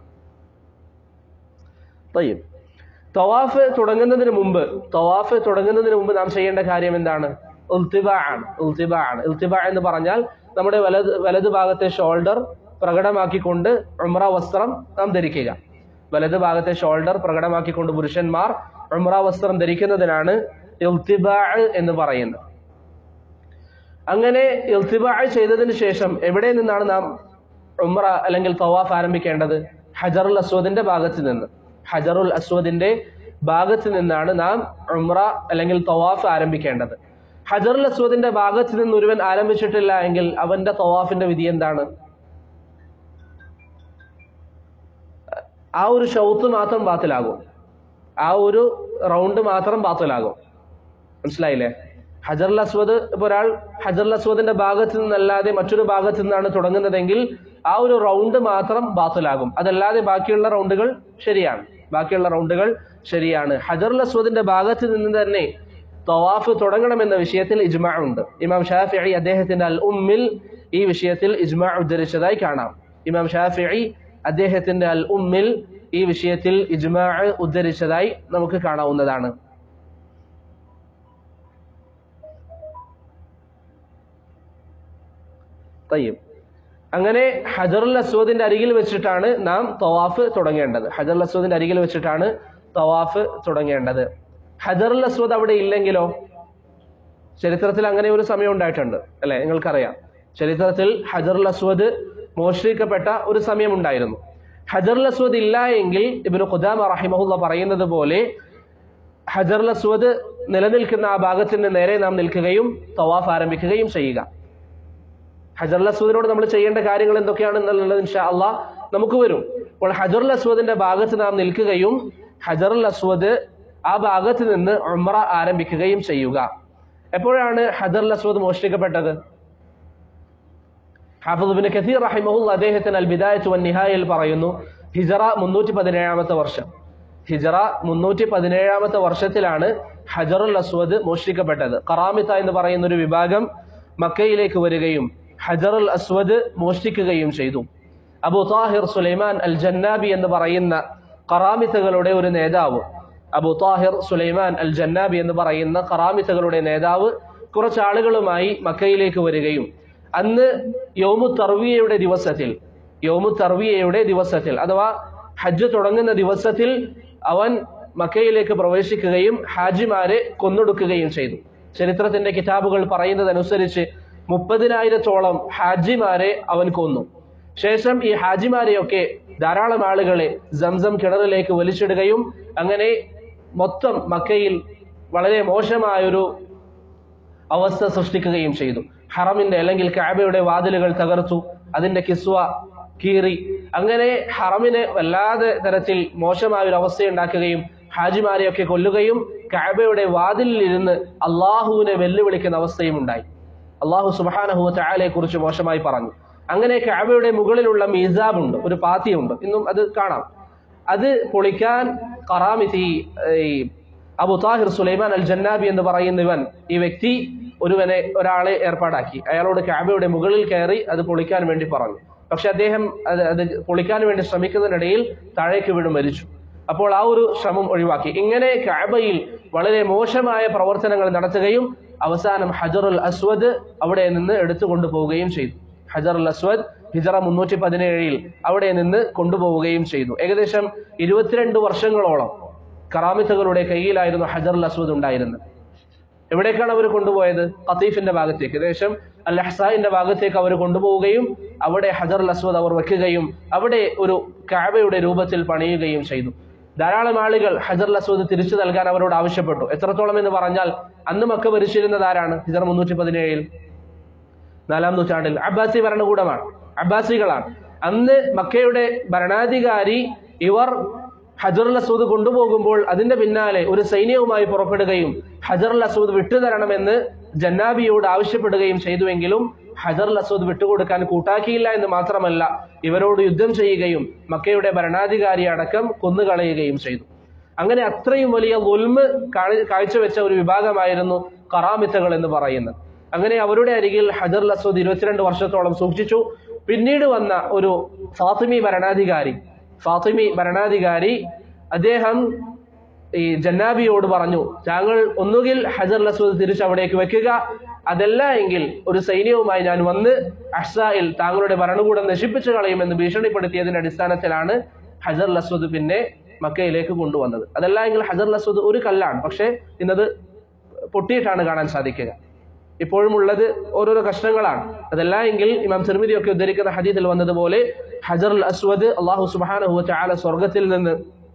തയ്യും തവാഫ് തുടങ്ങുന്നതിന് മുമ്പ് തവാഫ് തുടങ്ങുന്നതിന് മുമ്പ് നാം ചെയ്യേണ്ട കാര്യം എന്താണ് ഉൽത്തിബ ആണ് ഉൽത്തിബ ആണ് ഉൽത്തിബ എന്ന് പറഞ്ഞാൽ നമ്മുടെ വലത് വലത് ഭാഗത്തെ ഷോൾഡർ പ്രകടമാക്കിക്കൊണ്ട് ഉമ്ര വസ്ത്രം നാം ധരിക്കുക വലത് ഭാഗത്തെ ഷോൾഡർ പ്രകടമാക്കിക്കൊണ്ട് പുരുഷന്മാർ ഉമ്ര വസ്ത്രം ധരിക്കുന്നതിനാണ് ഇൽത്തിബ എന്ന് പറയുന്നത് അങ്ങനെ ഇൽത്തിബ ചെയ്തതിന് ശേഷം എവിടെ നിന്നാണ് നാം ഉമ്ര അല്ലെങ്കിൽ തവാഫ് ആരംഭിക്കേണ്ടത് ഹജറുൽ അസ്വദിന്റെ ഭാഗത്ത് നിന്ന് ഹജറുൽ അസ്വദിന്റെ ഭാഗത്ത് നിന്നാണ് നാം ഉമ്ര അല്ലെങ്കിൽ തവാഫ് ആരംഭിക്കേണ്ടത് ഹജറുൽ അസ്വദിന്റെ ഭാഗത്ത് നിന്ന് ഒരുവൻ ആരംഭിച്ചിട്ടില്ല എങ്കിൽ അവന്റെ തവാഫിന്റെ വിധി എന്താണ് ആ ഒരു ഷൗത്ത് മാത്രം ബാത്തിലാകും ആ ഒരു റൗണ്ട് മാത്രം ബാത്തിലാകും മനസ്സിലായില്ലേ ഹജറുൽ അസ്വദ് ഇപ്പോൾ ഒരാൾ ഹജറുൽ അസ്വദിന്റെ ഭാഗത്ത് നിന്നല്ലാതെ മറ്റൊരു ഭാഗത്ത് നിന്നാണ് തുടങ്ങുന്നതെങ്കിൽ ആ ഒരു റൗണ്ട് മാത്രം ബാത്തിലാകും അതല്ലാതെ ബാക്കിയുള്ള റൗണ്ടുകൾ ശരിയാണ് ബാക്കിയുള്ള റൗണ്ടുകൾ ശരിയാണ് ഹജറുൽ അസ്വദിന്റെ ഭാഗത്ത് നിന്ന് തന്നെ തവാഫ് തുടങ്ങണമെന്ന വിഷയത്തിൽ ഇജ്മാ ഉണ്ട് ഇമാം ഷാഫിഇ അദ്ദേഹത്തിന്റെ അൽ ഉമ്മിൽ ഈ വിഷയത്തിൽ ഇജ്മാ ഉദ്ധരിച്ചതായി കാണാം ഇമാം ഷാഫിഇ അദ്ദേഹത്തിന്റെ അൽ ഉമ്മിൽ ഈ വിഷയത്തിൽ ഇജ്മാ ഉദ്ധരിച്ചതായി നമുക്ക് കാണാവുന്നതാണ് തയ്യം അങ്ങനെ ഹജറുൽ അസ്വദിന്റെ അരികിൽ വെച്ചിട്ടാണ് നാം തവാഫ് തുടങ്ങേണ്ടത് ഹജറുൽ അസ്വദിന്റെ അരികിൽ വെച്ചിട്ടാണ് തവാഫ് തുടങ്ങേണ്ടത് ഹജറുൽ അസ്വദ് അവിടെ ഇല്ലെങ്കിലോ ചരിത്രത്തിൽ അങ്ങനെ ഒരു സമയം ഉണ്ടായിട്ടുണ്ട് അല്ലെ നിങ്ങൾക്കറിയാം ചരിത്രത്തിൽ ഹജറുൽ അസ്വദ് മോഷ്ടിക്കപ്പെട്ട ഒരു സമയം ഉണ്ടായിരുന്നു ഹജറുൽ അസ്വദ് ഇല്ല എങ്കിൽ ഇബിന് ഖുദാമ റഹിമഹുല്ല പറയുന്നത് പോലെ ഹജറുൽ അസ്വദ് നിലനിൽക്കുന്ന ആ ഭാഗത്തിന് നേരെ നാം നിൽക്കുകയും തവാഫ് ആരംഭിക്കുകയും ചെയ്യുക ഹജറുൽ അസ്വദിനോട് നമ്മൾ ചെയ്യേണ്ട കാര്യങ്ങൾ എന്തൊക്കെയാണ് എന്നുള്ളത് ഇൻഷാ അള്ളാ നമുക്ക് വരും അപ്പോൾ ഹജറുൽ അസ്വദിന്റെ ഭാഗത്ത് നാം നിൽക്കുകയും ഹജറുൽ അസ്വദ് ആ ഭാഗത്ത് നിന്ന് ഉംറ ആരംഭിക്കുകയും ചെയ്യുക എപ്പോഴാണ് ഹജറുൽ അസ്വദ് മോഷ്ടിക്കപ്പെട്ടത് ഹാഫിദ് ബിൻ കഥീർ റഹിമഹുൽ അദ്ദേഹത്തിന് അൽ ബിദായത്ത് വൻ നിഹായയിൽ പറയുന്നു ഹിജറ മുന്നൂറ്റി പതിനേഴാമത്തെ വർഷം ഹിജറ മുന്നൂറ്റി പതിനേഴാമത്തെ വർഷത്തിലാണ് ഹജറുൽ അസ്വദ് മോഷ്ടിക്കപ്പെട്ടത് കറാമിത്ത എന്ന് പറയുന്ന ഒരു വിഭാഗം മക്കയിലേക്ക് വരികയും ഹജറുൽ അസ്വദ് മോഷ്ടിക്കുകയും ചെയ്തു അബു താഹിർ സുലൈമാൻ അൽ ജന്നാബി എന്ന് പറയുന്ന കറാമിത്തകളുടെ ഒരു നേതാവ് അബു താഹിർ സുലൈമാൻ അൽ ജന്നാബി എന്ന് പറയുന്ന കറാമിത്തകളുടെ നേതാവ് കുറച്ച് ആളുകളുമായി മക്കയിലേക്ക് വരികയും അന്ന് യോമു തർവിയയുടെ ദിവസത്തിൽ യോമു തർവിയയുടെ ദിവസത്തിൽ അഥവാ ഹജ്ജ് തുടങ്ങുന്ന ദിവസത്തിൽ അവൻ മക്കയിലേക്ക് പ്രവേശിക്കുകയും ഹാജിമാരെ കൊന്നൊടുക്കുകയും ചെയ്തു ചരിത്രത്തിന്റെ കിതാബുകൾ പറയുന്നതനുസരിച്ച് മുപ്പതിനായിരത്തോളം ഹാജിമാരെ അവൻ കൊന്നു ശേഷം ഈ ഹാജിമാരെയൊക്കെ ധാരാളം ആളുകളെ സംസം കിണറിലേക്ക് വലിച്ചിടുകയും അങ്ങനെ മൊത്തം മക്കയിൽ വളരെ മോശമായൊരു അവസ്ഥ സൃഷ്ടിക്കുകയും ചെയ്തു ഹറമിന്റെ അല്ലെങ്കിൽ കാബയുടെ വാതിലുകൾ തകർത്തു അതിന്റെ കിസ്വ കീറി അങ്ങനെ ഹറമിനെ വല്ലാതെ തരത്തിൽ മോശമായ ഒരു അവസ്ഥയുണ്ടാക്കുകയും ഹാജിമാരെയൊക്കെ കൊല്ലുകയും കാബയുടെ വാതിലിൽ ഇരുന്ന് അള്ളാഹുവിനെ വെല്ലുവിളിക്കുന്ന അവസ്ഥയും ഉണ്ടായി അള്ളാഹു സുബാനഹു ചായാലെ കുറിച്ച് മോശമായി പറഞ്ഞു അങ്ങനെ കാബയുടെ മുകളിലുള്ള മീസാബ് ഉണ്ട് ഒരു പാത്തിയുണ്ട് ഇന്നും അത് കാണാം അത് പൊളിക്കാൻ കറാമിത്തി ഈ അബു താഹിർ സുലൈമാൻ അൽ ജന്നാബി എന്ന് പറയുന്നവൻ ഈ വ്യക്തി ഒരുവനെ ഒരാളെ ഏർപ്പാടാക്കി അയാളോട് കാബയുടെ മുകളിൽ കയറി അത് പൊളിക്കാൻ വേണ്ടി പറഞ്ഞു പക്ഷെ അദ്ദേഹം അത് അത് പൊളിക്കാൻ വേണ്ടി ശ്രമിക്കുന്നതിനിടയിൽ താഴേക്ക് വീണ് മരിച്ചു അപ്പോൾ ആ ഒരു ശ്രമം ഒഴിവാക്കി ഇങ്ങനെ കാബയിൽ വളരെ മോശമായ പ്രവർത്തനങ്ങൾ നടത്തുകയും അവസാനം ഹജറുൽ അസ്വദ് അവിടെ നിന്ന് എടുത്തു കൊണ്ടുപോവുകയും ചെയ്തു ഹജറുൽ അസ്വദ് ഹിജറ മുന്നൂറ്റി പതിനേഴിൽ അവിടെ നിന്ന് കൊണ്ടുപോവുകയും ചെയ്തു ഏകദേശം ഇരുപത്തിരണ്ട് വർഷങ്ങളോളം കറാമിത്തകളുടെ കയ്യിലായിരുന്നു ഹജറുൽ അസ്വദ് ഉണ്ടായിരുന്നത് എവിടേക്കാണ് അവർ കൊണ്ടുപോയത് ഖത്തീഫിന്റെ ഭാഗത്തേക്ക് ഏകദേശം അൽ അഹ്സായിന്റെ ഭാഗത്തേക്ക് അവർ കൊണ്ടുപോവുകയും അവിടെ ഹജറുൽ അസ്വദ് അവർ വെക്കുകയും അവിടെ ഒരു കാബയുടെ രൂപത്തിൽ പണിയുകയും ചെയ്തു ധാരാളം ആളുകൾ ഹജറുൽ അസ്വദ് തിരിച്ചു നൽകാൻ അവരോട് ആവശ്യപ്പെട്ടു എത്രത്തോളം എന്ന് പറഞ്ഞാൽ അന്ന് മക്ക ഭരിച്ചിരുന്നത് ആരാണ് ഹിജറ മുന്നൂറ്റി പതിനേഴിൽ നാലാം നൂറ്റാണ്ടിൽ അബ്ബാസി ഭരണകൂടമാണ് അബ്ബാസികളാണ് അന്ന് മക്കയുടെ ഭരണാധികാരി ഇവർ ഹജറുൽ അസൂദ് കൊണ്ടുപോകുമ്പോൾ അതിന്റെ പിന്നാലെ ഒരു സൈന്യവുമായി പുറപ്പെടുകയും ഹജറുൽ അസൂദ് വിട്ടുതരണമെന്ന് ജന്നാബിയോട് ആവശ്യപ്പെടുകയും ചെയ്തുവെങ്കിലും ഹജറുൽ അസൂദ് വിട്ടുകൊടുക്കാൻ കൂട്ടാക്കിയില്ല എന്ന് മാത്രമല്ല ഇവരോട് യുദ്ധം ചെയ്യുകയും മക്കയുടെ ഭരണാധികാരി അടക്കം കൊന്നുകളയുകയും ചെയ്തു അങ്ങനെ അത്രയും വലിയ ഉൽമ് കാഴ്ചവെച്ച ഒരു വിഭാഗമായിരുന്നു കറാമിത്തകൾ എന്ന് പറയുന്നത് അങ്ങനെ അവരുടെ അരികിൽ ഹജറുൽ അസൂദ് ഇരുപത്തിരണ്ട് വർഷത്തോളം സൂക്ഷിച്ചു പിന്നീട് വന്ന ഒരു ഫാത്തിമി ഭരണാധികാരി ഫാത്തിമി ഭരണാധികാരി അദ്ദേഹം ഈ ജന്നാബിയോട് പറഞ്ഞു താങ്കൾ ഒന്നുകിൽ ഹജർ അസ്വദ് തിരിച്ച് അവിടേക്ക് വെക്കുക അതല്ല എങ്കിൽ ഒരു സൈന്യവുമായി ഞാൻ വന്ന് അഹ്സായിൽ താങ്കളുടെ ഭരണകൂടം നശിപ്പിച്ചു കളയുമെന്ന് ഭീഷണിപ്പെടുത്തിയതിന്റെ അടിസ്ഥാനത്തിലാണ് ഹജർ അസ്വദ് പിന്നെ മക്കയിലേക്ക് കൊണ്ടുവന്നത് അതല്ല എങ്കിൽ ഹജർ അസ്വദ് ഒരു കല്ലാണ് പക്ഷേ ഇന്നത് പൊട്ടിയിട്ടാണ് കാണാൻ സാധിക്കുക ഇപ്പോഴും ഉള്ളത് ഓരോരോ കഷ്ണങ്ങളാണ് അതല്ല എങ്കിൽ ഇമാം തിരുമിതിയൊക്കെ ഉദ്ധരിക്കുന്ന ഹദീദിൽ വന്നതുപോലെ ഹജർ അൽ അസ്വദ് അള്ളാഹു സുബാനഹു ചാല സ്വർഗത്തിൽ നിന്ന്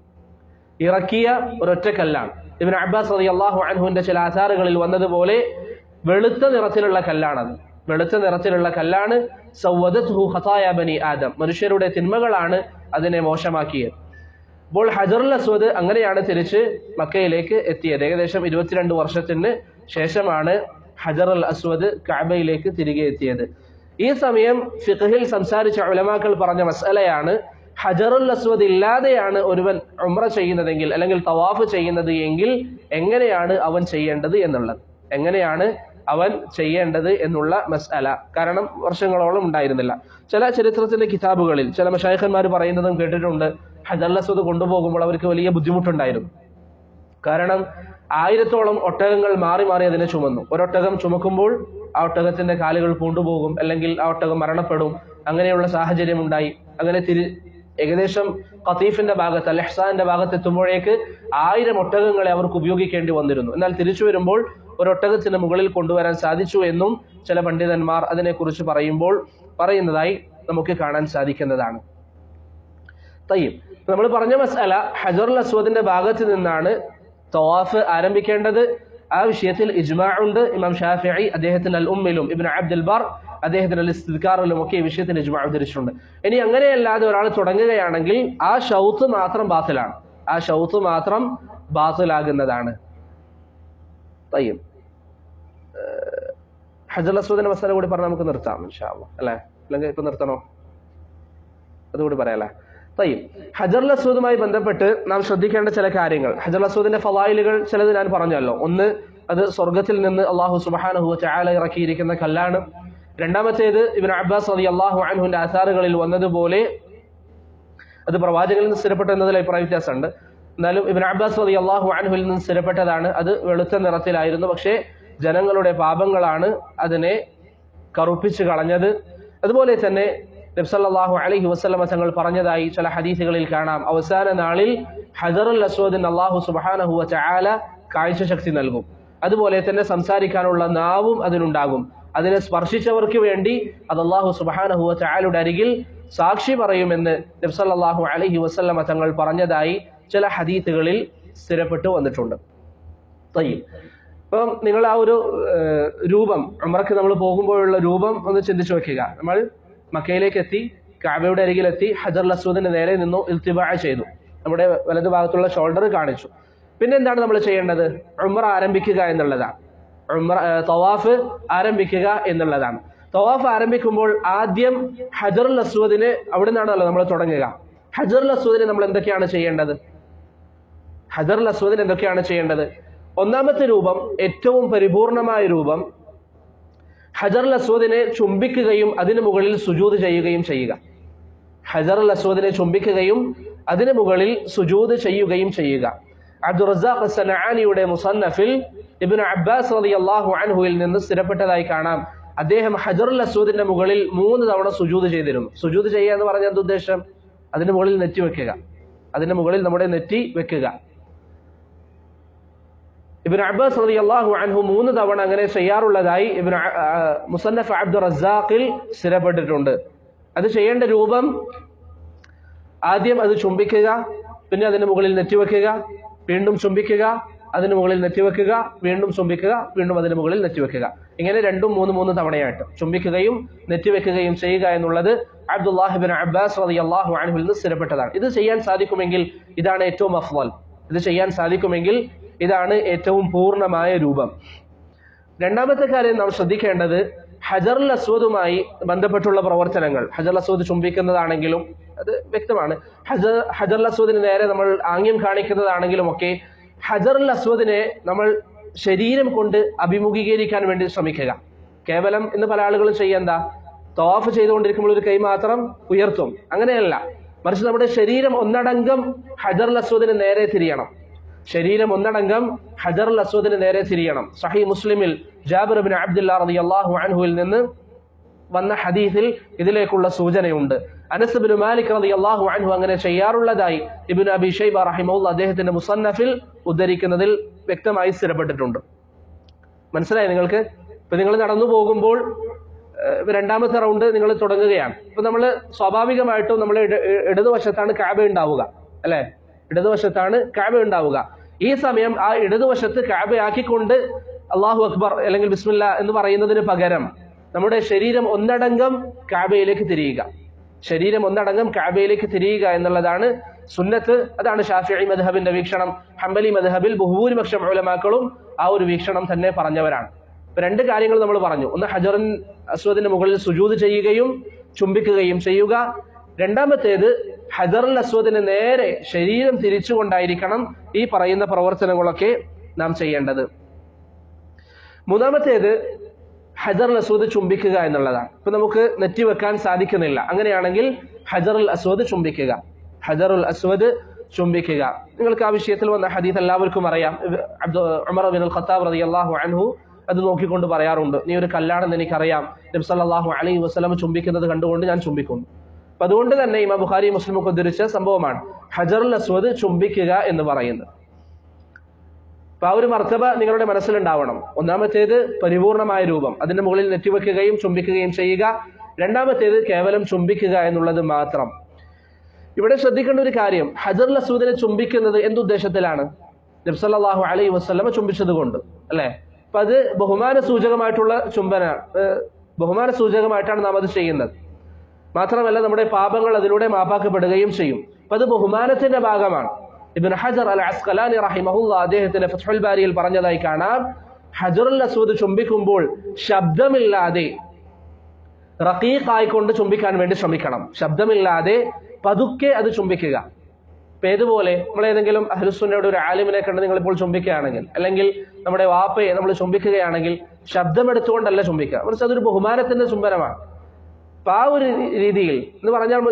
ഇറക്കിയ ഒരൊറ്റ കല്ലാണ് ഇവൻ അബ്ബാസ് റതി അള്ളാഹു അൻഹുവിന്റെ ചില ആധാറുകളിൽ വന്നതുപോലെ വെളുത്ത നിറത്തിലുള്ള കല്ലാണത് വെളുത്ത നിറത്തിലുള്ള കല്ലാണ് സൗവദത്ഹു ഖതായ ബനി ആദം മനുഷ്യരുടെ തിന്മകളാണ് അതിനെ മോശമാക്കിയത് അപ്പോൾ ഹജറുൽ അസ്വദ് അങ്ങനെയാണ് തിരിച്ച് മക്കയിലേക്ക് എത്തിയത് ഏകദേശം ഇരുപത്തിരണ്ട് വർഷത്തിന് ശേഷമാണ് ഹജറുൽ അസ്വദ് കാബയിലേക്ക് തിരികെ എത്തിയത് ഈ സമയം ഫിഖഹിൽ സംസാരിച്ച ഉലമാക്കൾ പറഞ്ഞ മസലയാണ് ഹജറുൽ അസ്വദ് ഇല്ലാതെയാണ് ഒരുവൻ ഉംറ ചെയ്യുന്നതെങ്കിൽ അല്ലെങ്കിൽ തവാഫ് ചെയ്യുന്നത് എങ്കിൽ എങ്ങനെയാണ് അവൻ ചെയ്യേണ്ടത് എന്നുള്ളത് എങ്ങനെയാണ് അവൻ ചെയ്യേണ്ടത് എന്നുള്ള മസ്അല കാരണം വർഷങ്ങളോളം ഉണ്ടായിരുന്നില്ല ചില ചരിത്രത്തിന്റെ കിതാബുകളിൽ ചില മഷായഖന്മാർ പറയുന്നതും കേട്ടിട്ടുണ്ട് ഹജറുൽ അസ്വദ് കൊണ്ടുപോകുമ്പോൾ അവർക്ക് വലിയ ബുദ്ധിമുട്ടുണ്ടായിരുന്നു കാരണം ആയിരത്തോളം ഒട്ടകങ്ങൾ മാറി മാറി അതിനെ ചുമന്നു ഒരൊട്ടകം ചുമക്കുമ്പോൾ ആ ഒട്ടകത്തിന്റെ കാലുകൾ പൂണ്ടുപോകും അല്ലെങ്കിൽ ആ ഒട്ടകം മരണപ്പെടും അങ്ങനെയുള്ള സാഹചര്യം ഉണ്ടായി അങ്ങനെ തിരി ഏകദേശം ഖത്തീഫിന്റെ ഭാഗത്ത് അൽ എഹ്സാന്റെ ഭാഗത്ത് എത്തുമ്പോഴേക്ക് ആയിരം ഒട്ടകങ്ങളെ അവർക്ക് ഉപയോഗിക്കേണ്ടി വന്നിരുന്നു എന്നാൽ തിരിച്ചു വരുമ്പോൾ ഒരൊട്ടകത്തിന് മുകളിൽ കൊണ്ടുവരാൻ സാധിച്ചു എന്നും ചില പണ്ഡിതന്മാർ അതിനെക്കുറിച്ച് പറയുമ്പോൾ പറയുന്നതായി നമുക്ക് കാണാൻ സാധിക്കുന്നതാണ് തയ്യം നമ്മൾ പറഞ്ഞ മസാല ഹജറുൽ അസ്വദിന്റെ ഭാഗത്ത് നിന്നാണ് തവാഫ് ആരംഭിക്കേണ്ടത് ആ വിഷയത്തിൽ ഇജ്മാ ഉണ്ട് ഇമാം ഷാഫിഇ അദ്ദേഹത്തിന് അൽ ഉമ്മിലും ഇബ്നു അബ്ദുൽ ബാർ അദ്ദേഹത്തിന് അൽ ഇസ്തിദ്കാറിലും ഒക്കെ ഈ വിഷയത്തിൽ ഇജ്മാ ഉദ്ധരിച്ചിട്ടുണ്ട് ഇനി അങ്ങനെയല്ലാതെ ഒരാൾ തുടങ്ങുകയാണെങ്കിൽ ആ ഷൗത്ത് മാത്രം ബാത്തിലാണ് ആ ഷൗത്ത് മാത്രം ബാത്തിലാകുന്നതാണ് തയ്യം ഹജർ അസ്വദിന്റെ മസാല കൂടി പറഞ്ഞാൽ നമുക്ക് നിർത്താം ഇൻഷാ അല്ലാ അല്ലേ അല്ലെങ്കിൽ ഇപ്പൊ നിർത്തണോ അതുകൂടി പറയാല്ലേ തയ്യും ഹജർ അസ്വദുമായി ബന്ധപ്പെട്ട് നാം ശ്രദ്ധിക്കേണ്ട ചില കാര്യങ്ങൾ ഹജർ അസ്വദിന്റെ ഫവായിലുകൾ ചിലത് ഞാൻ പറഞ്ഞല്ലോ ഒന്ന് അത് സ്വർഗത്തിൽ നിന്ന് അള്ളാഹു സുബാനഹു ചാല ഇറക്കിയിരിക്കുന്ന കല്ലാണ് രണ്ടാമത്തേത് ഇബിൻ അബ്ബാസ് അലി അള്ളാഹു അൻഹുവിന്റെ ആധാറുകളിൽ വന്നതുപോലെ അത് പ്രവാചകനിൽ നിന്ന് സ്ഥിരപ്പെട്ട എന്നതിൽ അഭിപ്രായ വ്യത്യാസമുണ്ട് എന്നാലും ഇബിൻ അബ്ബാസ് അലി അള്ളാഹു അൻഹുവിൽ നിന്ന് സ്ഥിരപ്പെട്ടതാണ് അത് വെളുത്ത നിറത്തിലായിരുന്നു പക്ഷേ ജനങ്ങളുടെ പാപങ്ങളാണ് അതിനെ കറുപ്പിച്ച് കളഞ്ഞത് അതുപോലെ തന്നെ നബ്സല്ലാഹു അലൈഹി വസ്ലമ തങ്ങൾ പറഞ്ഞതായി ചില ഹദീസുകളിൽ കാണാം അവസാന നാളിൽ ഹജറുൽ അസ്വദിൻ അള്ളാഹു സുബാനഹുവ ചാല കാഴ്ചശക്തി നൽകും അതുപോലെ തന്നെ സംസാരിക്കാനുള്ള നാവും അതിനുണ്ടാകും അതിനെ സ്പർശിച്ചവർക്ക് വേണ്ടി അത് അള്ളാഹു സുബാനഹുവ ചാലയുടെ അരികിൽ സാക്ഷി പറയുമെന്ന് നബ്സല്ലാഹു അലൈഹി വസ്ലമ തങ്ങൾ പറഞ്ഞതായി ചില ഹദീത്തുകളിൽ സ്ഥിരപ്പെട്ടു വന്നിട്ടുണ്ട് തയ്യും അപ്പം നിങ്ങൾ ആ ഒരു ഏഹ്, രൂപം ഉമ്രക്ക് നമ്മൾ പോകുമ്പോഴുള്ള രൂപം ഒന്ന് ചിന്തിച്ചു വെക്കുക നമ്മൾ മക്കയിലേക്ക് എത്തി കാബയുടെ അരികിലെത്തി ഹജർ അസ്വദിന് നേരെ നിന്നു ഇൽത്തിബാ ചെയ്തു നമ്മുടെ വലതു ഭാഗത്തുള്ള ഷോൾഡർ കാണിച്ചു പിന്നെ എന്താണ് നമ്മൾ ചെയ്യേണ്ടത് ഉമ്ര ആരംഭിക്കുക എന്നുള്ളതാണ് ഉമ്ര ഏഹ്, തവാഫ് ആരംഭിക്കുക എന്നുള്ളതാണ് തവാഫ് ആരംഭിക്കുമ്പോൾ ആദ്യം ഹജറുൽ അസ്വദിന് അവിടെ നിന്നാണല്ലോ നമ്മൾ തുടങ്ങുക ഹജറുൽ അസ്വദിന് നമ്മൾ എന്തൊക്കെയാണ് ചെയ്യേണ്ടത് ഹജറുൽ അസ്വദിന് എന്തൊക്കെയാണ് ചെയ്യേണ്ടത് ഒന്നാമത്തെ രൂപം ഏറ്റവും പരിപൂർണമായ രൂപം ഹജറുൽ അസ്വദിനെ ചുംബിക്കുകയും അതിന് മുകളിൽ സുജൂത് ചെയ്യുകയും ചെയ്യുക ഹജറുൽ അസ്വദിനെ ചുംബിക്കുകയും അതിന് മുകളിൽ സുജൂത് ചെയ്യുകയും ചെയ്യുക അബ്ദുറസാഖ് സനആനിയുടെ മുസന്നഫിൽ ഇബ്നു അബ്ബാസ് റളിയല്ലാഹു അൻഹുവിൽ നിന്ന് സ്ഥിരപ്പെട്ടതായി കാണാം അദ്ദേഹം ഹജറുൽ അസ്വദിന്റെ മുകളിൽ മൂന്ന് തവണ സുജൂത് ചെയ്തിരുന്നു സുജൂത് ചെയ്യുക എന്ന് പറഞ്ഞ എന്ത് ഉദ്ദേശം അതിന് മുകളിൽ നെറ്റി വെക്കുക അതിന്റെ മുകളിൽ നമ്മുടെ നെറ്റി വെക്കുക ഇബിൻ അബ്ബാസ് റളിയല്ലാഹു അൻഹു മൂന്ന് തവണ അങ്ങനെ ചെയ്യാറുള്ളതായി ഇബിൻ മുസന്നഫ് അബ്ദുർ റസാഖിൽ സ്ഥിരപ്പെട്ടിട്ടുണ്ട് അത് ചെയ്യേണ്ട രൂപം ആദ്യം അത് ചുംബിക്കുക പിന്നെ അതിന് മുകളിൽ നെറ്റിവെക്കുക വീണ്ടും ചുംബിക്കുക അതിന് മുകളിൽ നെറ്റിവെക്കുക വീണ്ടും ചുംബിക്കുക വീണ്ടും അതിന് മുകളിൽ നെറ്റിവെക്കുക ഇങ്ങനെ രണ്ടും മൂന്ന് മൂന്ന് തവണയായിട്ട് ചുംബിക്കുകയും നെറ്റിവെക്കുകയും ചെയ്യുക എന്നുള്ളത് അബ്ദുല്ലാഹിബിൻ അബ്ബാസ് റളിയല്ലാഹു അൻഹുവിൽ നിന്ന് സ്ഥിരപ്പെട്ടതാണ് ഇത് ചെയ്യാൻ സാധിക്കുമെങ്കിൽ ഇതാണ് ഏറ്റവും അഫ്വൽ ഇത് ചെയ്യാൻ സാധിക്കുമെങ്കിൽ ഇതാണ് ഏറ്റവും പൂർണ്ണമായ രൂപം രണ്ടാമത്തെ കാര്യം നാം ശ്രദ്ധിക്കേണ്ടത് ഹജറുൽ അസ്വദുമായി ബന്ധപ്പെട്ടുള്ള പ്രവർത്തനങ്ങൾ ഹജർ അസ്വദ് ചുംബിക്കുന്നതാണെങ്കിലും അത് വ്യക്തമാണ് ഹജർ ഹജറുൽ അസ്വദിന് നേരെ നമ്മൾ ആംഗ്യം കാണിക്കുന്നതാണെങ്കിലും ഒക്കെ ഹജറുൽ അസ്വദിനെ നമ്മൾ ശരീരം കൊണ്ട് അഭിമുഖീകരിക്കാൻ വേണ്ടി ശ്രമിക്കുക കേവലം ഇന്ന് പല ആളുകളും ചെയ്യെന്താ തവാഫ് ചെയ്തുകൊണ്ടിരിക്കുമ്പോൾ ഒരു കൈ മാത്രം ഉയർത്തും അങ്ങനെയല്ല മറിച്ച് നമ്മുടെ ശരീരം ഒന്നടങ്കം ഹജറുൽ അസ്വദിന് നേരെ തിരിയണം ശരീരം ഒന്നടങ്കം ഹജറുൽ അസ്വദിന് നേരെ തിരിയണം സഹി മുസ്ലിമിൽ ജാബിർ ബിൻ അബ്ദുല്ലാ റളിയല്ലാഹു അൻഹുവിൽ നിന്ന് വന്ന ഹദീസിൽ ഇതിലേക്കുള്ള സൂചനയുണ്ട് അനസ് ബിൻ മാലിക് റളിയല്ലാഹു അൻഹു അങ്ങനെ ചെയ്യാറുള്ളതായി ഇബ്നു അബി ഷൈബ റഹിമഹുല്ല അദ്ദേഹത്തിന്റെ മുസന്നഫിൽ ഉദ്ധരിക്കുന്നതിൽ വ്യക്തമായി സ്ഥിരപ്പെട്ടിട്ടുണ്ട് മനസ്സിലായി നിങ്ങൾക്ക് ഇപ്പൊ നിങ്ങൾ നടന്നു പോകുമ്പോൾ ഏഹ്, രണ്ടാമത്തെ റൗണ്ട് നിങ്ങൾ തുടങ്ങുകയാണ് ഇപ്പൊ നമ്മൾ സ്വാഭാവികമായിട്ടും നമ്മൾ ഇടതുവശത്താണ് കാബ ഉണ്ടാവുക അല്ലെ ഇടതുവശത്താണ് കാബ ഉണ്ടാവുക ഈ സമയം ആ ഇടതുവശത്ത് കാബയാക്കിക്കൊണ്ട് അള്ളാഹു അക്ബർ അല്ലെങ്കിൽ ബിസ്മില്ല എന്ന് പറയുന്നതിന് പകരം നമ്മുടെ ശരീരം ഒന്നടങ്കം കാബയിലേക്ക് തിരിയുക ശരീരം ഒന്നടങ്കം കാബയിലേക്ക് തിരിയുക എന്നുള്ളതാണ് സുന്നത്ത് അതാണ് ഷാഫിഇ മദ്ഹബിന്റെ വീക്ഷണം ഹംബലി മദ്ഹബിൽ ബഹുഭൂരിപക്ഷം ഉലമാക്കളും ആ ഒരു വീക്ഷണം തന്നെ പറഞ്ഞവരാണ് ഇപ്പൊ രണ്ട് കാര്യങ്ങൾ നമ്മൾ പറഞ്ഞു ഒന്ന് ഹജറിൻ അസ്വദിന്റെ മുകളിൽ സുജൂത് ചെയ്യുകയും ചുംബിക്കുകയും ചെയ്യുക രണ്ടാമത്തേത് ഹജറുൽ അസ്വദിന് നേരെ ശരീരം തിരിച്ചുകൊണ്ടായിരിക്കണം ഈ പറയുന്ന പ്രവർത്തനങ്ങളൊക്കെ നാം ചെയ്യേണ്ടത് മൂന്നാമത്തേത് ഹജറുൽ അസ്വദ് ചുംബിക്കുക എന്നുള്ളതാണ് ഇപ്പൊ നമുക്ക് നെറ്റി വെക്കാൻ സാധിക്കുന്നില്ല അങ്ങനെയാണെങ്കിൽ ഹജറുൽ അസ്വദ് ചുംബിക്കുക ഹജറുൽ അസ്വദ് ചുംബിക്കുക നിങ്ങൾക്ക് ആ വിഷയത്തിൽ വന്ന ഹദീസ് എല്ലാവർക്കും അറിയാം ഇത് അബ്ദു ഉമർ ബിൻ അൽ ഖത്താബ് റളിയല്ലാഹു അൻഹു അത് നോക്കിക്കൊണ്ട് പറയാറുണ്ട് നീ ഒരു കല്ലാണെന്ന് എനിക്കറിയാം നബി സല്ലല്ലാഹു അലൈഹി വസല്ലം ചുംബിക്കുന്നത് കണ്ടുകൊണ്ട് ഞാൻ ചുംബിക്കുന്നു അപ്പൊ അതുകൊണ്ട് തന്നെ ഇമാം ബുഖാരി മുസ്ലിം ഒക്കെ ഉദ്ധരിച്ച സംഭവമാണ് ഹജറുൽ അസ്വദ് ചുംബിക്കുക എന്ന് പറയുന്നത് അപ്പൊ ആ ഒരു മർത്തബ നിങ്ങളുടെ മനസ്സിലുണ്ടാവണം ഒന്നാമത്തേത് പരിപൂർണമായ രൂപം അതിന്റെ മുകളിൽ നെറ്റിവെക്കുകയും ചുംബിക്കുകയും ചെയ്യുക രണ്ടാമത്തേത് കേവലം ചുംബിക്കുക എന്നുള്ളത് മാത്രം ഇവിടെ ശ്രദ്ധിക്കേണ്ട ഒരു കാര്യം ഹജറുൽ അസ്വദിനെ ചുംബിക്കുന്നത് എന്തുദ്ദേശത്തിലാണ് നബ്സല്ലാഹു അലൈ വസ്ലമ ചുംബിച്ചത് കൊണ്ട് അല്ലെ അപ്പൊ അത് ബഹുമാന സൂചകമായിട്ടുള്ള ചുംബന ഏഹ് ബഹുമാന സൂചകമായിട്ടാണ് നാം അത് ചെയ്യുന്നത് മാത്രമല്ല നമ്മുടെ പാപങ്ങൾ അതിലൂടെ മാപ്പാക്കപ്പെടുകയും ചെയ്യും അപ്പൊ അത് ബഹുമാനത്തിന്റെ ഭാഗമാണ് ഇബിൻ ഹജർ അൽ അസ്കലാനി റഹിമഹുല്ല അദ്ദേഹത്തിന്റെ ഫത്ഹുൽ ബാരിയിൽ പറഞ്ഞതായി കാണാം ഹജറുൽ അസ്വദ് ചുംബിക്കുമ്പോൾ ശബ്ദമില്ലാതെ റക്കീഖായിക്കൊണ്ട് ചുംബിക്കാൻ വേണ്ടി ശ്രമിക്കണം ശബ്ദമില്ലാതെ പതുക്കെ അത് ചുംബിക്കുക ഇപ്പൊ ഏതുപോലെ നമ്മൾ ഏതെങ്കിലും അഹ്ലുസുന്നയുടെ ഒരു ആലിമിനെ കണ്ട് നിങ്ങൾ ഇപ്പോൾ ചുംബിക്കുകയാണെങ്കിൽ അല്ലെങ്കിൽ നമ്മുടെ വാപ്പയെ നമ്മൾ ചുംബിക്കുകയാണെങ്കിൽ ശബ്ദമെടുത്തുകൊണ്ടല്ല ചുംബിക്കുക മറിച്ച് അതൊരു ബഹുമാനത്തിന്റെ ചുംബനമാണ് അപ്പൊ ആ ഒരു രീതിയിൽ എന്ന് പറഞ്ഞാൽ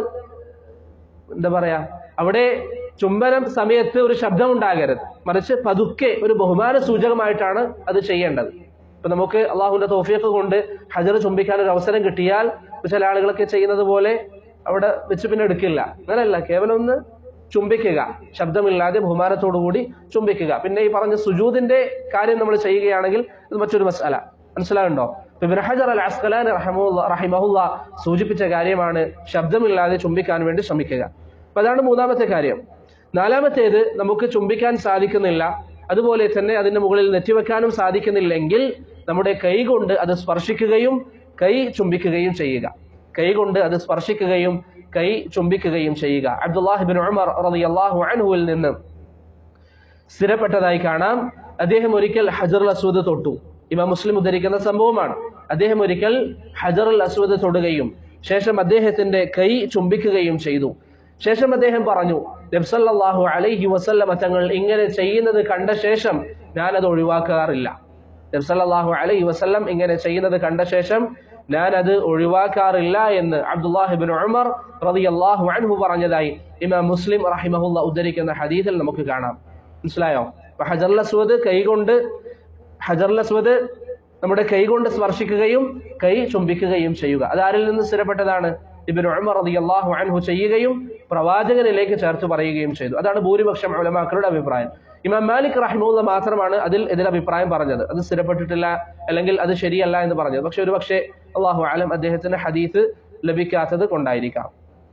എന്താ പറയാ അവിടെ ചുംബനം സമയത്ത് ഒരു ശബ്ദം ഉണ്ടാകരുത് മറിച്ച് പതുക്കെ ഒരു ബഹുമാന സൂചകമായിട്ടാണ് അത് ചെയ്യേണ്ടത് ഇപ്പൊ നമുക്ക് അള്ളാഹുവിന്റെ തോഫിയൊക്കെ കൊണ്ട് ഹജർ ചുംബിക്കാൻ ഒരു അവസരം കിട്ടിയാൽ ഇപ്പൊ ചില ആളുകളൊക്കെ ചെയ്യുന്നത് പോലെ അവിടെ വെച്ച് പിന്നെ എടുക്കില്ല അങ്ങനെയല്ല കേവലം ഒന്ന് ചുംബിക്കുക ശബ്ദമില്ലാതെ ബഹുമാനത്തോടു കൂടി ചുംബിക്കുക പിന്നെ ഈ പറഞ്ഞ സുജൂദിന്റെ കാര്യം നമ്മൾ ചെയ്യുകയാണെങ്കിൽ ഇത് മറ്റൊരു മസാല മനസ്സിലാകുണ്ടോ ഇപ്പൊ ഇബ്നു ഹജർ അൽ അസ്കലാൻ റഹിമഹുല്ല സൂചിപ്പിച്ച കാര്യമാണ് ശബ്ദമില്ലാതെ ചുംബിക്കാൻ വേണ്ടി ശ്രമിക്കുക അപ്പൊ അതാണ് മൂന്നാമത്തെ കാര്യം നാലാമത്തേത് നമുക്ക് ചുംബിക്കാൻ സാധിക്കുന്നില്ല അതുപോലെ തന്നെ അതിന്റെ മുകളിൽ നെറ്റിവെക്കാനും സാധിക്കുന്നില്ലെങ്കിൽ നമ്മുടെ കൈ കൊണ്ട് അത് സ്പർശിക്കുകയും കൈ ചുംബിക്കുകയും ചെയ്യുക കൈ കൊണ്ട് അത് സ്പർശിക്കുകയും കൈ ചുംബിക്കുകയും ചെയ്യുക അബ്ദുല്ലാഹിബിൻ ഉമർ റളിയല്ലാഹു അൻഹുവിൽ നിന്ന് സ്ഥിരപ്പെട്ടതായി കാണാം അദ്ദേഹം ഒരിക്കൽ ഹജറുൽ അസ്വദ് തൊട്ടു ഇമാം മുസ്ലിം ഉദ്ധരിക്കുന്ന സംഭവമാണ് അദ്ദേഹം ഒരിക്കൽ ഹജറുൽ അസ്വദ് തൊടുകയും ശേഷം അദ്ദേഹത്തിന്റെ കൈ ചുംബിക്കുകയും ചെയ്തു ശേഷം അദ്ദേഹം പറഞ്ഞു നബ്സല്ലാഹു അലൈഹി വസല്ലമ തങ്ങൾ ഇങ്ങനെ ചെയ്യുന്നത് കണ്ട ശേഷം ഞാനത് ഒഴിവാക്കാറില്ല നബ്സല്ലാഹു അലൈഹി വസല്ലം ഇങ്ങനെ ചെയ്യുന്നത് കണ്ട ശേഷം ഞാൻ അത് ഒഴിവാക്കാറില്ല എന്ന് അബ്ദുല്ലാഹിബിൻ ഉമർ റളിയല്ലാഹു അൻഹു പറഞ്ഞതായി ഇമാം മുസ്ലിം റഹിമഹുല്ല ഉദ്ധരിക്കുന്ന ഹദീസിൽ നമുക്ക് കാണാം മനസ്സിലായോ അപ്പൊ ഹജറുൽ അസ്വദ് കൈകൊണ്ട് ഹജറുൽ അസ്വദ് നമ്മുടെ കൈ കൊണ്ട് സ്പർശിക്കുകയും കൈ ചുംബിക്കുകയും ചെയ്യുക അത് ആരിൽ നിന്ന് സ്ഥിരപ്പെട്ടതാണ് ഇബിൻ ഉമർ റളിയല്ലാഹു അൻഹു ചെയ്യുകയും പ്രവാചകനിലേക്ക് ചേർത്ത് പറയുകയും ചെയ്തു അതാണ് ഭൂരിപക്ഷം ഉലമാക്കളുടെ അഭിപ്രായം ഇമാം മാലിക് റഹിമുള്ള മാത്രമാണ് അതിൽ എതിരഭിപ്രായം പറഞ്ഞത് അത് സ്ഥിരപ്പെട്ടിട്ടില്ല അല്ലെങ്കിൽ അത് ശരിയല്ല എന്ന് പറഞ്ഞത് പക്ഷെ ഒരു പക്ഷേ അള്ളാഹു ആലം അദ്ദേഹത്തിന് ഹദീസ് ലഭിക്കാത്തത് കൊണ്ടായിരിക്കാം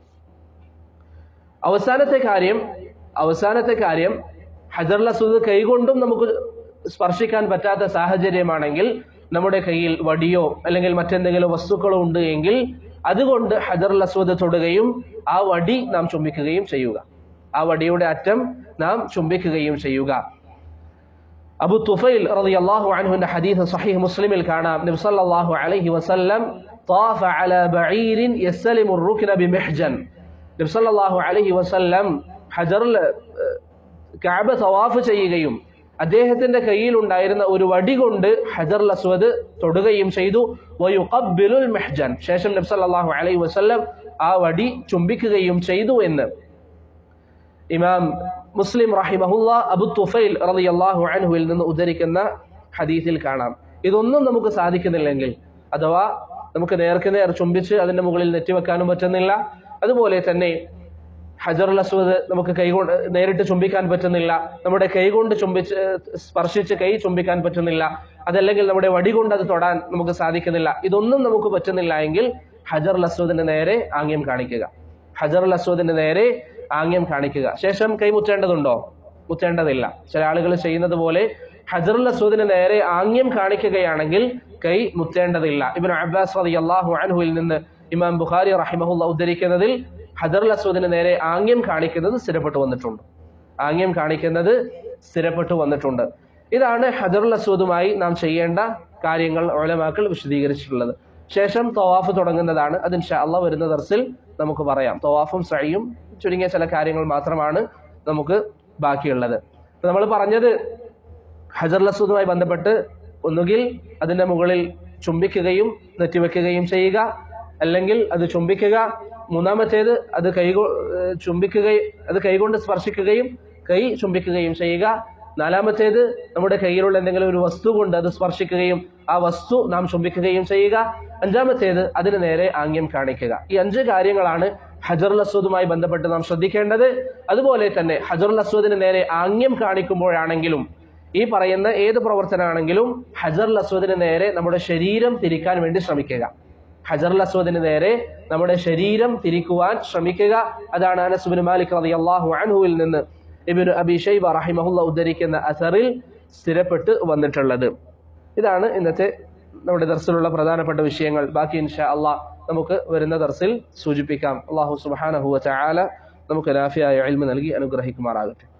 അവസാനത്തെ കാര്യം അവസാനത്തെ കാര്യം ഹജറുൽ അസ്വദ് കൈകൊണ്ടും നമുക്ക് സ്പർശിക്കാൻ പറ്റാത്ത സാഹചര്യമാണെങ്കിൽ നമ്മുടെ കയ്യിൽ വടിയോ അല്ലെങ്കിൽ മറ്റെന്തെങ്കിലും വസ്തുക്കളോ ഉണ്ട് എങ്കിൽ അതുകൊണ്ട് ഹജറുൽ അസ്വദ് തൊടുകയും ആ വടി നാം ചുംബിക്കുകയും ചെയ്യുക ആ വടിയുടെ അറ്റം നാം ചുംബിക്കുകയും ചെയ്യുക അബു തുഫൈൽ റളിയല്ലാഹു അൻഹുവിന്റെ ഹദീസ് സഹീഹ് മുസ്ലിമിൽ കാണാം നബി സല്ലല്ലാഹു അലൈഹി വസല്ലം طاف على بعير يستلم الركن بمحجن നബി സല്ലല്ലാഹു അലൈഹി വസല്ലം ഹജറുൽ കഅബ തവാഫ് ചെയ്യുകയും അദ്ദേഹത്തിന്റെ കയ്യിൽ ഉണ്ടായിരുന്ന ഒരു വടി കൊണ്ട് ഹജറുൽ അസ്വദ് തൊടുകയും ചെയ്തു വയുഖബ്ബിലുൽ മെഹ്ജൻ ശേഷം നബി സല്ലല്ലാഹു അലൈഹി വസല്ലം ആ വടി ചുംബിക്കുകയും ചെയ്തു എന്ന് ഇമാം മുസ്ലിം റഹിമഹുല്ല അബു തുഫൈൽ റളിയല്ലാഹു അൻഹുവിൽ നിന്ന് ഉദ്ധരിക്കുന്ന ഹദീസിൽ കാണാം ഇതൊന്നും നമുക്ക് സാധിക്കുന്നില്ലെങ്കിൽ അഥവാ നമുക്ക് നേർക്ക് നേർ ചുംബിച്ച് അതിന്റെ മുകളിൽ നെറ്റിവെക്കാനും പറ്റുന്നില്ല അതുപോലെ തന്നെ ഹജറുൽ അസ്വദ് നമുക്ക് കൈകൊണ്ട് നേരിട്ട് ചുംബിക്കാൻ പറ്റുന്നില്ല നമ്മുടെ കൈ കൊണ്ട് ചുംബിച്ച് സ്പർശിച്ച് കൈ ചുംബിക്കാൻ പറ്റുന്നില്ല അതല്ലെങ്കിൽ നമ്മുടെ വടി കൊണ്ട് അത് തൊടാൻ നമുക്ക് സാധിക്കുന്നില്ല ഇതൊന്നും നമുക്ക് പറ്റുന്നില്ല എങ്കിൽ ഹജറുൽ അസ്വദിന് നേരെ ആംഗ്യം കാണിക്കുക ഹജറുൽ അസ്വദിന് നേരെ ആംഗ്യം കാണിക്കുക ശേഷം കൈ മുത്തേണ്ടതുണ്ടോ മുത്തേണ്ടതില്ല ചില ആളുകൾ ചെയ്യുന്നത് പോലെ ഹജറുൽ അസ്വദിന് നേരെ ആംഗ്യം കാണിക്കുകയാണെങ്കിൽ കൈ മുത്തേണ്ടതില്ല ഇബിൻ അബ്ബാസ് റളിയല്ലാഹു അൻഹുവിൽ നിന്ന് ഇമാം ബുഖാരി റഹിമഹുല്ല ഉദ്ധരിക്കുന്നതിൽ ഹജറുൽ അസ്വദിന് നേരെ ആംഗ്യം കാണിക്കുന്നത് സ്ഥിരപ്പെട്ടു വന്നിട്ടുണ്ട് ആംഗ്യം കാണിക്കുന്നത് സ്ഥിരപ്പെട്ടു വന്നിട്ടുണ്ട് ഇതാണ് ഹജറുൽ അസ്വദുമായി നാം ചെയ്യേണ്ട കാര്യങ്ങൾ ഓലമാക്കൾ വിശദീകരിച്ചിട്ടുള്ളത് ശേഷം തവാഫ് തുടങ്ങുന്നതാണ് അത് ഇൻഷാ അള്ളാഹ് വരുന്ന ദർസിൽ നമുക്ക് പറയാം തവാഫും സഴിയും ചുരുങ്ങിയ ചില കാര്യങ്ങൾ മാത്രമാണ് നമുക്ക് ബാക്കിയുള്ളത് നമ്മൾ പറഞ്ഞത് ഹജറുൽ അസ്വദുമായി ബന്ധപ്പെട്ട് ഒന്നുകിൽ അതിന്റെ മുകളിൽ ചുംബിക്കുകയും നെറ്റിവെക്കുകയും ചെയ്യുക അല്ലെങ്കിൽ അത് ചുംബിക്കുക മൂന്നാമത്തേത് അത് കൈ ചുംബിക്കുകയും അത് കൈകൊണ്ട് സ്പർശിക്കുകയും കൈ ചുംബിക്കുകയും ചെയ്യുക നാലാമത്തേത് നമ്മുടെ കയ്യിലുള്ള എന്തെങ്കിലും ഒരു വസ്തു കൊണ്ട് അത് സ്പർശിക്കുകയും ആ വസ്തു നാം ചുംബിക്കുകയും ചെയ്യുക അഞ്ചാമത്തേത് അതിന് നേരെ ആംഗ്യം കാണിക്കുക ഈ അഞ്ച് കാര്യങ്ങളാണ് ഹജറുൽ അസ്വദുമായി ബന്ധപ്പെട്ട് നാം ശ്രദ്ധിക്കേണ്ടത് അതുപോലെ തന്നെ ഹജറുൽ അസ്വദിന് നേരെ ആംഗ്യം കാണിക്കുമ്പോഴാണെങ്കിലും ഈ പറയുന്ന ഏത് പ്രവർത്തനമാണെങ്കിലും ഹജറുൽ അസ്വദിന് നേരെ നമ്മുടെ ശരീരം തിരിക്കാൻ വേണ്ടി ശ്രമിക്കുക ഹജറുൽ അസ്വദിന് നേരെ നമ്മുടെ ശരീരം തിരിക്കുവാൻ ശ്രമിക്കുക അതാണ് അനസുബിൻ മാലിക് റളിയല്ലാഹു അൻഹുവിൽ നിന്ന് ഇബ്നു അബി ഷൈബ റഹിമഹുല്ല ഉദ്ധരിക്കുന്ന അസറിൽ സ്ഥിരപ്പെട്ട് വന്നിട്ടുള്ളത് ഇതാണ് ഇന്നത്തെ നമ്മുടെ ദർസിലുള്ള പ്രധാനപ്പെട്ട വിഷയങ്ങൾ ബാക്കി ഇൻഷാ അള്ളാഹ് നമുക്ക് വരുന്ന ദർസിൽ സൂചിപ്പിക്കാം അള്ളാഹു സുബ്ഹാനഹു വ തആല നമുക്ക് നാഫിയായ ഇൽമ നൽകി അനുഗ്രഹിക്കുമാറാകട്ടെ